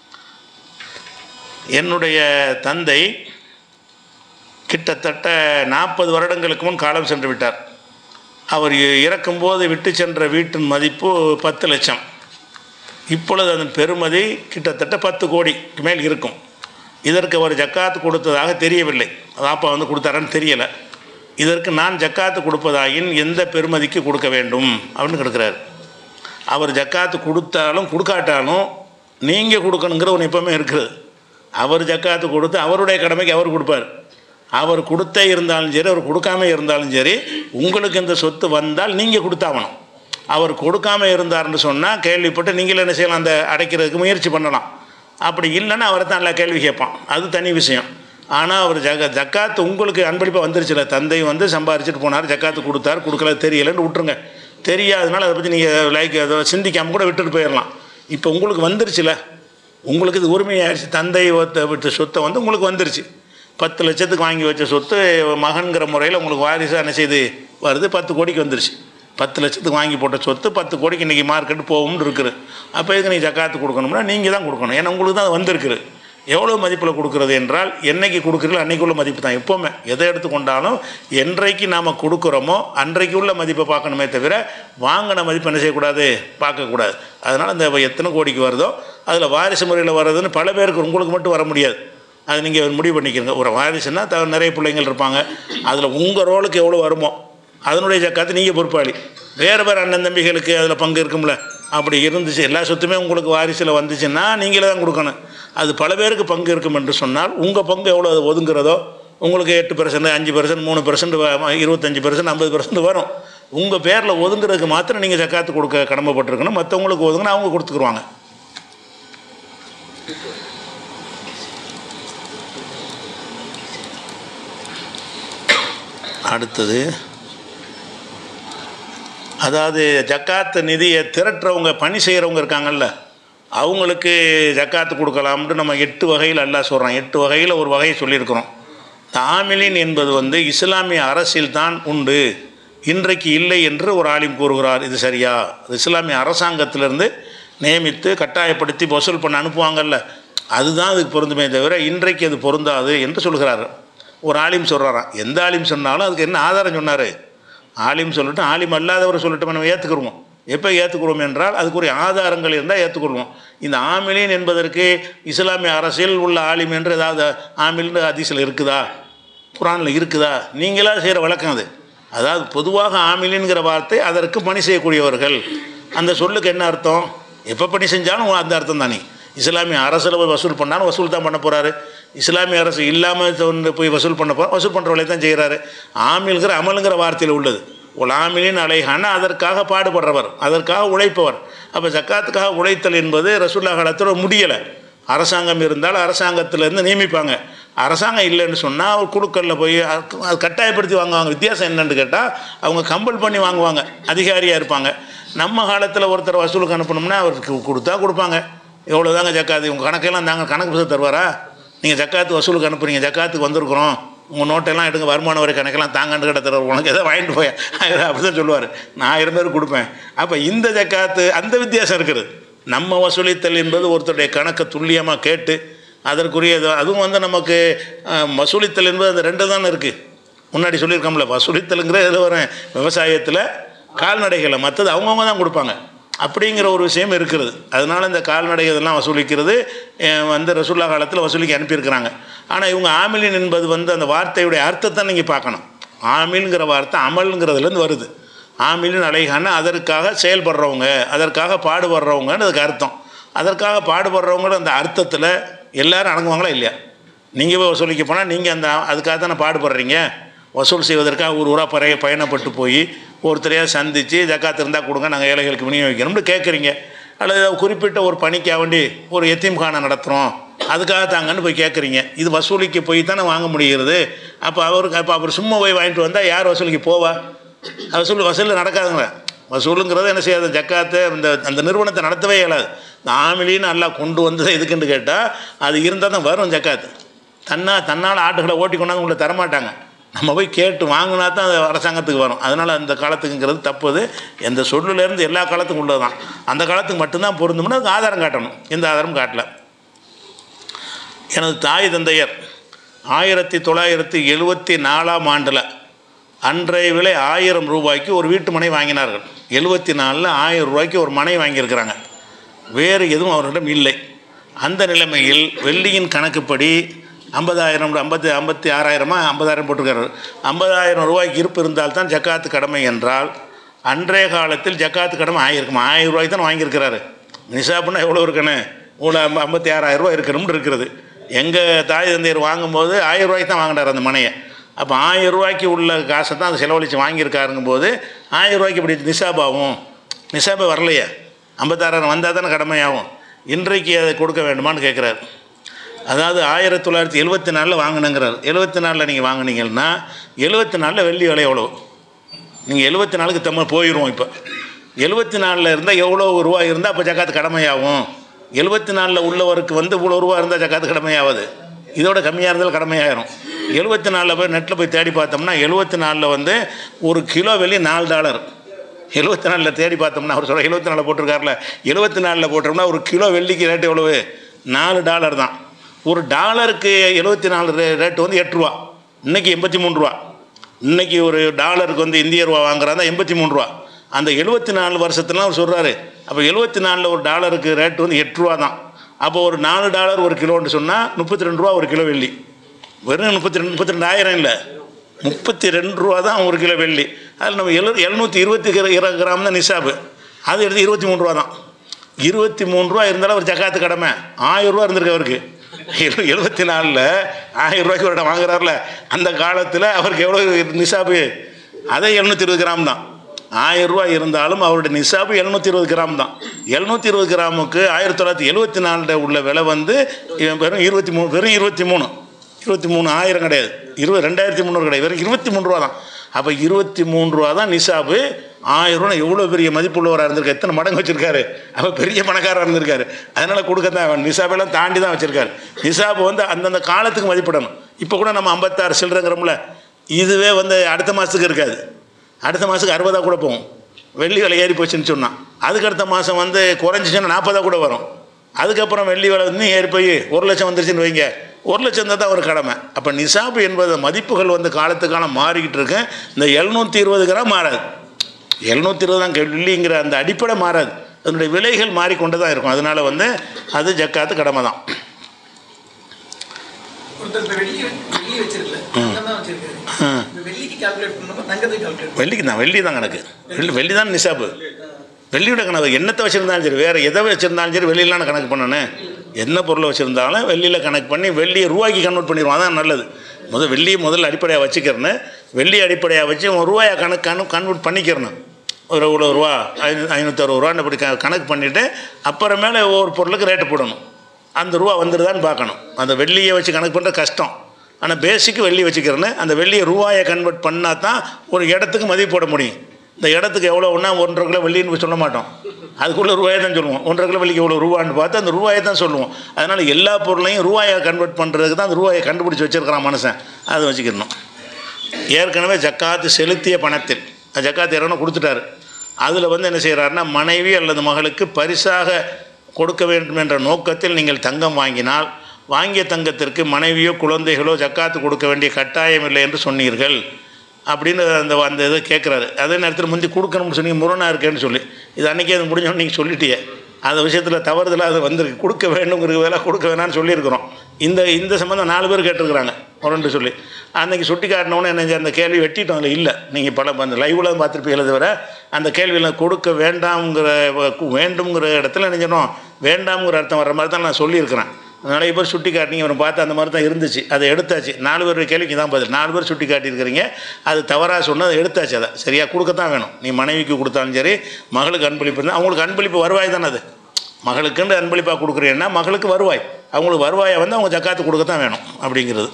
A: என்னுடைய தந்தை கிட்டத்தட்ட நாற்பது வருடங்களுக்கு முன் காலம் சென்று விட்டார் அவர் இ- இறக்கும்போது விட்டு சென்ற வீட்டின் மதிப்பு பத்து லட்சம் இப்பொழுது அதன் பெறுமதி கிட்டத்தட்ட பத்து கோடிக்கு மேல் இருக்கும் இதற்கு அவர் ஜக்காத்து கொடுத்ததாக தெரியவில்லை அப்பா வந்து கொடுத்தாரான்னு தெரியலை இதற்கு நான் ஜக்காத்து கொடுப்பதாயின் எந்த பெறுமதிக்கு கொடுக்க வேண்டும் அப்படின்னு கேட்குறாரு அவர் ஜக்காத்து கொடுத்தாலும் கொடுக்காட்டாலும் நீங்கள் கொடுக்கணுங்கிற ஒன்று எப்பவுமே இருக்குது அவர் ஜக்காத்து கொடுத்து அவருடைய கடமைக்கு அவர் கொடுப்பார் அவர் கொடுத்தே இருந்தாலும் சரி அவர் கொடுக்காம இருந்தாலும் சரி உங்களுக்கு இந்த சொத்து வந்தால் நீங்கள் கொடுத்தாகணும் அவர் கொடுக்காம இருந்தார்னு சொன்னால் கேள்விப்பட்டு நீங்களும் என்ன செய்யலாம் அந்த அடைக்கிறதுக்கு முயற்சி பண்ணலாம் அப்படி இல்லைன்னா அவரை தான் நல்லா கேள்வி கேட்பான் அது தனி விஷயம் ஆனால் அவர் ஜக ஜக்காத்து உங்களுக்கு அன்பளிப்பாக வந்துருச்சுல தந்தை வந்து சம்பாரிச்சிட்டு போனார் ஜக்காத்து கொடுத்தார் கொடுக்கல தெரியலைன்னு விட்டுருங்க தெரியாதனால அதை பற்றி நீங்கள் லைக் அதை சிந்திக்காமல் கூட விட்டுட்டு போயிடலாம் இப்போ உங்களுக்கு வந்துருச்சுல உங்களுக்கு இது உரிமையாயிடுச்சு தந்தை ஒத்த விட்ட சொத்தை வந்து உங்களுக்கு வந்துருச்சு பத்து லட்சத்துக்கு வாங்கி வச்ச சொத்து மகன்கிற முறையில் உங்களுக்கு வாரிசாக என்ன செய்து வருது பத்து கோடிக்கு வந்துருச்சு பத்து லட்சத்துக்கு வாங்கி போட்ட சொத்து பத்து கோடிக்கு இன்றைக்கி மார்க்கெட்டு போகும்னு இருக்குது அப்போ இதுக்கு நீங்கள் ஜக்காத்து கொடுக்கணும்னா நீங்கள் தான் கொடுக்கணும் ஏன்னா உங்களுக்கு தான் அது வந்திருக்குது எவ்வளோ மதிப்பில் கொடுக்குறது என்றால் என்னைக்கு கொடுக்குறீங்களோ அன்னைக்கு உள்ள மதிப்பு தான் எப்போவுமே எதை எடுத்துக்கொண்டாலும் என்றைக்கு நாம் கொடுக்குறோமோ அன்றைக்கு உள்ள மதிப்பை பார்க்கணுமே தவிர வாங்கின மதிப்பு என்ன செய்யக்கூடாது பார்க்கக்கூடாது அதனால் இந்த எத்தனை கோடிக்கு வருதோ அதில் வாரிசு முறையில் வர்றதுன்னு பல பேருக்கு உங்களுக்கு மட்டும் வர முடியாது அது நீங்கள் முடிவு பண்ணிக்கிறங்க ஒரு வாரிசுன்னா த நிறைய பிள்ளைங்கள் இருப்பாங்க அதில் உங்கள் ரோலுக்கு எவ்வளோ வருமோ அதனுடைய ஜக்காத்து நீங்கள் பொறுப்பாளி வேறு வேறு அண்ணன் தம்பிகளுக்கு அதில் பங்கு இருக்கும்ல அப்படி இருந்துச்சு எல்லா சொத்துமே உங்களுக்கு வாரிசில் வந்துச்சுன்னா நீங்களே தான் கொடுக்கணும் அது பல பேருக்கு பங்கு இருக்கும் என்று சொன்னால் உங்கள் பங்கு எவ்வளோ அது ஒதுங்குறதோ உங்களுக்கு எட்டு பர்சன்ட் அஞ்சு பர்சன்ட் மூணு பர்சன்ட் இருபத்தஞ்சி பர்சன்ட் ஐம்பது பர்சன்ட் வரும் உங்கள் பேரில் ஒதுங்குறதுக்கு மாத்திரம் நீங்கள் ஜக்காத்து கொடுக்க கடமைப்பட்டிருக்கணும் மற்றவங்களுக்கு ஒதுங்கினா அவங்க கொடுத்துக்குருவாங்க அடுத்தது அதாவது ஜக்காத்து நிதியை திரட்டுறவங்க பணி செய்கிறவங்க இருக்காங்கல்ல அவங்களுக்கு ஜக்காத்து கொடுக்கலாம்னு நம்ம எட்டு வகையில் அல்லாஹ் சொல்கிறான் எட்டு வகையில் ஒரு வகையை சொல்லியிருக்கிறோம் தாமிலின் என்பது வந்து இஸ்லாமிய அரசியல் தான் உண்டு இன்றைக்கு இல்லை என்று ஒரு ஆலிம் கூறுகிறார் இது சரியா அது இஸ்லாமிய அரசாங்கத்திலிருந்து நியமித்து கட்டாயப்படுத்தி வசூல் பண்ண அனுப்புவாங்கல்ல அதுதான் அதுக்கு பொருந்துமே தவிர இன்றைக்கு அது பொருந்தாது என்று சொல்கிறார் ஒரு ஆலிம் சொல்கிறாராம் எந்த ஆலிம் சொன்னாலும் அதுக்கு என்ன ஆதாரம் சொன்னார் ஆலிம் சொல்லட்டும் ஆலிம் அல்லாதவர் சொல்லட்டும் நம்ம ஏற்றுக்குருவோம் எப்போ ஏற்றுக்குறோம் என்றால் அதுக்குரிய ஆதாரங்கள் இருந்தால் ஏற்றுக்கொள்வோம் இந்த ஆமிலின் என்பதற்கு இஸ்லாமிய அரசியல் உள்ள ஆலிம் என்று ஏதாவது ஆமில்னு அதிசல் இருக்குதா குரானில் இருக்குதா நீங்களா செய்கிற வழக்கம் அது அதாவது பொதுவாக ஆமிலின்கிற வார்த்தை அதற்கு பணி செய்யக்கூடியவர்கள் அந்த சொல்லுக்கு என்ன அர்த்தம் எப்போ பணி செஞ்சாலும் அந்த அர்த்தம் தானே இஸ்லாமிய அரசில் போய் வசூல் பண்ணாலும் வசூல் தான் பண்ண போகிறாரு இஸ்லாமிய அரசு இல்லாமல் போய் வசூல் பண்ண போகிறோம் வசூல் பண்ணுற வேலையை தான் செய்கிறாரு ஆமில்கிற அமலுங்கிற வார்த்தையில் உள்ளது ஒரு ஆமிலின் அலைஹான அதற்காக பாடுபடுறவர் அதற்காக உழைப்பவர் அப்போ ஜக்காத்துக்காக உழைத்தல் என்பது ரசூல்லா காலத்தில் முடியலை அரசாங்கம் இருந்தால் அரசாங்கத்திலேருந்து நியமிப்பாங்க அரசாங்கம் இல்லைன்னு சொன்னால் அவர் குழுக்களில் போய் அது அது கட்டாயப்படுத்தி வாங்குவாங்க வித்தியாசம் என்னன்னு கேட்டால் அவங்க கம்பல் பண்ணி வாங்குவாங்க அதிகாரியாக இருப்பாங்க நம்ம காலத்தில் ஒருத்தர் வசூலுக்கு அனுப்பணும்னா அவருக்கு கொடுத்தா கொடுப்பாங்க எவ்வளோ தாங்க ஜக்காத்து உங்கள் கணக்கெல்லாம் தாங்க கணக்கு புத்தகம் தருவாரா நீங்கள் ஜக்காத்து வசூலுக்கு அனுப்புறீங்க ஜக்காத்துக்கு வந்திருக்கிறோம் உங்கள் நோட்டெல்லாம் எடுங்க வருமான வரி கணக்கெல்லாம் தாங்கன்னு கிட்ட தருவார் உனக்கு எதை வாங்கிட்டு போய் அப்படி தான் சொல்லுவார் நான் ஆயிரம் பேர் கொடுப்பேன் அப்போ இந்த ஜக்காத்து அந்த வித்தியாசம் இருக்குது நம்ம வசூலித்தல் என்பது ஒருத்தருடைய கணக்கை துல்லியமாக கேட்டு அதற்குரிய இது- அதுவும் வந்து நமக்கு அஹ், வசூலித்தல் என்பது அந்த ரெண்டு தானே இருக்குது முன்னாடி சொல்லியிருக்கோம்ல வசூலித்தலுங்கிற இதில் வர விவசாயத்தில் கால்நடைகளை மற்றது அவங்கவுங்க தான் கொடுப்பாங்க அப்படிங்கிற ஒரு விஷயம் இருக்கிறது அதனால இந்த கால்நடை இதெல்லாம் வசூலிக்கிறது அஹ், வந்து ரசூல்லா காலத்தில் வசூலிக்கு அனுப்பியிருக்கிறாங்க ஆனால் இவங்க ஆமிலின் என்பது வந்து அந்த வார்த்தையுடைய அர்த்தத்தை நீங்கள் பார்க்கணும் ஆமில்ங்கிற வார்த்தை அமல்ங்கிறதுலேருந்து வருது ஆமிலின் அலைகான அதற்காக செயல்படுறவங்க அதற்காக பாடுபடுறவங்கன்னு அதுக்கு அர்த்தம் அதற்காக பாடுபடுறவங்கிற அந்த அர்த்தத்தில் எல்லாரும் அடங்குவாங்களா இல்லையா நீங்கள் போய் வசூலிக்க போனால் நீங்கள் அந்த அதுக்காக தானே பாடுபடுறீங்க வசூல் செய்வதற்காக ஒரு ஊராக பறைய பயணப்பட்டு போய் ஒருத்தரையாக சந்தித்து ஜக்காத்து இருந்தால் கொடுங்க நாங்கள் ஏழைகளுக்கு விநியோகிக்கணும்னு கேட்குறீங்க அல்லது ஏதாவது குறிப்பிட்ட ஒரு பணிக்காக வேண்டி ஒரு எத்தீம்கானை நடத்துகிறோம் அதுக்காக தாங்கன்னு போய் கேட்குறீங்க இது வசூலிக்கு போய் தானே வாங்க முடிகிறது அப்போ அவருக்கு அப்போ அவர் சும்மா போய் வாங்கிட்டு வந்தால் யார் வசூலிக்கு போவா வசூல் வசூல் நடக்காதுங்க வசூலுங்கிறது என்ன செய்யாது ஜக்காத்து இந்த அந்த நிறுவனத்தை நடத்தவே இயலாது இந்த ஆமிலின்னு நல்லா கொண்டு வந்தது எதுக்குன்னு கேட்டால் அது இருந்தால் தான் வரும் ஜக்காத்து தன்னா தன்னால் ஆட்டுகளை ஓட்டி கொண்டாந்து உங்களை தரமாட்டாங்க நம்ம போய் கேட்டு வாங்கினா தான் அது அரசாங்கத்துக்கு வரும் அதனால் அந்த காலத்துக்குங்கிறது தப்புது எந்த சொல்லுலேருந்து எல்லா காலத்துக்கும் உள்ளது தான் அந்த காலத்துக்கு மட்டும்தான் பொருந்தும்னா அதுக்கு ஆதாரம் காட்டணும் எந்த ஆதாரமும் காட்டல எனது தாய் தந்தையர் ஆயிரத்தி தொள்ளாயிரத்தி எழுவத்தி நாலாம் ஆண்டில் அன்றைய விலை ஆயிரம் ரூபாய்க்கு ஒரு வீட்டு மனை வாங்கினார்கள் எழுவத்தி நாலில் ஆயிரம் ரூபாய்க்கு ஒரு மனை வாங்கியிருக்கிறாங்க வேறு எதுவும் அவர்களிடம் இல்லை அந்த நிலைமையில் வெள்ளியின் கணக்குப்படி ஐம்பதாயிரம் ஐம்பத்தி ஐம்பத்தி ஆறாயிரமா ஐம்பதாயிரம் போட்டிருக்காரு ஐம்பதாயிரம் ரூபாய்க்கு இருப்பு இருந்தால் தான் ஜக்காத்து கடமை என்றால் அன்றைய காலத்தில் ஜக்காத்து கடமை ஆகிருக்குமா ஆயிரம் ரூபாய்க்கு தான் வாங்கியிருக்கிறாரு நிசாப்புன்னா எவ்வளோ இருக்கணும் இவ்வளோ ஐம்ப- ஐம்பத்தி ஆறாயிரம் ரூபாய் இருக்கணும்னு இருக்கிறது எங்கள் தாய் தந்தையர் வாங்கும்போது ஆயிரம் ரூபாய்க்கு தான் வாங்கினார் அந்த மனையை அப்போ ஆயிரம் ரூபாய்க்கு உள்ள காசை தான் அதை செலவழித்து வாங்கியிருக்காருங்கும் போது ஆயிரம் ரூபாய்க்கு இப்படி நிசாபாகும் நிசாபே வரலையே ஐம்பத்தாறாயிரம் வந்தால் தானே கடமையாகும் இன்றைக்கு அதை கொடுக்க வேண்டுமான்னு கேட்குறாரு அதாவது ஆயிரத்தி தொள்ளாயிரத்தி எழுபத்தி நாலில் வாங்கினுங்கிறார் எழுபத்தி நாலில் நீங்கள் வாங்குனீங்கன்னா எழுபத்தி நாலில் வெள்ளி விலை எவ்வளோ நீங்கள் எழுபத்தி நாலுக்கு தம்ம போயிடுவோம் இப்போ எழுபத்தி நாலில் இருந்தால் எவ்வளோ ரூபா இருந்தால் அப்போ ஜக்காத்து கடமையாகும் எழுபத்தி நாலில் உள்ளவருக்கு வந்து இவ்வளோ ரூபா இருந்தால் ஜக்காத்து கடமையாகாது இதோட கம்மியாக இருந்தாலும் கடமையாயிரும் எழுபத்தி நாலில் போய் நெட்டில் போய் தேடி பார்த்தோம்னா எழுபத்தி நாலில் வந்து ஒரு கிலோ வெள்ளி நாலு டாலர் எழுபத்தி நாலில் தேடி பார்த்தோம்னா அவர் சொல்ல எழுபத்தி நாலில் போட்டிருக்காருல எழுபத்தி நாலில் போட்டோம்னா ஒரு கிலோ வெள்ளிக்கு ரேட்டு எவ்வளவு நாலு டாலர் தான் ஒரு டாலருக்கு எழுபத்தி நாலு ரே ரேட்டு வந்து எட்டு ரூபா இன்றைக்கி எண்பத்தி மூணு ரூபா இன்னைக்கு ஒரு டாலருக்கு வந்து இந்திய ரூபா வாங்குறாங்க எண்பத்தி மூணு ரூபா அந்த எழுபத்தி நாலு வருஷத்துலாம் அவர் சொல்கிறாரு அப்போ எழுபத்தி நாலில் ஒரு டாலருக்கு ரேட்டு வந்து எட்டு ரூபா தான் அப்போ ஒரு நாலு டாலர் ஒரு கிலோன்னு சொன்னால் முப்பத்தி ரெண்டு ரூபா ஒரு கிலோ வெள்ளி வெறும் முப்பத்தி ரெண்டு முப்பத்தி ரெண்டாயிரம் இல்லை முப்பத்தி ரெண்டு ரூபா தான் ஒரு கிலோ வெள்ளி அதில் நம்ம எழு எழுநூற்றி இருபத்தி இருபது கிராம் தான் நிசாபு அது எடுத்து இருபத்தி மூணு ரூபா தான் இருபத்தி மூணு ரூபா இருந்தாலும் ஒரு ஜக்காத்து கடமை ஆயிரம் ரூபா இருந்திருக்கு அவருக்கு எழு எழுபத்தி நாலில் ஆயிரம் ரூபாய்க்கு ஒரு இடம் வாங்குறாருல அந்த காலத்தில் அவருக்கு எவ்வளோ நிசாபு அதே எழுநூற்றி இருபது கிராம் தான் ஆயிரம் ரூபாய் இருந்தாலும் அவருடைய நிசாபு எழுநூற்றி இருபது கிராம் தான் எழுநூற்றி இருபது கிராமுக்கு ஆயிரத்தி தொள்ளாயிரத்தி எழுபத்தி நாலில் உள்ள விலை வந்து இவன் வெறும் இருபத்தி மூணு வெறும் இருபத்தி மூணு இருபத்தி மூணு ஆயிரம் கிடையாது இருபது ரெண்டாயிரத்தி முந்நூறு கிடையாது வெறும் இருபத்தி மூணு ரூபா தான் அப்போ இருபத்தி மூணு ரூபா தான் நிசாபு ஆயிரம் ரூபா எவ்வளோ பெரிய மதிப்புள்ளவராக இருந்திருக்காரு எத்தனை மடங்கு வச்சுருக்காரு அப்போ பெரிய பணக்காரராக இருந்திருக்காரு அதனால் கொடுக்க தான் வேணும். நிசாபெல்லாம் தாண்டி தான் வச்சுருக்காரு நிசாபு வந்து அந்தந்த காலத்துக்கு மதிப்பிடணும் இப்போ கூட நம்ம ஐம்பத்தாறு சில்லறங்கிறோம்ல இதுவே வந்து அடுத்த மாதத்துக்கு இருக்காது அடுத்த மாதத்துக்கு அறுபதா கூட போகும் வெள்ளி விலை ஏறி போச்சுன்னு சொன்னான் அதுக்கு அடுத்த மாதம் வந்து குறைஞ்சிச்சுன்னா நாற்பதா கூட வரும் அதுக்கப்புறம் வெள்ளி விலை வந்து ஏறி போய் ஒரு லட்சம் வந்துருச்சுன்னு வைங்க ஒரு லட்சம் தான் ஒரு கடமை அப்போ நிசாபு என்பது மதிப்புகள் வந்து காலத்துக்கான மாறிக்கிட்டு இருக்கு இந்த எழுநூற்றி இருபது கிராம் மாறாது எழுநூற்றி இருபது தான் வெள்ளிங்கிற அந்த அடிப்படை மாறாது அதனுடைய விலைகள் மாறிக்கொண்டு தான் இருக்கும் அதனால வந்து அது ஜக்காத்து கடமை தான்
C: ஒருத்தர் இப்ப வெள்ளி வெள்ளி வச்சிருக்கல தங்கம் தான் வச்சிருக்காரு இந்த வெள்ளிக்கு கால்குலேட் பண்ணாம தங்கத்துக்கு கால்குலேட்
A: வெள்ளிக்கு தான் வெள்ளி தான் கணக்கு வெள்ளி வெள்ளி தான் நிசாபு வெள்ளியோட கணக்கு என்னத்தை வச்சுருந்தாலும் சரி வேறு எதை வச்சுருந்தாலும் சரி வெள்ளியிலான கணக்கு பண்ணணும் என்ன பொருளை வச்சுருந்தாலும் வெள்ளியில் கணக்கு பண்ணி வெள்ளியை ரூபாய்க்கு கன்வெர்ட் பண்ணிடுவோம் அதான் நல்லது முதல் வெள்ளியை முதல்ல அடிப்படையாக வச்சுக்கிறேன்னு வெள்ளி அடிப்படையாக வச்சு ஒரு ரூபாயை கணக்கு கணு கன்வெர்ட் பண்ணிக்கிறணும் ஒரு இவ்வளோ ரூபா ஐநூ ஐநூற்றறுபது ரூபான்னு இப்படி க கணக்கு பண்ணிவிட்டு அப்புறமேலே ஒவ்வொரு பொருளுக்கு ரேட்டு போடணும் அந்த ரூபா வந்துடுதான்னு பார்க்கணும் அந்த வெள்ளியை வச்சு கணக்கு பண்ணுறது கஷ்டம் ஆனால் பேசிக்கு வெள்ளி வச்சுக்கிறேன்னு அந்த வெள்ளியை ரூபாயை கன்வெர்ட் பண்ணால் தான் ஒரு இடத்துக்கு மதிப்பு போட முடியும் இந்த இடத்துக்கு எவ்வளோ ஒன்றா ஒன்றரை கிலோ வெள்ளின்னு சொல்ல மாட்டோம் அதுக்குள்ளே ரூபாயை தான் சொல்லுவோம் ஒன்றரை கிலோ வெள்ளிக்கு எவ்வளோ ரூபான்னு பார்த்து அந்த ரூபாயை தான் சொல்லுவோம் அதனால் எல்லா பொருளையும் ரூபாயை கன்வெர்ட் பண்ணுறதுக்கு தான் அந்த ரூபாயை கண்டுபிடிச்சி வச்சிருக்கிறான் மனுஷன் அதை வச்சுக்கணும் ஏற்கனவே ஜக்காத்து செலுத்திய பணத்தில் அந்த ஜக்காத்து இறன்னு கொடுத்துட்டாரு அதில் வந்து என்ன செய்கிறாருன்னா மனைவி அல்லது மகளுக்கு பரிசாக கொடுக்க வேண்டும் என்ற நோக்கத்தில் நீங்கள் தங்கம் வாங்கினால் வாங்கிய தங்கத்திற்கு மனைவியோ குழந்தைகளோ ஜக்காத்து கொடுக்க வேண்டிய கட்டாயம் இல்லை என்று சொன்னீர்கள் அப்படின்னு அந்த அந்த இதை கேட்குறாரு அதே நேரத்தில் முந்தி கொடுக்கணும்னு சொன்னீங்க முரணாக இருக்கேன்னு சொல்லி இது அன்றைக்கி அது முடிஞ்சோன்னு நீங்கள் சொல்லிட்டியே அந்த விஷயத்தில் தவறுதலாக அது வந்திருக்கு கொடுக்க வேணுங்கிற வேலை கொடுக்க வேணாம்னு சொல்லியிருக்கிறோம் இந்த இந்த சம்மந்தம் நாலு பேர் கேட்டிருக்கிறாங்க முரண்டு சொல்லி அன்றைக்கி சுட்டி காட்டினோன்னு என்ன செஞ்சு அந்த கேள்வி வெட்டிட்டோம் அதில் இல்லை நீங்கள் பல அந்த லைவில் பார்த்துருப்பீங்களே தவிர அந்த கேள்வியில் கொடுக்க வேண்டாம்ங்கிற வேண்டுங்கிற இடத்துல என்ன செய்யணும் வேண்டாம்ங்கிற அர்த்தம் வர்ற மாதிரி தான் நான் சொல்லியிருக்கிறேன் நிறைய பேர் சுட்டி காட்டினீங்க அவரை பார்த்து அந்த மாதிரி தான் இருந்துச்சு அதை எடுத்தாச்சு நாலு பேர் கேள்விக்கு தான் பதில் நாலு பேர் சுட்டி காட்டியிருக்கிறீங்க அது தவறாக சொன்னது எடுத்தாச்சு அதை சரியாக கொடுக்கத்தான் வேணும் நீ மனைவிக்கு கொடுத்தாலும் சரி மகளுக்கு அன்பளிப்பு இருந்தால் அவங்களுக்கு அன்பளிப்பு வருவாய் தானே அது மகளுக்குன்னு அன்பளிப்பாக கொடுக்குறீங்கன்னா மகளுக்கு வருவாய் அவங்களுக்கு வருவாயை வந்து அவங்க ஜக்காத்து கொடுக்கத்தான் வேணும் அப்படிங்கிறது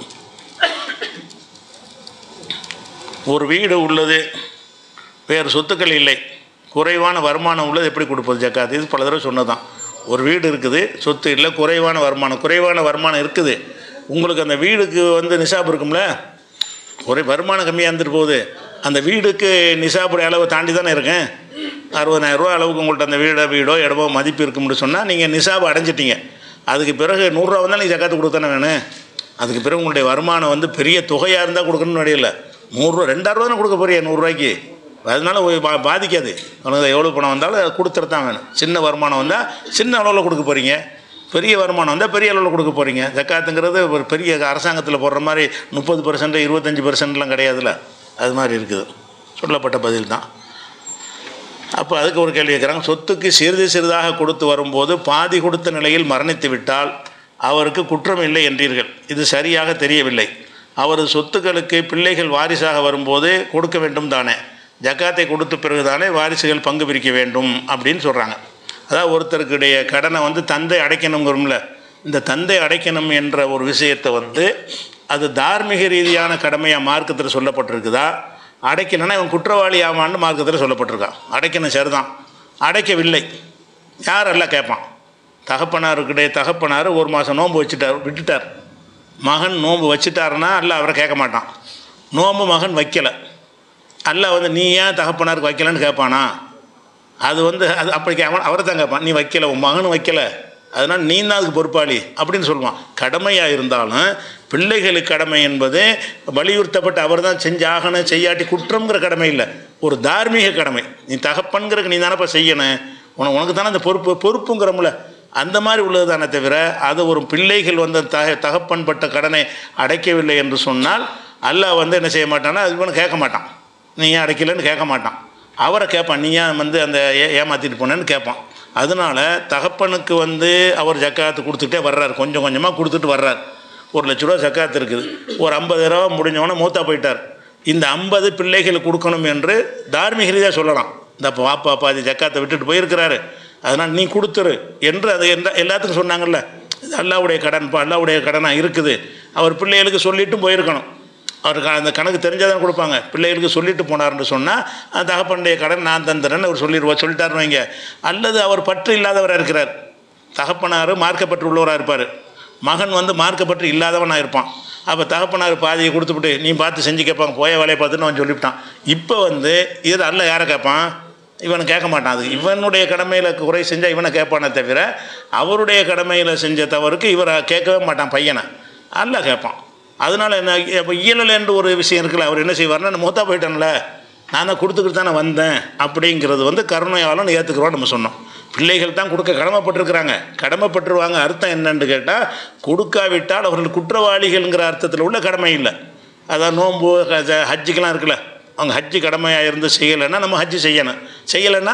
A: ஒரு வீடு உள்ளது வேறு சொத்துக்கள் இல்லை குறைவான வருமானம் உள்ளது எப்படி கொடுப்பது ஜக்காத்து இது பல தடவை சொன்னதான் ஒரு வீடு இருக்குது சொத்து இல்லை குறைவான வருமானம் குறைவான வருமானம் இருக்குது உங்களுக்கு அந்த வீடுக்கு வந்து நிசாப் இருக்கும்ல ஒரே வருமானம் கம்மியாக இருந்துட்டு போகுது அந்த வீடுக்கு நிசாபுடைய அளவை தாண்டி தானே இருக்கேன் அறுபதாயிரரூவா அளவுக்கு உங்கள்கிட்ட அந்த வீடோ வீடோ இடமோ மதிப்பு இருக்கும்னு சொன்னால் நீங்கள் நிசாபை அடைஞ்சிட்டீங்க அதுக்கு பிறகு நூறுரூவா வந்தால் நீங்கள் ஜக்காத்து கொடுத்தானே வேணும் அதுக்கு பிறகு உங்களுடைய வருமானம் வந்து பெரிய தொகையாக இருந்தால் கொடுக்கணும்னு வழியில் நூறுரூவா ரெண்டாயிரரூவா தானே கொடுக்க போறியா நூறுரூவாய்க்கு அதனால ஒரு பா பாதிக்காது உனக்கு எவ்வளோ பணம் வந்தாலும் அதை கொடுத்துட்டு தான் வேணும் சின்ன வருமானம் வந்தால் சின்ன அளவில் கொடுக்க போகிறீங்க பெரிய வருமானம் வந்தால் பெரிய அளவில் கொடுக்க போகிறீங்க ஜக்காத்துங்கிறது ஒரு பெரிய அரசாங்கத்தில் போடுற மாதிரி முப்பது பர்சன்ட் இருபத்தஞ்சி பர்சன்ட்லாம் கிடையாதுல்ல அது மாதிரி இருக்குது சொல்லப்பட்ட பதில் தான் அப்போ அதுக்கு ஒரு கேள்வி கேட்குறாங்க சொத்துக்கு சிறிது சிறிதாக கொடுத்து வரும்போது பாதி கொடுத்த நிலையில் மரணித்து விட்டால் அவருக்கு குற்றம் இல்லை என்றீர்கள் இது சரியாக தெரியவில்லை அவரது சொத்துக்களுக்கு பிள்ளைகள் வாரிசாக வரும்போது கொடுக்க வேண்டும் தானே ஜக்காத்தை கொடுத்த பிறகு தானே வாரிசுகள் பங்கு பிரிக்க வேண்டும் அப்படின்னு சொல்கிறாங்க அதாவது ஒருத்தருக்குடைய கடனை வந்து தந்தை அடைக்கணுங்கிறோம்ல இந்த தந்தை அடைக்கணும் என்ற ஒரு விஷயத்தை வந்து அது தார்மீக ரீதியான கடமையாக மார்க்கத்தில் சொல்லப்பட்டிருக்குதா அடைக்கணும்னா இவன் குற்றவாளி ஆமான்னு மார்க்கத்தில் சொல்லப்பட்டிருக்கான் அடைக்கணும் சரிதான் அடைக்கவில்லை யாரெல்லாம் கேட்பான் தகப்பனாருக்கிடைய தகப்பனார் ஒரு மாதம் நோன்பு வச்சுட்டார் விட்டுட்டார் மகன் நோன்பு வச்சுட்டாருன்னா அல்ல அவரை கேட்க மாட்டான் நோன்பு மகன் வைக்கலை அல்ல வந்து நீ ஏன் தகப்பனாருக்கு வைக்கலன்னு கேட்பானா அது வந்து அது அப்படி கே அவன் அவரை தான் கேட்பான் நீ வைக்கல உன் மகனும் வைக்கல அதனால் நீ தான் அதுக்கு பொறுப்பாளி அப்படின்னு சொல்லுவான் கடமையாக இருந்தாலும் பிள்ளைகளுக்கு கடமை என்பது வலியுறுத்தப்பட்டு அவர் தான் செஞ்சாகணும் செய்யாட்டி குற்றம்ங்கிற கடமை இல்லை ஒரு தார்மீக கடமை நீ தகப்பன்கிறக்கு நீ தானப்பா செய்யணும் உனக்கு உனக்கு தானே அந்த பொறுப்பு பொறுப்புங்கிறோம்ல அந்த மாதிரி உள்ளது தானே தவிர அது ஒரு பிள்ளைகள் வந்து தக தகப்பன்பட்ட கடனை அடைக்கவில்லை என்று சொன்னால் அல்லாஹ் வந்து என்ன செய்ய மாட்டான்னா அது இவனு கேட்க மாட்டான் நீ ஏன் அடைக்கலைன்னு கேட்க மாட்டான் அவரை கேட்பான் நீ ஏன் வந்து அந்த ஏ ஏமாற்றிட்டு போனேன்னு கேட்பான் அதனால தகப்பனுக்கு வந்து அவர் ஜக்காத்து கொடுத்துட்டே வர்றார் கொஞ்சம் கொஞ்சமாக கொடுத்துட்டு வர்றார் ஒரு லட்ச ரூபா ஜக்காத்து இருக்குது ஒரு ஐம்பது ரூபா முடிஞ்சவொடனே மூத்தா போயிட்டார் இந்த ஐம்பது பிள்ளைகளுக்கு கொடுக்கணும் என்று தார்மீக ரீதியாக சொல்லலாம் இந்த அப்போ வாப்பா பாதி ஜக்காத்தை விட்டுட்டு போயிருக்கிறாரு அதனால் நீ கொடுத்துரு என்று அது எந்த எல்லாத்துக்கும் சொன்னாங்கல்ல இது அல்லாவுடைய கடன்ப்பா அல்லாவுடைய கடனாக இருக்குது அவர் பிள்ளைகளுக்கு சொல்லிட்டும் போயிருக்கணும் அவருக்கு அந்த கணக்கு தெரிஞ்சால் கொடுப்பாங்க பிள்ளைகளுக்கு சொல்லிட்டு போனார்னு சொன்னால் அந்த தகப்பனுடைய கடன் நான் தந்துறேன்னு அவர் சொல்லிடுவா சொல்லிட்டாருன்னு வைங்க அல்லது அவர் பற்று இல்லாதவராக இருக்கிறார் தகப்பனார் மார்க்கப்பற்று உள்ளவராக இருப்பார் மகன் வந்து மார்க்கப்பற்று இல்லாதவனாக இருப்பான் அப்போ தகப்பனார் பாதியை கொடுத்துவிட்டு நீ பார்த்து செஞ்சு கேட்பாங்க போய வேலையை பார்த்துன்னு அவன் சொல்லிவிட்டான் இப்போ வந்து இது அல்ல யாரை கேட்பான் இவனை கேட்க மாட்டான் அது இவனுடைய கடமையில் குறை செஞ்சால் இவனை கேட்பானே தவிர அவருடைய கடமையில் செஞ்ச தவறுக்கு இவரை கேட்கவே மாட்டான் பையனை அல்லாஹ் கேட்பான் அதனால என்ன இப்போ இயலல் என்று ஒரு விஷயம் இருக்குல்ல அவர் என்ன செய்வார்னா நான் மூத்தா போயிட்டேன்ல நான் தான் கொடுத்துக்கிட்டு தானே வந்தேன் அப்படிங்கிறது வந்து கருணையாளன் ஏற்றுக்கிறோம் நம்ம சொன்னோம் பிள்ளைகள் தான் கொடுக்க கடமைப்பட்டிருக்கிறாங்க கடமைப்பட்டுருவாங்க அர்த்தம் என்னன்னு கேட்டால் கொடுக்காவிட்டால் அவர்கள் குற்றவாளிகள்ங்கிற அர்த்தத்தில் உள்ள கடமை இல்லை அதான் நோன்பு ஹஜ- ஹஜ்ஜுக்கெல்லாம் இருக்குல்ல அவங்க ஹஜ்ஜு கடமையாக இருந்து செய்யலைன்னா நம்ம ஹஜ்ஜு செய்யணும் செய்யலைன்னா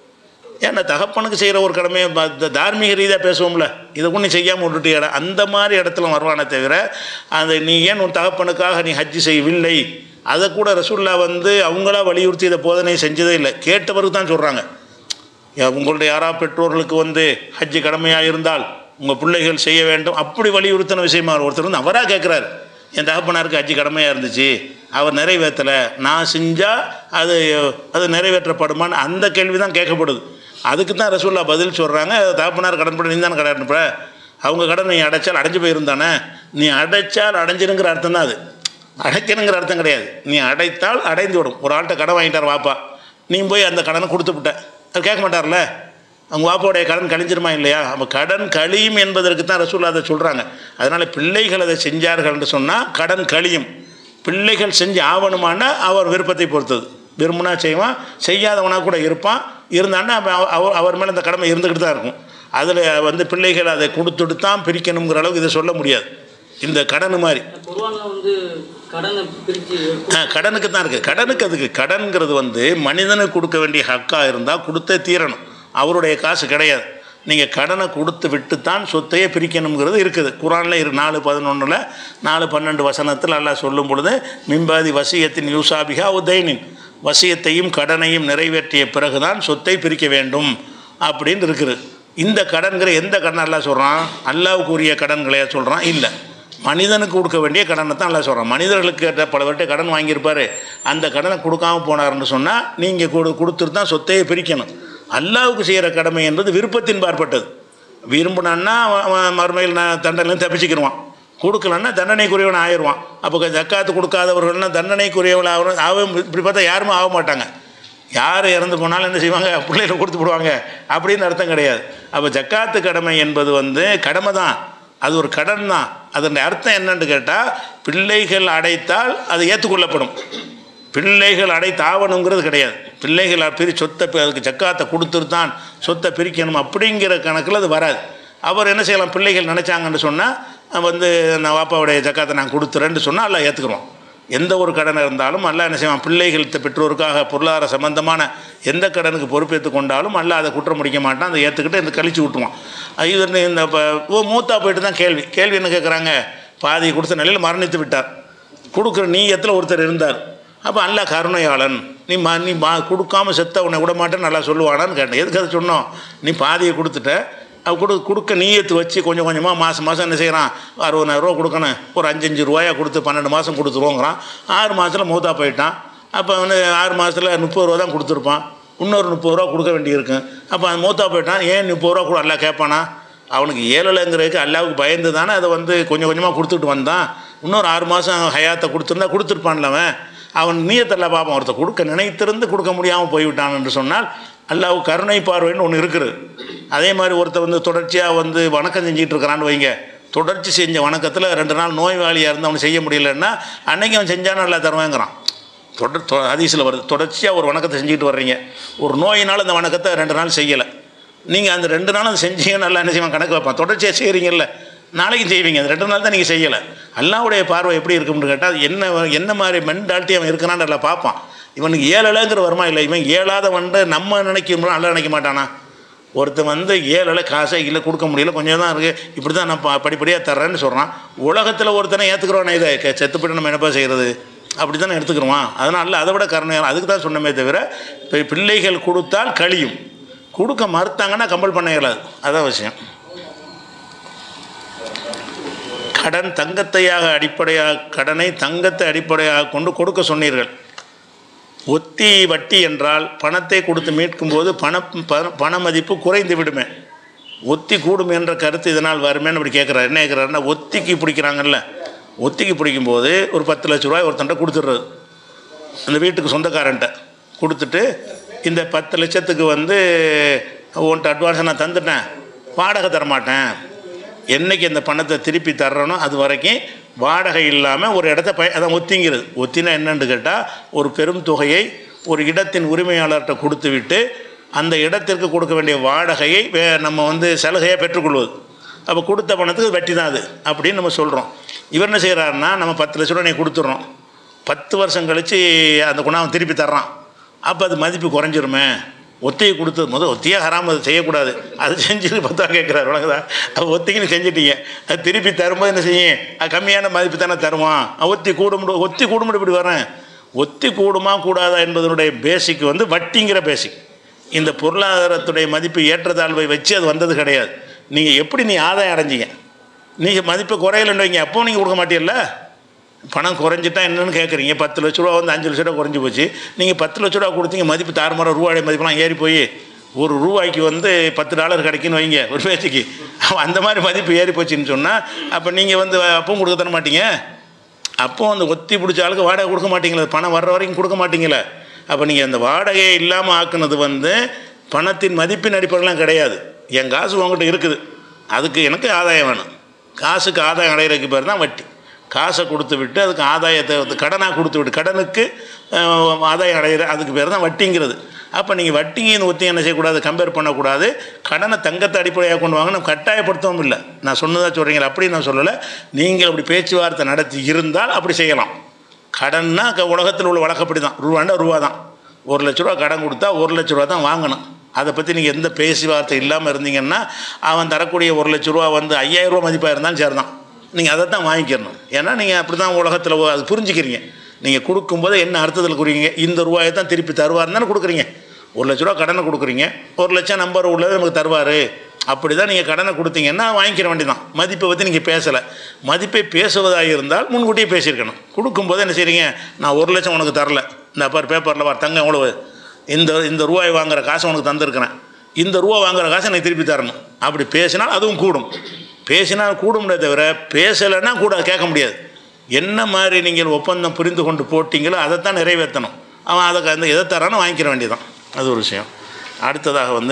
A: ஏன்னா தகப்பனுக்கு செய்கிற ஒரு கடமையை ப- த- தார்மீக ரீதியாக பேசுவோம்ல இதை கூட நீ செய்யாமல் விட்டுட்டு இடம் அந்த மாதிரி இடத்துல வருவானே தவிர அந்த நீ ஏன் உன் தகப்பனுக்காக நீ ஹஜ்ஜு செய்யவில்லை அதை கூட ரசூல்லா வந்து அவங்களா வலியுறுத்தி இதை போதனை செஞ்சதே இல்லை கேட்டவருக்கு தான் சொல்கிறாங்க உங்களுடைய யாரா பெற்றோர்களுக்கு வந்து ஹஜ்ஜு கடமையாக இருந்தால் உங்கள் பிள்ளைகள் செய்ய வேண்டும் அப்படி வலியுறுத்தின விஷயமா ஒருத்தர் வந்து அவராக கேட்குறாரு என் தகப்பனாருக்கு ஹஜ்ஜு கடமையாக இருந்துச்சு அவர் நிறைவேற்றலை நான் செஞ்சால் அது அது நிறைவேற்றப்படுமான்னு அந்த கேள்வி தான் கேட்கப்படுது அதுக்கு தான் ரசூல்லா பதில் சொல்கிறாங்க தகப்பனார் கடன் பண்ணி நீ தானே கடன் அனுப்புற அவங்க கடன் நீ அடைச்சால் அடைஞ்சு போயிருந்தானே நீ அடைச்சால் அடைஞ்சிருங்கிற அர்த்தம் தான் அது அடைக்கணுங்கிற அர்த்தம் கிடையாது நீ அடைத்தால் அடைந்து விடும் ஒரு ஆள்கிட்ட கடன் வாங்கிட்டார் வாப்பா நீ போய் அந்த கடனை கொடுத்து விட்ட அது கேட்க மாட்டார்ல அவங்க வாப்பாவுடைய கடன் கழிஞ்சிருமா இல்லையா அப்போ கடன் கழியும் என்பதற்கு தான் ரசூல் அதை சொல்கிறாங்க அதனால் பிள்ளைகள் அதை செஞ்சார்கள் என்று சொன்னால் கடன் கழியும் பிள்ளைகள் செஞ்சு ஆவணுமானா அவர் விருப்பத்தை பொறுத்தது விரும்பினா செய்வான் செய்யாதவனாக கூட இருப்பான் இருந்தான்னா அப்ப அவ- அவர் அவர் மேலே அந்த கடமை இருந்துக்கிட்டு தான் இருக்கும் அதில் வந்து பிள்ளைகள் அதை கொடுத்துட்டு தான் பிரிக்கணுங்கிற அளவுக்கு இதை சொல்ல முடியாது இந்த கடன் மாதிரி
B: குர்ஆன்ல வந்து கடனை பிரிச்சு
A: ஆ, கடனுக்கு தான் இருக்குது கடனுக்கு அதுக்கு கடன்கிறது வந்து மனிதனுக்கு கொடுக்க வேண்டிய ஹக்காக இருந்தால் கொடுத்தே தீரணும் அவருடைய காசு கிடையாது நீங்கள் கடனை கொடுத்து விட்டு தான் சொத்தையே பிரிக்கணுங்கிறது இருக்குது குரானில் இரு நாலு பதினொன்றில் நாலு பன்னெண்டு வசனத்தில் அல்லாஹ் சொல்லும் பொழுது மிம்பாதி வசியத்தின் யூசாபிகா உதயனின் வசியத்தையும் கடனையும் நிறைவேற்றிய பிறகுதான் சொத்தை பிரிக்க வேண்டும் அப்படின்னு இருக்குது இந்த கடன்கிற எந்த கடன் அல்லாஹ் சொல்கிறான் அல்லாவுக்கு உரிய கடன்களையா சொல்கிறான் இல்லை மனிதனுக்கு கொடுக்க வேண்டிய கடனை தான் எல்லாம் சொல்கிறோம் மனிதர்களுக்கு கேட்ட பல பேர்ட்ட கடன் வாங்கியிருப்பாரு அந்த கடனை கொடுக்காம போனாருன்னு சொன்னால் நீங்கள் கொடு கொடுத்துட்டு தான் சொத்தையே பிரிக்கணும் அல்லாவுக்கு செய்கிற கடமை என்பது விருப்பத்தின் பார்ப்பட்டது விரும்பினான்னா அவன் அவன் மறுமையில் நான் தண்டனையிலும் தப்பிச்சுக்கிடுவான் கொடுக்கலன்னா தண்டனைக்குரியவன் ஆயிடுவான் அப்போ ஜக்காத்து கொடுக்காதவர்கள்னா தண்டனைக்குரியவன் ஆகிறோம் ஆக இப்படி பார்த்தா யாருமே ஆக மாட்டாங்க யார் இறந்து போனாலும் என்ன செய்வாங்க பிள்ளைகளை கொடுத்து விடுவாங்க அப்படின்னு அர்த்தம் கிடையாது அப்போ ஜக்காத்து கடமை என்பது வந்து கடமை தான் அது ஒரு கடன் தான் அதனுடைய அர்த்தம் என்னன்னு கேட்டால் பிள்ளைகள் அடைத்தால் அது ஏற்றுக்கொள்ளப்படும் பிள்ளைகள் அடைத்து ஆவணுங்கிறது கிடையாது பிள்ளைகள் பிரி சொத்தை பி- அதுக்கு ஜக்காத்தை கொடுத்துட்டு தான் சொத்தை பிரிக்கணும் அப்படிங்கிற கணக்கில் அது வராது அவர் என்ன செய்யலாம் பிள்ளைகள் நினச்சாங்கன்னு சொன்னால் வந்து நான் வாப்பாவுடைய ஜக்காத்தை நான் கொடுத்துறேன்னு சொன்னால் எல்லாம் ஏற்றுக்குறோம் எந்த ஒரு கடன் இருந்தாலும் அல்ல என்ன செய்வான் பிள்ளைகள் த- பெற்றோருக்காக பொருளாதார சம்பந்தமான எந்த கடனுக்கு பொறுப்பேற்று கொண்டாலும் அல்ல அதை குற்றம் முடிக்க மாட்டான் அதை ஏற்றுக்கிட்டு இந்த கழிச்சு விட்டுருவான் அது இது வந்து இந்த இப்போ ஓ மூத்தா போயிட்டு தான் கேள்வி கேள்வி என்ன கேட்குறாங்க பாதி கொடுத்த நிலையில் மரணித்து விட்டார் கொடுக்குற நீயத்தில் ஒருத்தர் இருந்தார் அப்போ அல்ல கருணையாளன் நீ மா நீ மா கொடுக்காம செத்த உன்னை விட மாட்டேன்னு நல்லா சொல்லுவானான்னு கேட்டேன் எதுக்கு அதை சொன்னோம் நீ பாதியை கொடுத்துட்ட அவ கொடு கொடுக்க நீயத்து வச்சு கொஞ்சம் கொஞ்சமாக மாதம் மாதம் என்ன செய்கிறான் அறுபதாயிரரூவா கொடுக்கணும் ஒரு அஞ்சஞ்சு ரூபாயா கொடுத்து பன்னெண்டு மாதம் கொடுத்துருவோங்கிறான் ஆறு மாதத்தில் மூத்தா போயிட்டான் அப்போ வந்து ஆறு மாதத்தில் முப்பது ரூபா தான் கொடுத்துருப்பான் இன்னொரு முப்பது ரூபா கொடுக்க வேண்டியிருக்கும் அப்போ அந்த மூத்தா போயிட்டான் ஏன் முப்பது ரூபா கூட எல்லாம் கேட்பானா அவனுக்கு ஏழலைங்கிறதுக்கு அல்லாவுக்கு பயந்து தானே அதை வந்து கொஞ்சம் கொஞ்சமாக கொடுத்துட்டு வந்தான் இன்னொரு ஆறு மாதம் ஹயாத்தை கொடுத்துருந்தா கொடுத்துருப்பான்ல அவன் அவன் நீயத்தெல்லாம் பார்ப்பான் ஒருத்தர் கொடுக்க நினைத்திருந்து கொடுக்க முடியாமல் போய்விட்டான் என்று சொன்னால் அல்லாவுக்கு கருணை பார்வைன்னு ஒன்று இருக்குது அதே மாதிரி ஒருத்தர் வந்து தொடர்ச்சியாக வந்து வணக்கம் செஞ்சுட்டு இருக்கிறான்னு வைங்க தொடர்ச்சி செஞ்ச வணக்கத்தில் ரெண்டு நாள் நோய்வாளியாக இருந்து அவனை செய்ய முடியலன்னா அன்னைக்கு அவன் செஞ்சாலும் நல்லா தருவாங்கிறான் தொடர் தொ ஹதீஸில் வருது தொடர்ச்சியாக ஒரு வணக்கத்தை செஞ்சுக்கிட்டு வர்றீங்க ஒரு நோயினால் அந்த வணக்கத்தை ரெண்டு நாள் செய்யலை நீங்கள் அந்த ரெண்டு நாளும் அதை செஞ்சீங்க நல்லா என்ன செய்வான் கணக்கு வைப்பான் தொடர்ச்சியாக செய்கிறீங்கல்ல நாளைக்கும் செய்வீங்க அந்த ரெண்டு நாள் தான் நீங்கள் செய்யலை அல்லாவுடைய பார்வை எப்படி இருக்கும்னு கேட்டால் என்ன என்ன மாதிரி மென்டாலிட்டி அவன் இருக்கிறான்னு நல்லா பார்ப்பான் இவனுக்கு ஏழலைங்கிற வருமா இல்லை இவன் ஏழாதவன்ட்டு நம்ம நினைக்கிறோம் நல்லா நினைக்க மாட்டானா ஒருத்தன் வந்து ஏழலை காசை இல்லை கொடுக்க முடியல கொஞ்சம் தான் இருக்குது இப்படி தான் நான் ப- படிப்படியாக தர்றேன்னு சொல்கிறான் உலகத்தில் ஒருத்தனை ஏற்றுக்கிறோன்னு இதை க- செத்து போயிட்டு நம்ம என்னப்பா செய்கிறது அப்படி தானே எடுத்துக்கிறோமா அதனால் அதை விட கருணையான அதுக்கு தான் சொன்னமே தவிர இப்போ பிள்ளைகள் கொடுத்தால் கழியும் கொடுக்க மறுத்தாங்கன்னா கம்பல் பண்ண இயலாது அதான் விஷயம் கடன் தங்கத்தையாக அடிப்படையாக கடனை தங்கத்தை அடிப்படையாக கொண்டு கொடுக்க சொன்னீர்கள் ஒத்தி வட்டி என்றால் பணத்தை கொடுத்து மீட்கும்போது பண பண- பண மதிப்பு குறைந்து விடுமே ஒத்தி கூடும் என்ற கருத்து இதனால் வருமேன்னு அப்படி கேட்குறாரு என்ன கேட்குறாருன்னா ஒத்திக்கு பிடிக்கிறாங்கல்ல ஒத்திக்கு பிடிக்கும்போது ஒரு பத்து லட்ச ரூபாய் ஒருத்தன்ட்ட கொடுத்துட்றது அந்த வீட்டுக்கு சொந்தக்காரன்ட்ட கொடுத்துட்டு இந்த பத்து லட்சத்துக்கு வந்து உன்ட்ட அட்வான்ஸை நான் தந்துட்டேன் வாடகை தரமாட்டேன் என்னைக்கு அந்த பணத்தை திருப்பி தர்றனோ அது வரைக்கும் வாடகை இல்லாமல் ஒரு இடத்த பய அதான் ஒத்திங்கிறது ஒத்தினா என்னன்னு கேட்டால் ஒரு பெரும் தொகையை ஒரு இடத்தின் உரிமையாளர்கிட்ட கொடுத்து விட்டு அந்த இடத்திற்கு கொடுக்க வேண்டிய வாடகையை வே நம்ம வந்து சலுகையாக பெற்றுக்கொள்வது அப்போ கொடுத்த பணத்துக்கு வட்டி தான் அது அப்படின்னு நம்ம சொல்கிறோம் இவர் என்ன செய்கிறாருன்னா நம்ம பத்து லட்ச ரூபா நீ கொடுத்துட்றோம் பத்து வருஷம் கழித்து அந்த குணம் திருப்பி தர்றான் அப்போ அது மதிப்பு குறைஞ்சிருமே ஒத்தியை கொடுத்தது முதல் ஒத்தியாக ஹராம் அது செய்யக்கூடாது அது செஞ்சு பத்தா கேட்குறாரு உனக்குதா அது ஒத்திக்கு நீ செஞ்சிட்டீங்க அது திருப்பி தரும்போது என்ன செய்யும் அது கம்மியான மதிப்பு தானே தருவான் ஒத்தி கூடும் ஒத்தி கூடும் இப்படி வரேன் ஒத்தி கூடுமா கூடாதா என்பதனுடைய பேசிக் வந்து வட்டிங்கிற பேசிக் இந்த பொருளாதாரத்துடைய மதிப்பு ஏற்றத்தாழ்வை வச்சு அது வந்தது கிடையாது நீங்கள் எப்படி நீ ஆதாயம் அடைஞ்சீங்க நீங்கள் மதிப்பு குறையலன்னு வைங்க அப்போ நீங்கள் கொடுக்க மாட்டீல்ல பணம் குறைஞ்சிட்டா என்னன்னு கேட்குறீங்க பத்து லட்ச ரூபா வந்து அஞ்சு லட்ச ரூபா குறைஞ்சி போச்சு நீங்கள் பத்து லட்ச ரூபா கொடுத்தீங்க மதிப்பு தாறுமாற ரூபாய் மதிப்பெல்லாம் ஏறி போய் ஒரு ரூபாய்க்கு வந்து பத்து டாலர் கிடைக்குன்னு வைங்க ஒரு பேச்சுக்கு அந்த மாதிரி மதிப்பு ஏறி போச்சுன்னு சொன்னால் அப்போ நீங்கள் வந்து அப்பவும் கொடுக்க தர மாட்டீங்க அப்போ அந்த ஒத்தி பிடிச்ச ஆளுக்கு வாடகை கொடுக்க மாட்டீங்களே பணம் வர்ற வரைக்கும் கொடுக்க மாட்டீங்களே அப்போ நீங்கள் அந்த வாடகையை இல்லாமல் ஆக்குனது வந்து பணத்தின் மதிப்பின் அடிப்படையெலாம் கிடையாது என் காசு உங்கள்கிட்ட இருக்குது அதுக்கு எனக்கு ஆதாயம் வேணும் காசுக்கு ஆதாயம் அடைகிறதுக்கு பேர் தான் வட்டி காசை கொடுத்து விட்டு அதுக்கு ஆதாயத்தை வந்து கடனாக கொடுத்து விட்டு கடனுக்கு அஹ், ஆதாயம் அடைகிற அதுக்கு பேர் தான் வட்டிங்கிறது அப்போ நீங்கள் வட்டிங்கின்னு ஒத்தி என்ன செய்யக்கூடாது கம்பேர் பண்ணக்கூடாது கடனை தங்கத்தை அடிப்படையாக கொண்டு வாங்க நம்ம கட்டாயப்படுத்தவும் இல்லை நான் சொன்னதாக சொல்கிறீங்களா அப்படி நான் சொல்லலை நீங்கள் அப்படி பேச்சுவார்த்தை நடத்தி இருந்தால் அப்படி செய்யலாம் கடன்னா க- உலகத்தில் உள்ள வழக்கப்படி தான் ரூபாண்டா ரூபா தான் ஒரு லட்ச ரூபா கடன் கொடுத்தா ஒரு லட்ச ரூபா தான் வாங்கணும் அதை பற்றி நீங்கள் எந்த பேச்சுவார்த்தை இல்லாமல் இருந்தீங்கன்னா அவன் தரக்கூடிய ஒரு லட்ச ரூபா வந்து ஐயாயிரம் ரூபா மதிப்பாக இருந்தாலும் சரி தான் நீங்கள் அதை தான் வாங்கிக்கிறணும் ஏன்னா நீங்கள் அப்படி தான் உலகத்தில் அது புரிஞ்சுக்கிறீங்க நீங்கள் கொடுக்கும்போது என்ன அர்த்தத்தில் குறிங்க இந்த ரூபாயை தான் திருப்பி தருவார்னு தானே கொடுக்குறீங்க ஒரு லட்ச ரூபா கடனை கொடுக்குறீங்க ஒரு லட்சம் நம்பர் உள்ளது நமக்கு தருவார் அப்படி தான் நீங்கள் கடனை கொடுத்தீங்கன்னா வாங்கிக்கிற வேண்டியதான் மதிப்பை பற்றி நீங்கள் பேசலை மதிப்பை பேசுவதாக இருந்தால் முன்கூட்டியே பேசியிருக்கணும் கொடுக்கும்போது என்ன செய்றீங்க நான் ஒரு லட்சம் உனக்கு தரல இந்த பார் பேப்பரில் பார் தங்க எவ்வளவு இந்த இந்த ரூபாய் வாங்குற காசை உனக்கு தந்திருக்கிறேன் இந்த ரூபா வாங்குற காசை எனக்கு திருப்பி தரணும் அப்படி பேசினால் அதுவும் கூடும் பேசினால் கூடும்னே தவிர பேசலைன்னா கூட கேட்க முடியாது என்ன மாதிரி நீங்கள் ஒப்பந்தம் புரிந்து கொண்டு போட்டீங்களோ அதைத்தான் நிறைவேற்றணும் அவன் அதை அந்த எதை தரானோ வாங்கிக்கிற வேண்டியதான் அது ஒரு விஷயம் அடுத்ததாக வந்து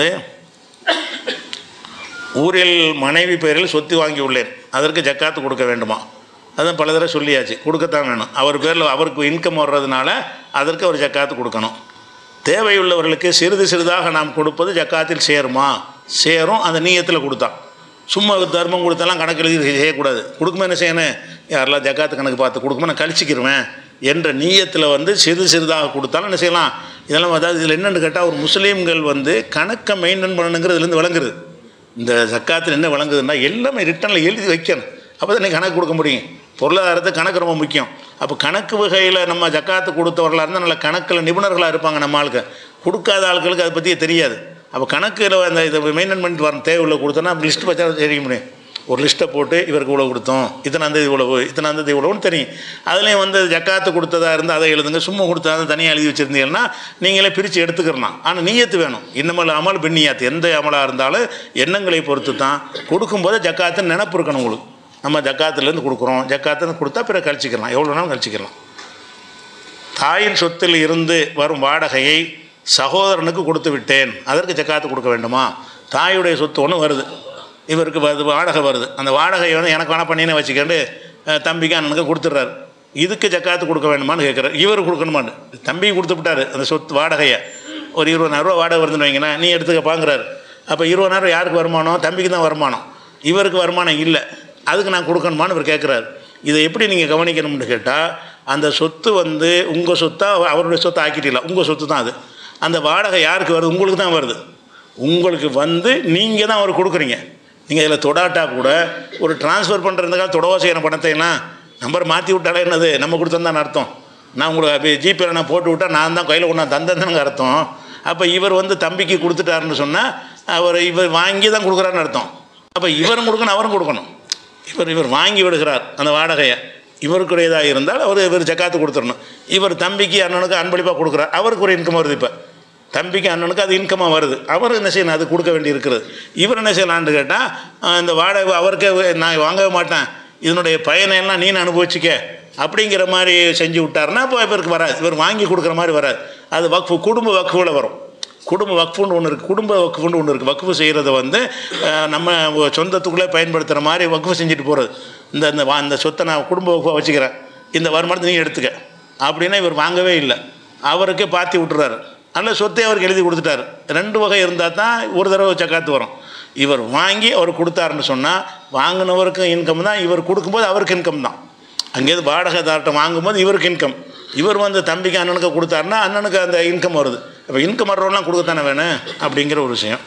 A: ஊரில் மனைவி பெயரில் சொத்து வாங்கி உள்ளேன் அதற்கு ஜக்காத்து கொடுக்க வேண்டுமா அதான் பல தடவை சொல்லியாச்சு கொடுக்கத்தான் வேணும் அவர் பேரில் அவருக்கு இன்கம் வர்றதுனால அதற்கு அவர் ஜக்காத்து கொடுக்கணும் தேவையுள்ளவர்களுக்கு சிறிது சிறிதாக நாம் கொடுப்பது ஜக்காத்தில் சேருமா சேரும் அந்த நீயத்தில் கொடுத்தான் சும்மா தர்மம் கொடுத்தாலாம் கணக்கு எழுதி செய்யக்கூடாது கொடுக்கும்போது என்ன செய்யணும் யாரெல்லாம் ஜக்காத்து கணக்கு பார்த்து கொடுக்கும்போது நான் கழிச்சிக்கிருவேன் என்ற நீயத்தில் வந்து சிறு சிறிதாக கொடுத்தாலும் என்ன செய்யலாம் இதெல்லாம் அதாவது இதில் என்னென்னு கேட்டால் ஒரு முஸ்லீம்கள் வந்து கணக்கை மெயின்டைன் பண்ணணுங்கிறதுலேருந்து விளங்குறது இந்த ஜக்காத்தில் என்ன விளங்குதுன்னா எல்லாமே ரிட்டனில் எழுதி வைக்கணும் அப்போ தான் கணக்கு கொடுக்க முடியும் பொருளாதாரத்தை கணக்கு ரொம்ப முக்கியம் அப்போ கணக்கு வகையில் நம்ம ஜக்காத்து கொடுத்தவர்களாக இருந்தால் நல்ல கணக்கில் நிபுணர்களாக இருப்பாங்க நம்ம ஆளுக்கு கொடுக்காத ஆட்களுக்கு அதை பற்றியே தெரியாது அப்போ கணக்கில் அந்த இதை மெயின்டைன் பண்ணிட்டு வரணும் தேவையுள்ள கொடுத்தோன்னா லிஸ்ட் வச்சா தெரிய முடியும் ஒரு லிஸ்ட்டை போட்டு இவருக்கு இவ்வளோ கொடுத்தோம் இத்தனாந்தேதி இவ்வளவு இத்தனாந்தேதி இவ்வளோன்னு தெரியும் அதுலேயும் வந்து ஜக்காத்து கொடுத்ததா இருந்தால் அதை எழுதுங்க சும்மா கொடுத்தா அதை தனியாக எழுதி வச்சுருந்தீங்கன்னா நீங்களே பிரித்து எடுத்துக்கிறலாம் ஆனால் நீயத்து வேணும் இன்னமல் அமல் பின்னியாத்து எந்த அமலாக இருந்தாலும் எண்ணங்களை பொறுத்து தான் கொடுக்கும்போது ஜக்காத்துன்னு நினப்பு இருக்கணும் உங்களுக்கு நம்ம ஜக்காத்துலேருந்து கொடுக்குறோம் ஜக்காத்துன்னு கொடுத்தா பிறகு கழிச்சிக்கலாம் எவ்வளோ வேணாலும் கழிச்சிக்கலாம் தாயின் சொத்தில் இருந்து வரும் வாடகையை சகோதரனுக்கு கொடுத்து விட்டேன் அதற்கு ஜக்காத்து கொடுக்க வேண்டுமா தாயுடைய சொத்து ஒன்று வருது இவருக்கு வருது வாடகை வருது அந்த வாடகையை வந்து எனக்கு வேணா பண்ணினே வச்சுக்கிட்டு அஹ், தம்பிக்கு அண்ணனுக்கு கொடுத்துட்றாரு இதுக்கு ஜக்காத்து கொடுக்க வேண்டுமான்னு கேட்குறாரு இவர் கொடுக்கணுமான்னு தம்பிக்கு கொடுத்து விட்டாரு அந்த சொத்து வாடகையை ஒரு இருபதாயிரரூவா வாடகை வருதுன்னு வைங்களேன் நீ எடுத்துக்கப்பாங்கிறாரு அப்போ இருபதாயிரம் யாருக்கு வருமானம் தம்பிக்கு தான் வருமானம் இவருக்கு வருமானம் இல்லை அதுக்கு நான் கொடுக்கணுமான்னு இவர் கேட்குறாரு இதை எப்படி நீங்கள் கவனிக்கணும்னு கேட்டால் அந்த சொத்து வந்து உங்கள் சொத்தா அவருடைய சொத்தை ஆக்கிட்டீங்களா உங்கள் சொத்து தான் அது அந்த வாடகை யாருக்கு வருது உங்களுக்கு தான் வருது உங்களுக்கு வந்து நீங்கள் தான் அவர் கொடுக்குறீங்க நீங்கள் இதில் தொடாட்டா கூட ஒரு ட்ரான்ஸ்ஃபர் பண்ணுறதுக்காக தொடவா செய்யணும் பணத்தை எல்லாம் நம்பர் மாற்றி விட்டாலே என்னது நம்ம கொடுத்தோம் அர்த்தம் நான் உங்களுக்கு ஜிபேல நான் போட்டு விட்டா நான் தான் கையில் கொண்டு தந்தேன்னு அர்த்தம் அப்போ இவர் வந்து தம்பிக்கு கொடுத்துட்டாருன்னு சொன்னால் அவர் இவர் வாங்கி தான் கொடுக்குறாருன்னு அர்த்தம் அப்போ இவரும் கொடுக்கணும் அவரும் கொடுக்கணும் இவர் இவர் வாங்கி விடுகிறார் அந்த வாடகையை இவருக்குரியதாக இருந்தால் அவர் இவர் ஜக்காத்து கொடுத்துடணும் இவர் தம்பிக்கு அண்ணனுக்கு அன்பளிப்பாக கொடுக்குறார் அவருக்கு ஒரு இன்கம் வருது இப்போ தம்பிக்கு அண்ணனுக்கு அது இன்கமாக வருது அவர் என்ன செய்யணும் அது கொடுக்க வேண்டி இருக்கிறது இவர் என்ன செய்யலான்னு கேட்டால் இந்த வாடகை அவருக்கே நான் வாங்கவே மாட்டேன் இதனுடைய பயனை எல்லாம் நீ அனுபவிச்சுக்க அப்படிங்கிற மாதிரி செஞ்சு விட்டாருன்னா அப்போ இவருக்கு வராது இவர் வாங்கி கொடுக்குற மாதிரி வராது அது வக்ஃபு குடும்ப வக்ஃபுல வரும் குடும்ப வக்ஃபுன்னு ஒன்று இருக்குது குடும்ப வக்ஃபுன்னு ஒன்று இருக்குது வக்ஃபு செய்கிறத வந்து அஹ், நம்ம சொந்தத்துக்குள்ளே பயன்படுத்துகிற மாதிரி வக்ஃபு செஞ்சுட்டு போகிறது இந்த இந்த வா- இந்த சொத்தை நான் குடும்ப வக்ஃபாக வச்சுக்கிறேன் இந்த வருமானத்தை நீ எடுத்துக்க அப்படின்னா இவர் வாங்கவே இல்லை அவருக்கே பாத்தி விட்டுறாரு நல்ல சொத்தை அவருக்கு எழுதி கொடுத்துட்டாரு ரெண்டு வகை இருந்தால் தான் ஒரு தடவை சக்காத்து வரும் இவர் வாங்கி அவர் கொடுத்தாருன்னு சொன்னால் வாங்கினவருக்கும் இன்கம் தான் இவர் கொடுக்கும்போது அவருக்கு இன்கம் தான் அங்கேயிருந்து வாடகைதார்ட்ட வாங்கும்போது இவருக்கு இன்கம் இவர் வந்து தம்பிக்கு அண்ணனுக்கு கொடுத்தாருன்னா அண்ணனுக்கு அந்த இன்கம் வருது இப்போ இன்கம் வர்றவங்களாம் கொடுக்கத்தானே வேணும் அப்படிங்கிற ஒரு விஷயம்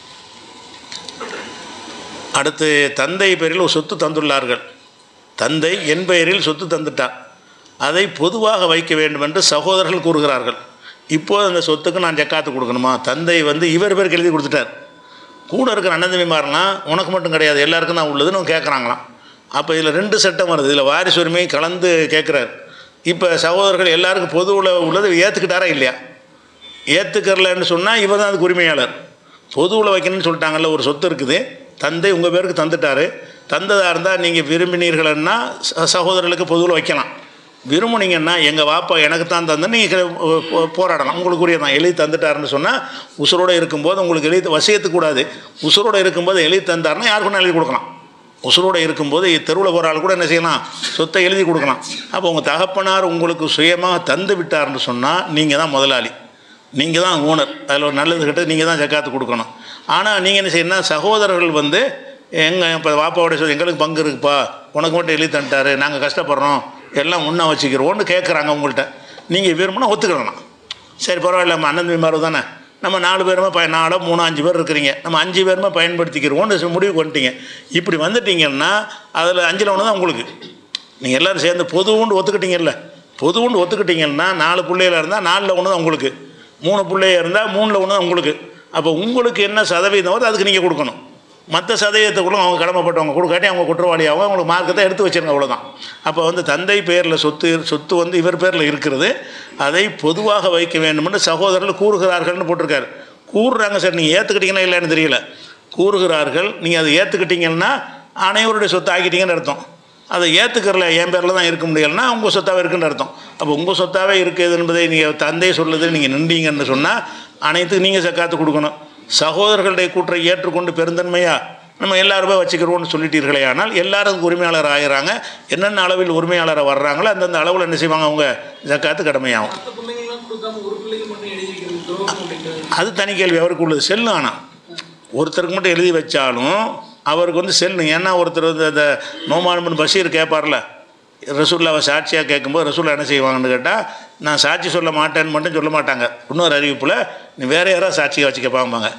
A: அடுத்து தந்தை பேரில் ஒரு சொத்து தந்துள்ளார்கள் தந்தை என் பெயரில் சொத்து தந்துட்டார் அதை பொதுவாக வைக்க வேண்டும் என்று சகோதரர்கள் கூறுகிறார்கள் இப்போது அந்த சொத்துக்கு நான் ஜக்காத்து கொடுக்கணுமா தந்தை வந்து இவர் பேருக்கு எழுதி கொடுத்துட்டார் கூட இருக்கிற அண்ணன் தம்பிமாரெலாம் உனக்கு மட்டும் கிடையாது எல்லாருக்கும் தான் உள்ளதுன்னு கேட்குறாங்களாம் அப்போ இதில் ரெண்டு சட்டம் வருது இதில் வாரிசு உரிமை கலந்து கேட்குறாரு இப்போ சகோதரர்கள் எல்லாருக்கும் பொது உள்ள உள்ளது ஏற்றுக்கிட்டாரா இல்லையா ஏற்றுக்கரலன்னு சொன்னால் இவர் தான் அதுக்கு உரிமையாளர் பொதுவில் வைக்கணும்னு சொல்லிட்டாங்கல்ல ஒரு சொத்து இருக்குது தந்தை உங்கள் பேருக்கு தந்துட்டாரு தந்ததாக இருந்தால் நீங்கள் விரும்பினீர்கள்னா ச- சகோதரர்களுக்கு பொதுவில் வைக்கலாம் விரும்புனீங்கன்னா எங்கள் வாப்பா எனக்கு தான் தந்து நீங்கள் போராடலாம் உங்களுக்கு உரிய தான் எழுதி தந்துட்டாருன்னு சொன்னால் உசுரோடு இருக்கும்போது உங்களுக்கு எழுதி வசியத்துக்கு கூடாது உசுரோடு இருக்கும்போது எழுதி தந்தாருன்னா யாருக்கு வேணா எழுதி கொடுக்கலாம் உசுரோடு இருக்கும்போது தெருவில் போகிற ஆள் கூட என்ன செய்யலாம் சொத்தை எழுதி கொடுக்கலாம் அப்போ உங்கள் தகப்பனார் உங்களுக்கு சுயமாக தந்து விட்டார்னு சொன்னால் நீங்கள் தான் முதலாளி நீங்கள் தான் ஓனர் அதில் ஒரு நல்லது கிட்ட நீங்கள் தான் ஜக்காத்து கொடுக்கணும் ஆனால் நீங்கள் என்ன செய்யணும் சகோதரர்கள் வந்து எங்கள் இப்போ வாப்பாவோட சொல்லி எங்களுக்கு பங்கு இருக்குப்பா உனக்கு மட்டும் எழுதி தந்துட்டாரு நாங்கள் கஷ்டப்படுறோம் எல்லாம் ஒன்றா வச்சுக்கிறோன்னு கேட்குறாங்க உங்கள்கிட்ட நீங்கள் விரும்பினா ஒத்துக்கலாம் சரி பரவாயில்ல நம்ம அண்ணன் தம்பிமார் தானே நம்ம நாலு பேருமே ப நாலோ மூணு அஞ்சு பேர் இருக்கிறீங்க நம்ம அஞ்சு பேருமே பயன்படுத்திக்கிறோம்னு முடிவு பண்ணிட்டீங்க இப்படி வந்துட்டீங்கன்னா அதில் அஞ்சில் ஒன்று தான் உங்களுக்கு நீங்கள் எல்லோரும் சேர்ந்து பொது உண்டு ஒத்துக்கிட்டீங்கல்ல பொது உண்டு ஒத்துக்கிட்டீங்கன்னா நாலு பிள்ளையில இருந்தால் நாலில் ஒன்று தான் உங்களுக்கு மூணு பிள்ளைய இருந்தால் மூணில் ஒன்று தான் உங்களுக்கு அப்போ உங்களுக்கு என்ன சதவீதம் வருது அதுக்கு நீங்கள் கொடுக்கணும் மற்ற சதவீதத்துக்குள்ள அவங்க கடமைப்பட்டவங்க கொடுக்காட்டி அவங்க குற்றவாளியாகவும் அவங்களுக்கு மார்க்கத்தை எடுத்து வச்சிருங்க அவ்வளோதான் அப்போ வந்து தந்தை பேரில் சொத்து சொத்து வந்து இவர் பேரில் இருக்கிறது அதை பொதுவாக வைக்க வேண்டும்னு சகோதரர்கள் கூறுகிறார்கள்னு போட்டிருக்காரு கூறுறாங்க சார் நீங்கள் ஏற்றுக்கிட்டீங்கன்னா இல்லைன்னு தெரியல கூறுகிறார்கள் நீங்கள் அதை ஏற்றுக்கிட்டீங்கன்னா அனைவருடைய சொத்து ஆக்கிட்டீங்கன்னு அர்த்தம் அதை ஏற்றுக்கிறல என் பேரில் தான் இருக்க முடியலன்னா உங்கள் சொத்தாவே இருக்குன்னு அர்த்தம் அப்போ உங்கள் சொத்தாவே இருக்குது என்பதை நீங்கள் தந்தை சொல்லுது நீங்கள் நின்றீங்கன்னு சொன்னால் அனைத்துக்கும் நீங்கள் சக்காத்து கொடுக்கணும் சகோதரர்களுடைய கூற்றை ஏற்றுக்கொண்டு பெருந்தன்மையா நம்ம எல்லாருமே வச்சுக்கிறோம்னு சொல்லிட்டீர்களே ஆனால் எல்லாரும் உரிமையாளர் ஆகிறாங்க என்னென்ன அளவில் உரிமையாளரை வர்றாங்களோ அந்தந்த அளவில் என்ன செய்வாங்க அவங்க ஜக்காத்து கடமையாகும்
C: மற்ற பிள்ளைங்கள்லாம் கொடுக்காம ஒரு பிள்ளைக்கு மட்டும் எழுதி வைக்கிறது துரோகம் அப்படின்றது
A: அது தனி கேள்வி அவருக்கு உள்ளது செல்லு ஆனால் ஒருத்தருக்கு மட்டும் எழுதி வச்சாலும் அவருக்கு வந்து செல்லு ஏன்னா ஒருத்தர் வந்து அந்த நோமான் பஷீர் கேட்பார்ல ரசூல்லாவை சாட்சியாக கேட்கும்போது ரசூல்லா என்ன செய்வாங்கன்னு கேட்டால் நான் சாட்சி சொல்ல மாட்டேன்னு மட்டும் சொல்ல மாட்டாங்க இன்னொரு அறிவிப்பில் நீ வேற யாராவது சாட்சியாக வச்சுக்க பாம்பாங்க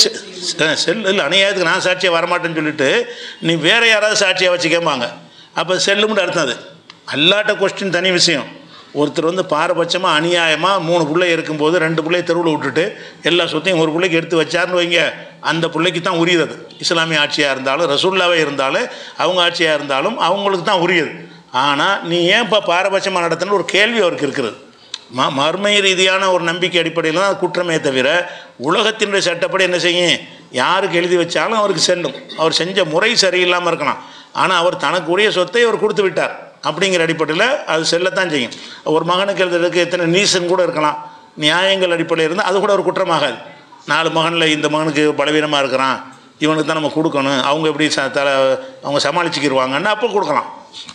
A: செல் இல்லை அநியாயத்துக்கு நான் சாட்சியாக வரமாட்டேன்னு சொல்லிட்டு நீ வேற யாராவது சாட்சியாக வச்சுக்கம்பாங்க அப்போ செல்லும்னு அர்த்தம் அது அல்லாட்ட கொஸ்டின் தனி விஷயம் ஒருத்தர் வந்து பாரபட்சமாக அநியாயமாக மூணு பிள்ளை இருக்கும்போது ரெண்டு பிள்ளைய தெருவில் விட்டுட்டு எல்லா சொத்தையும் ஒரு பிள்ளைக்கு எடுத்து வச்சாருன்னு வைங்க அந்த பிள்ளைக்கு தான் உரியது அது. இஸ்லாமிய ஆட்சியாக இருந்தாலும் ரசூல்லாவே இருந்தாலும் அவங்க ஆட்சியாக இருந்தாலும் அவங்களுக்கு தான் உரியது ஆனால் நீ ஏன் இப்போ பாரபட்சமாக நடத்துன்னு ஒரு கேள்வி அவருக்கு இருக்கிறது ம மர்மை ரீதியான ஒரு நம்பிக்கை அடிப்படையில் தான் அது குற்றமே தவிர உலகத்தினுடைய சட்டப்படி என்ன செய்யும் யாருக்கு எழுதி வச்சாலும் அவருக்கு செல்லும் அவர் செஞ்ச முறை சரியில்லாமல் இருக்கலாம் ஆனால் அவர் தனக்கு உரிய சொத்தை அவர் கொடுத்து விட்டார் அப்படிங்கிற அடிப்படையில் அது செல்லத்தான் செய்யும் ஒரு மகனுக்கு எழுதுறதுக்கு எத்தனை நீசன் கூட இருக்கலாம் நியாயங்கள் அடிப்படையில் இருந்தால் அது கூட ஒரு குற்றமாகாது நாலு மகனில் இந்த மகனுக்கு பலவீனமாக இருக்கிறான் இவனுக்கு தான் நம்ம கொடுக்கணும் அவங்க எப்படி ச தலை அவங்க சமாளிச்சுக்கிடுவாங்கன்னு அப்போ கொடுக்கலாம்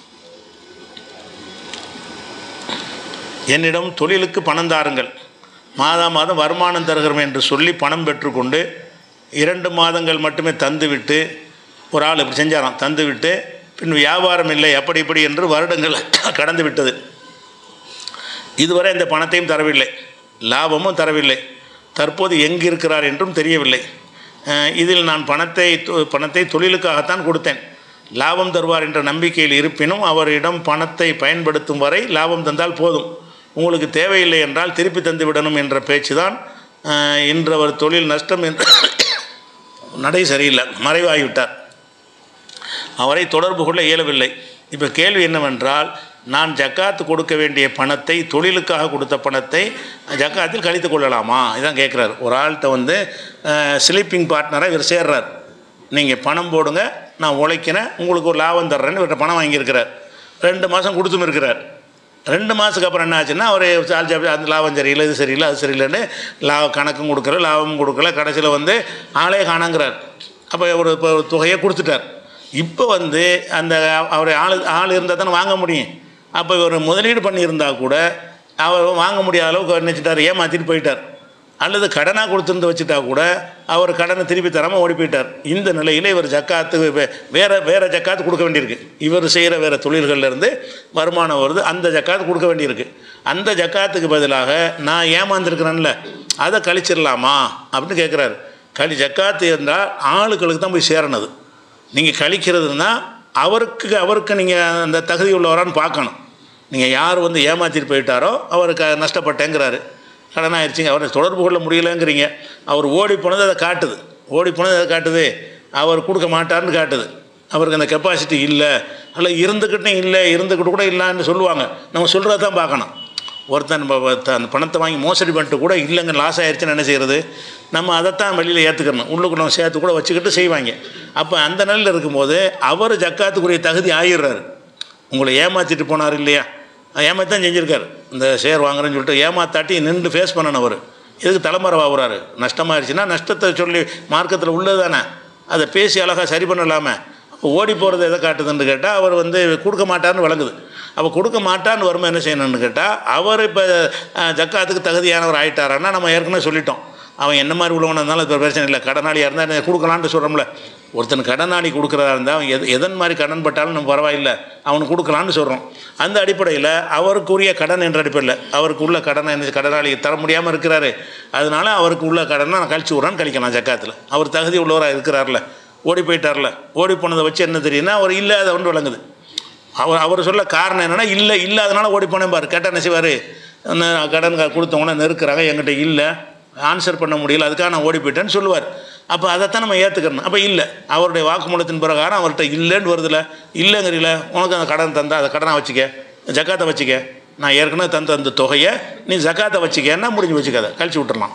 A: என்னிடம் தொழிலுக்கு பணம் தாருங்கள் மாதா மாதம் வருமானம் தருகிறோம் என்று சொல்லி பணம் பெற்றுக்கொண்டு இரண்டு மாதங்கள் மட்டுமே தந்துவிட்டு ஒரு ஆள் இப்படி செஞ்சாராம் தந்துவிட்டு பின் வியாபாரம் இல்லை அப்படி இப்படி என்று வருடங்கள் கடந்து விட்டது இதுவரை இந்த பணத்தையும் தரவில்லை லாபமும் தரவில்லை தற்போது எங்கு இருக்கிறார் என்றும் தெரியவில்லை அஹ் இதில் நான் பணத்தை தொ- பணத்தை தொழிலுக்காகத்தான் கொடுத்தேன் லாபம் தருவார் என்ற நம்பிக்கையில் இருப்பினும் அவரிடம் பணத்தை பயன்படுத்தும் வரை லாபம் தந்தால் போதும் உங்களுக்கு தேவையில்லை என்றால் திருப்பி தந்து விடணும் என்ற பேச்சு தான் இன்று அவர் தொழில் நஷ்டம் என்று நடை சரியில்லை மறைவாகிவிட்டார் அவரை தொடர்பு கொள்ள இயலவில்லை இப்போ கேள்வி என்னவென்றால் நான் ஜக்காத்து கொடுக்க வேண்டிய பணத்தை தொழிலுக்காக கொடுத்த பணத்தை ஜக்காத்தில் கழித்து கொள்ளலாமா இதான் கேட்குறாரு ஒரு ஆள்கிட்ட வந்து ஸ்லீப்பிங் பார்ட்னராக இவர் சேர்றார் நீங்கள் பணம் போடுங்க நான் உழைக்கிறேன் உங்களுக்கு ஒரு லாபம் தர்றேன்னு இவர்கிட்ட பணம் வாங்கியிருக்கிறார் ரெண்டு மாதம் கொடுத்தும் இருக்கிறார் ரெண்டு மாதத்துக்கு அப்புறம் என்ன ஆச்சுன்னா அவர் சார்ஜ் அந்த லாபம் சரியில்லை இது சரியில்லை அது சரியில்லைன்னு லாப கணக்கும் கொடுக்கல லாபமும் கொடுக்கல கடைசியில் வந்து ஆளே காணங்கிறார் அப்போ ஒரு இப்போ ஒரு தொகையை கொடுத்துட்டார் இப்போ வந்து அந்த அவர் ஆள் ஆள் இருந்தால் தானே வாங்க முடியும் அப்போ இவர் முதலீடு பண்ணியிருந்தா கூட அவர் வாங்க முடியாத அளவுக்கு நினச்சிட்டார் ஏமாற்றிட்டு போயிட்டார் அல்லது கடனாக கொடுத்துருந்து வச்சுட்டா கூட அவர் கடனை திருப்பி தராமல் ஓடி போயிட்டார் இந்த நிலையில் இவர் ஜக்காத்து வே- வேற வேற ஜக்காத்து கொடுக்க வேண்டியிருக்கு இவர் செய்கிற வேறு தொழில்கள்லேருந்து வருமானம் வருது அந்த ஜக்காத்து கொடுக்க வேண்டியிருக்கு அந்த ஜக்காத்துக்கு பதிலாக நான் ஏமாந்துருக்கிறேன்ல அதை கழிச்சிடலாமா அப்படின்னு கேட்குறாரு கழி ஜக்காத்து இருந்தால் ஆளுகளுக்கு தான் போய் சேரணுது நீங்கள் கழிக்கிறதுனா அவருக்கு அவருக்கு நீங்கள் அந்த தகுதி உள்ளவரான்னு பார்க்கணும் நீங்கள் யார் வந்து ஏமாற்றிட்டு போயிட்டாரோ அவருக்கு நஷ்டப்பட்டேங்கிறாரு கடன் ஆயிடுச்சுங்க அவரை தொடர்பு கொள்ள முடியலங்கிறீங்க அவர் ஓடி போனது அதை காட்டுது ஓடி போனது அதை காட்டுது அவர் கொடுக்க மாட்டார்னு காட்டுது அவருக்கு அந்த கெப்பாசிட்டி இல்லை அல்ல இருந்துக்கிட்டும் இல்லை இருந்துக்கிட்டு கூட இல்லைன்னு சொல்லுவாங்க நம்ம சொல்கிறத தான் பார்க்கணும் ஒருத்தன் நம்ம வ- அந்த பணத்தை வாங்கி மோசடி பண்ணிட்டு கூட இல்லைங்க லாஸ் ஆயிடுச்சுன்னு என்ன செய்கிறது நம்ம அதைத்தான் வெளியில் ஏற்றுக்கணும் உள்ளுக்கு நம்ம சேர்த்து கூட வச்சுக்கிட்டு செய்வாங்க அப்போ அந்த நிலையில் இருக்கும்போது அவர் ஜக்காத்துக்குரிய தகுதி ஆகிடுறாரு உங்களை ஏமாற்றிட்டு போனார் இல்லையா ஏமாற்றி தான் செஞ்சுருக்காரு இந்த ஷேர் வாங்குறேன்னு சொல்லிட்டு ஏமாத்தாட்டி நின்று ஃபேஸ் பண்ணணும் அவர் எதுக்கு தலைமுறை ஆகுறாரு நஷ்டமாயிருச்சுன்னா நஷ்டத்தை சொல்லி மார்க்கத்தில் உள்ளது தானே அதை பேசி அழகாக சரி பண்ணலாமே அப்போ ஓடி போகிறது எதை காட்டுதுன்னு கேட்டால் அவர் வந்து கொடுக்க மாட்டார்னு விளங்குது அப்போ கொடுக்க மாட்டான்னு வருமா என்ன செய்யணும்னு கேட்டால் அவர் இப்போ ஜக்காத்துக்கு தகுதியானவர் ஆயிட்டாரான்னா நம்ம ஏற்கனவே சொல்லிட்டோம் அவன் என்ன மாதிரி உள்ளவனாக இருந்தாலும் அது பிரச்சனை இல்லை கடனாளியாக இருந்தால் கொடுக்கலான்ட்டு சொல்கிறோம்ல ஒருத்தன் கடனாளி கொடுக்குறதா இருந்தால் அவன் எது எதன் மாதிரி கடன் பட்டாலும் நம்ம பரவாயில்லை அவனுக்கு கொடுக்கலான்னு சொல்கிறோம் அந்த அடிப்படையில் அவருக்குரிய கடன் என்ற அடிப்படையில் அவருக்கு உள்ள கடனை என்ன கடனாளி தர முடியாமல் இருக்கிறாரு அதனால அவருக்கு உள்ள கடனை நான் கழிச்சு விட்றான்னு கழிக்கலாம் ஜக்காத்தில் அவர் தகுதி உள்ளவராக இருக்கிறார்ல ஓடி போயிட்டார்ல ஓடி போனதை வச்சு என்ன தெரியும்னா அவர் இல்லாத ஒன்று விளங்குது அவர் அவர் சொல்ல காரணம் என்னென்னா இல்லை இல்லாதனால ஓடி போனேன் பாரு கேட்டால் என்ன செய்வார் கடன் கா- கொடுத்தவங்கள நெருக்கிறாங்க என்கிட்ட இல்லை ஆன்சர் பண்ண முடியல அதுக்காக நான் ஓடி போயிட்டேன்னு சொல்லுவார் அப்போ அதைத்தான் நம்ம ஏற்றுக்கணும் அப்போ இல்லை அவருடைய வாக்குமூலத்தின் பிரகாரம் அவர்கிட்ட இல்லைன்னு வருதுல இல்லைங்கிறீல உனக்கு அந்த கடன் தந்தா அதை கடனாக வச்சுக்க ஜக்காத்தை வச்சுக்க நான் ஏற்கனவே தந்த அந்த தொகையை நீ ஜக்காத்தை வச்சுக்கன்னா முடிஞ்சு வச்சுக்காத கழிச்சு விட்டுறலாம்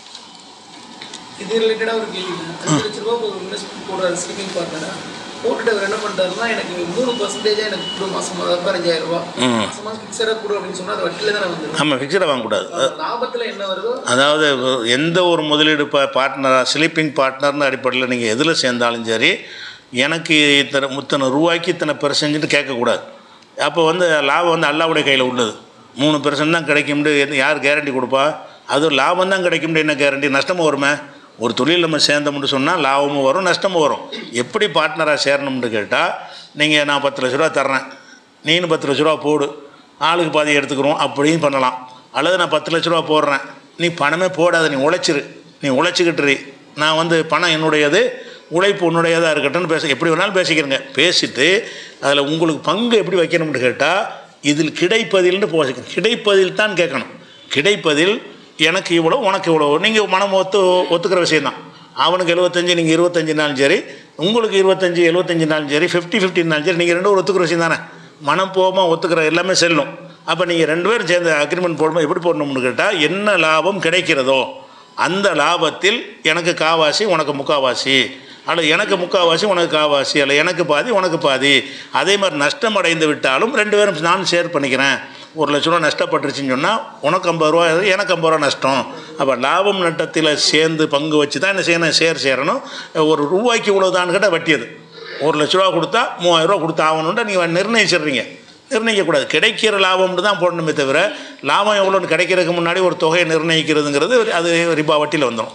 C: இது ரிலேட்டடா ஒரு கேள்வி அஞ்சு லட்ச ரூபா ஒரு இன்வெஸ்ட்மெண்ட் போடுறாரு ஸ்லீப்பிங் பார்ட்னரா போட்டுட்டு அவர் என்ன பண்றாருன்னா எனக்கு மூணு பர்சன்டேஜா எனக்கு கொடு மாசம் மாதம் பதினஞ்சாயிரம் ரூபாய்
A: ம்.
C: மாசம் மாசம் ஃபிக்ஸடா கொடு அப்படின்னு சொன்னா அது வட்டியில தானே வந்துடும்
A: நம்ம ஃபிக்ஸடாக வாங்கக்கூடாது
C: லாபத்துல என்ன வருதோ
A: அதாவது எந்த ஒரு முதலீடு பா பார்ட்னராக ஸ்லீப்பிங் பார்ட்னர்னு அடிப்படையில் நீங்கள் எதில் சேர்ந்தாலும் சரி எனக்கு இத்தனை முத்தனை ரூபாய்க்கு இத்தனை பெர்சன்ட்னு கேட்கக்கூடாது அப்போ வந்து லாபம் வந்து அல்லாவுடைய கையில் உள்ளது மூணு பெர்சன்ட் தான் கிடைக்கும்னு எது- யார் கேரண்டி கொடுப்பா அது லாபம் தான் கிடைக்கும்னு என்ன கேரண்டி நஷ்டமும் வருமே ஒரு தொழில் நம்ம சேர்ந்தோம்னு சொன்னால் லாபமும் வரும் நஷ்டமும் வரும் எப்படி பார்ட்னராக சேரணும்னு கேட்டால் நீங்கள் நான் பத்து லட்ச ரூபா தர்றேன் நீனு பத்து லட்ச ரூபா போடு ஆளுக்கு பாதி எடுத்துக்கிறோம் அப்படின்னு பண்ணலாம் அல்லது நான் பத்து லட்ச ரூபா போடுறேன் நீ பணமே போடாத நீ உழைச்சிரு நீ உழைச்சிக்கிட்டுரு நான் வந்து பணம் என்னுடையது உழைப்பு உன்னுடையதாக இருக்கட்டும்னு பேச எப்படி வேணாலும் பேசிக்கிறேங்க பேசிட்டு அதில் உங்களுக்கு பங்கு எப்படி வைக்கணும்னு கேட்டால் இதில் கிடைப்பதில்னு போ கிடைப்பதில் தான் கேட்கணும் கிடைப்பதில் எனக்கு இவ்வளோ உனக்கு இவ்வளோ நீங்கள் மனம் ஒத்து ஒத்துக்கிற விஷயந்தான் அவனுக்கு எழுபத்தஞ்சு நீங்கள் இருபத்தஞ்சுனாலும் சரி உங்களுக்கு இருபத்தஞ்சி எழுபத்தஞ்சுனாலும் சரி ஃபிஃப்டி ஃபிஃப்டினாலும் சரி நீங்கள் ரெண்டும் ஒத்துக்கிற விஷயம் தானே மனம் போகாமல் ஒத்துக்கிற எல்லாமே செல்லும் அப்போ நீங்கள் ரெண்டு பேரும் சேர்ந்து அக்ரிமெண்ட் போடும்போது எப்படி போடணும்னு கேட்டால் என்ன லாபம் கிடைக்கிறதோ அந்த லாபத்தில் எனக்கு காவாசி உனக்கு முக்காவாசி அல்லது எனக்கு முக்காவாசி உனக்கு காவாசி அல்ல எனக்கு பாதி உனக்கு பாதி அதே மாதிரி நஷ்டம் அடைந்து விட்டாலும் ரெண்டு பேரும் நான் ஷேர் பண்ணிக்கிறேன் ஒரு லட்ச ரூபா நஷ்டப்பட்டுருச்சுன்னு சொன்னால் உனக்கு ஐம்பது ரூபா எனக்கு ஐம்பது ரூபா நஷ்டம் அப்போ லாபம் நட்டத்தில் சேர்ந்து பங்கு வச்சு தான் என்ன செய்யணும் ஷேர் சேரணும் ஒரு ரூபாய்க்கு இவ்வளோதான்னு கேட்டால் வட்டியது ஒரு லட்ச ரூபா கொடுத்தா மூவாயிரம் ரூபா கொடுத்தா ஆகணுன்ட்டு நீங்கள் நிர்ணயிச்சிடுறீங்க நிர்ணயிக்கக்கூடாது கிடைக்கிற லாபம்னு தான் போடணுமே தவிர லாபம் எவ்வளோன்னு கிடைக்கிறதுக்கு முன்னாடி ஒரு தொகையை நிர்ணயிக்கிறதுங்கிறது அது ரிபா வட்டியில் வந்துடும்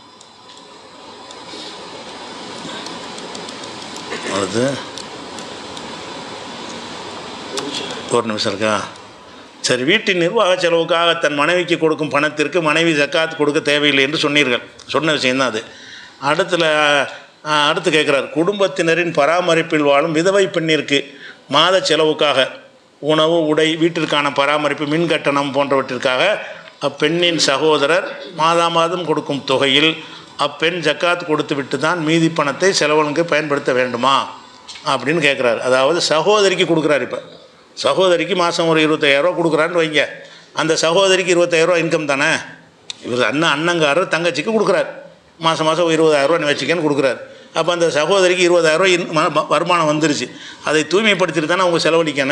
A: அடுத்து ஒரு நிமிஷம் இருக்கா சரி வீட்டின் நிர்வாக செலவுக்காக தன் மனைவிக்கு கொடுக்கும் பணத்திற்கு மனைவி ஜக்காத் கொடுக்க தேவையில்லை என்று சொன்னீர்கள் சொன்ன விஷயம்தான் அது அடுத்துல ஆ, அடுத்து கேட்குறார் குடும்பத்தினரின் பராமரிப்பில் வாழும் விதவை பெண்ணிற்கு மாத செலவுக்காக உணவு உடை வீட்டிற்கான பராமரிப்பு மின் கட்டணம் போன்றவற்றிற்காக அப்பெண்ணின் சகோதரர் மாதா மாதம் கொடுக்கும் தொகையில் அப்பெண் ஜக்காத் கொடுத்து விட்டு தான் மீதி பணத்தை செலவனுக்கு பயன்படுத்த வேண்டுமா அப்படின்னு கேட்குறாரு அதாவது சகோதரிக்கு கொடுக்குறாரு இப்போ சகோதரிக்கு மாதம் ஒரு இருபத்தாயிரரூவா கொடுக்குறான்னு வைங்க அந்த சகோதரிக்கு இருபத்தாயிரரூவா இன்கம் தானே இவர் அண்ணன் அண்ணங்காரர் தங்கச்சிக்கு கொடுக்குறாரு மாதம் மாதம் இருபதாயிரரூவா நீ வச்சுக்கன்னு கொடுக்குறாரு அப்போ அந்த சகோதரிக்கு இருபதாயிரரூவா இன் ம- ம- வருமானம் வந்துருச்சு அதை தூய்மைப்படுத்திட்டு தானே அவங்க செலவழிக்கணும்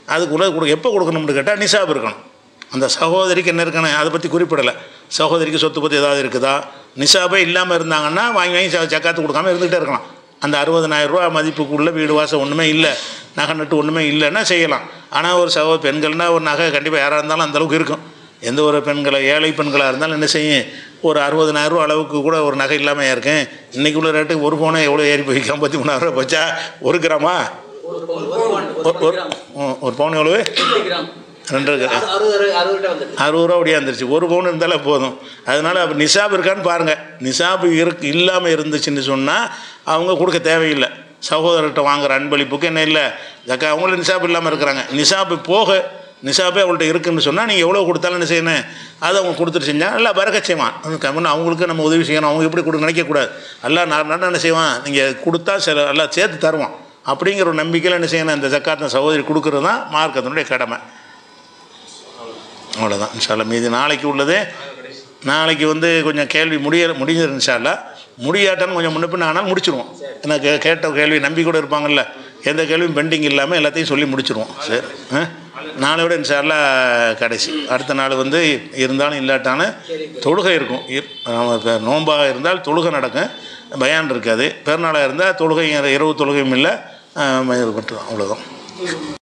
A: அதுக்குள்ளே கொடு எப்போ கொடுக்கணும்னு கேட்டால் நிசாப் இருக்கணும் அந்த சகோதரிக்கு என்ன இருக்கணும் அதை பற்றி குறிப்பிடலை சகோதரிக்கு சொத்து பற்றி ஏதாவது இருக்குதா நிசாபே இல்லாமல் இருந்தாங்கன்னா வாங்கி வாங்கி ச- ஜக்காத்து கொடுக்காம இருந்துகிட்டே இருக்கலாம் அந்த அறுபதனாயிரம் ரூபா மதிப்புக்குள்ள வீடு வாசல் ஒன்றுமே இல்லை நகை நட்டு ஒன்றுமே இல்லைன்னா செய்யலாம் ஆனால் ஒரு சகோ பெண்கள்னால் ஒரு நகை கண்டிப்பாக யாராக இருந்தாலும் அந்த அளவுக்கு இருக்கும் எந்த ஒரு பெண்களை ஏழை பெண்களாக இருந்தாலும் என்ன செய்யும் ஒரு அறுபதனாயிரம் ரூபா அளவுக்கு கூட ஒரு நகை இல்லாமல் இருக்கேன் இன்றைக்கி உள்ள ரேட்டுக்கு ஒரு பவுனே எவ்வளோ ஏறி போய் ஐம்பத்தி மூணாயிரம் ரூபா போச்சா ஒரு கிராமா
B: ஒரு பவுன் ஒரு பவுன்
A: ஒரு
B: ஒரு
A: ஒரு
B: கிராம்
A: ம், ஒரு பவுன் எவ்வளவு
B: எட்டு கிராம்
A: ரெண்டு கிராம்
B: அறுபது அறுபது அறுபது கிட்ட வந்துருச்சு
A: அறுபது ரூபா ஒடியாந்துருச்சு ஒரு பவுன் இருந்தாலே போதும் அதனால் அப்போ நிசாப் இருக்கான்னு பாருங்கள் நிசாப் இருக்கு இல்லாமல் இருந்துச்சுன்னு சொன்னால் அவங்க கொடுக்க தேவையில்லை சகோதரர்கிட்ட வாங்குற அன்பளிப்புக்கு என்ன இல்லை ஜக்கா அவங்களும் நிசாப் இல்லாமல் இருக்கிறாங்க நிசாப்பு போக நிசாப்பே அவங்கள்ட்ட இருக்குன்னு சொன்னால் நீங்கள் எவ்வளோ கொடுத்தாலும் என்ன செய்யணும் அதை அவங்க கொடுத்துட்டு செஞ்சால் நல்லா பறக்க செய்வான் கம்மன் அவங்களுக்கு நம்ம உதவி செய்யணும் அவங்க எப்படி கொடுக்க நினைக்கக்கூடாது எல்லாம் நான் என்ன செய்வான் நீங்கள் கொடுத்தா சில எல்லாம் சேர்த்து தருவான் அப்படிங்கிற ஒரு நம்பிக்கையில் என்ன செய்யணும் இந்த ஜக்காத்தை சகோதரி கொடுக்குறது தான் மார்க்கத்தினுடைய கடமை அவ்வளோதான் இன்ஷால்லா மீதி நாளைக்கு உள்ளது நாளைக்கு வந்து கொஞ்சம் கேள்வி முடிய முடிஞ்சிரு இன்ஷால்லா முடியாட்டான்னு கொஞ்சம் முன்ன பின்ன ஆனால் முடிச்சிருவோம் ஏன்னா கே கேட்ட கேள்வி நம்பி கூட இருப்பாங்கல்ல எந்த கேள்வியும் பெண்டிங் இல்லாமல் எல்லாத்தையும் சொல்லி முடிச்சிருவோம் சரி ஆ? நாளை விட இன்ஷால்லா கடைசி அடுத்த நாள் வந்து இருந்தாலும் இல்லாட்டாலும் தொழுகை இருக்கும் இர்- ஆமா, இப்ப நோன்பாக இருந்தால் தொழுகை நடக்கும் பயான் இருக்காது பெருநாளாக இருந்தால் தொழுகை இரவு தொழுகையும் இல்லை பட்டுரும் அவ்வளோதான்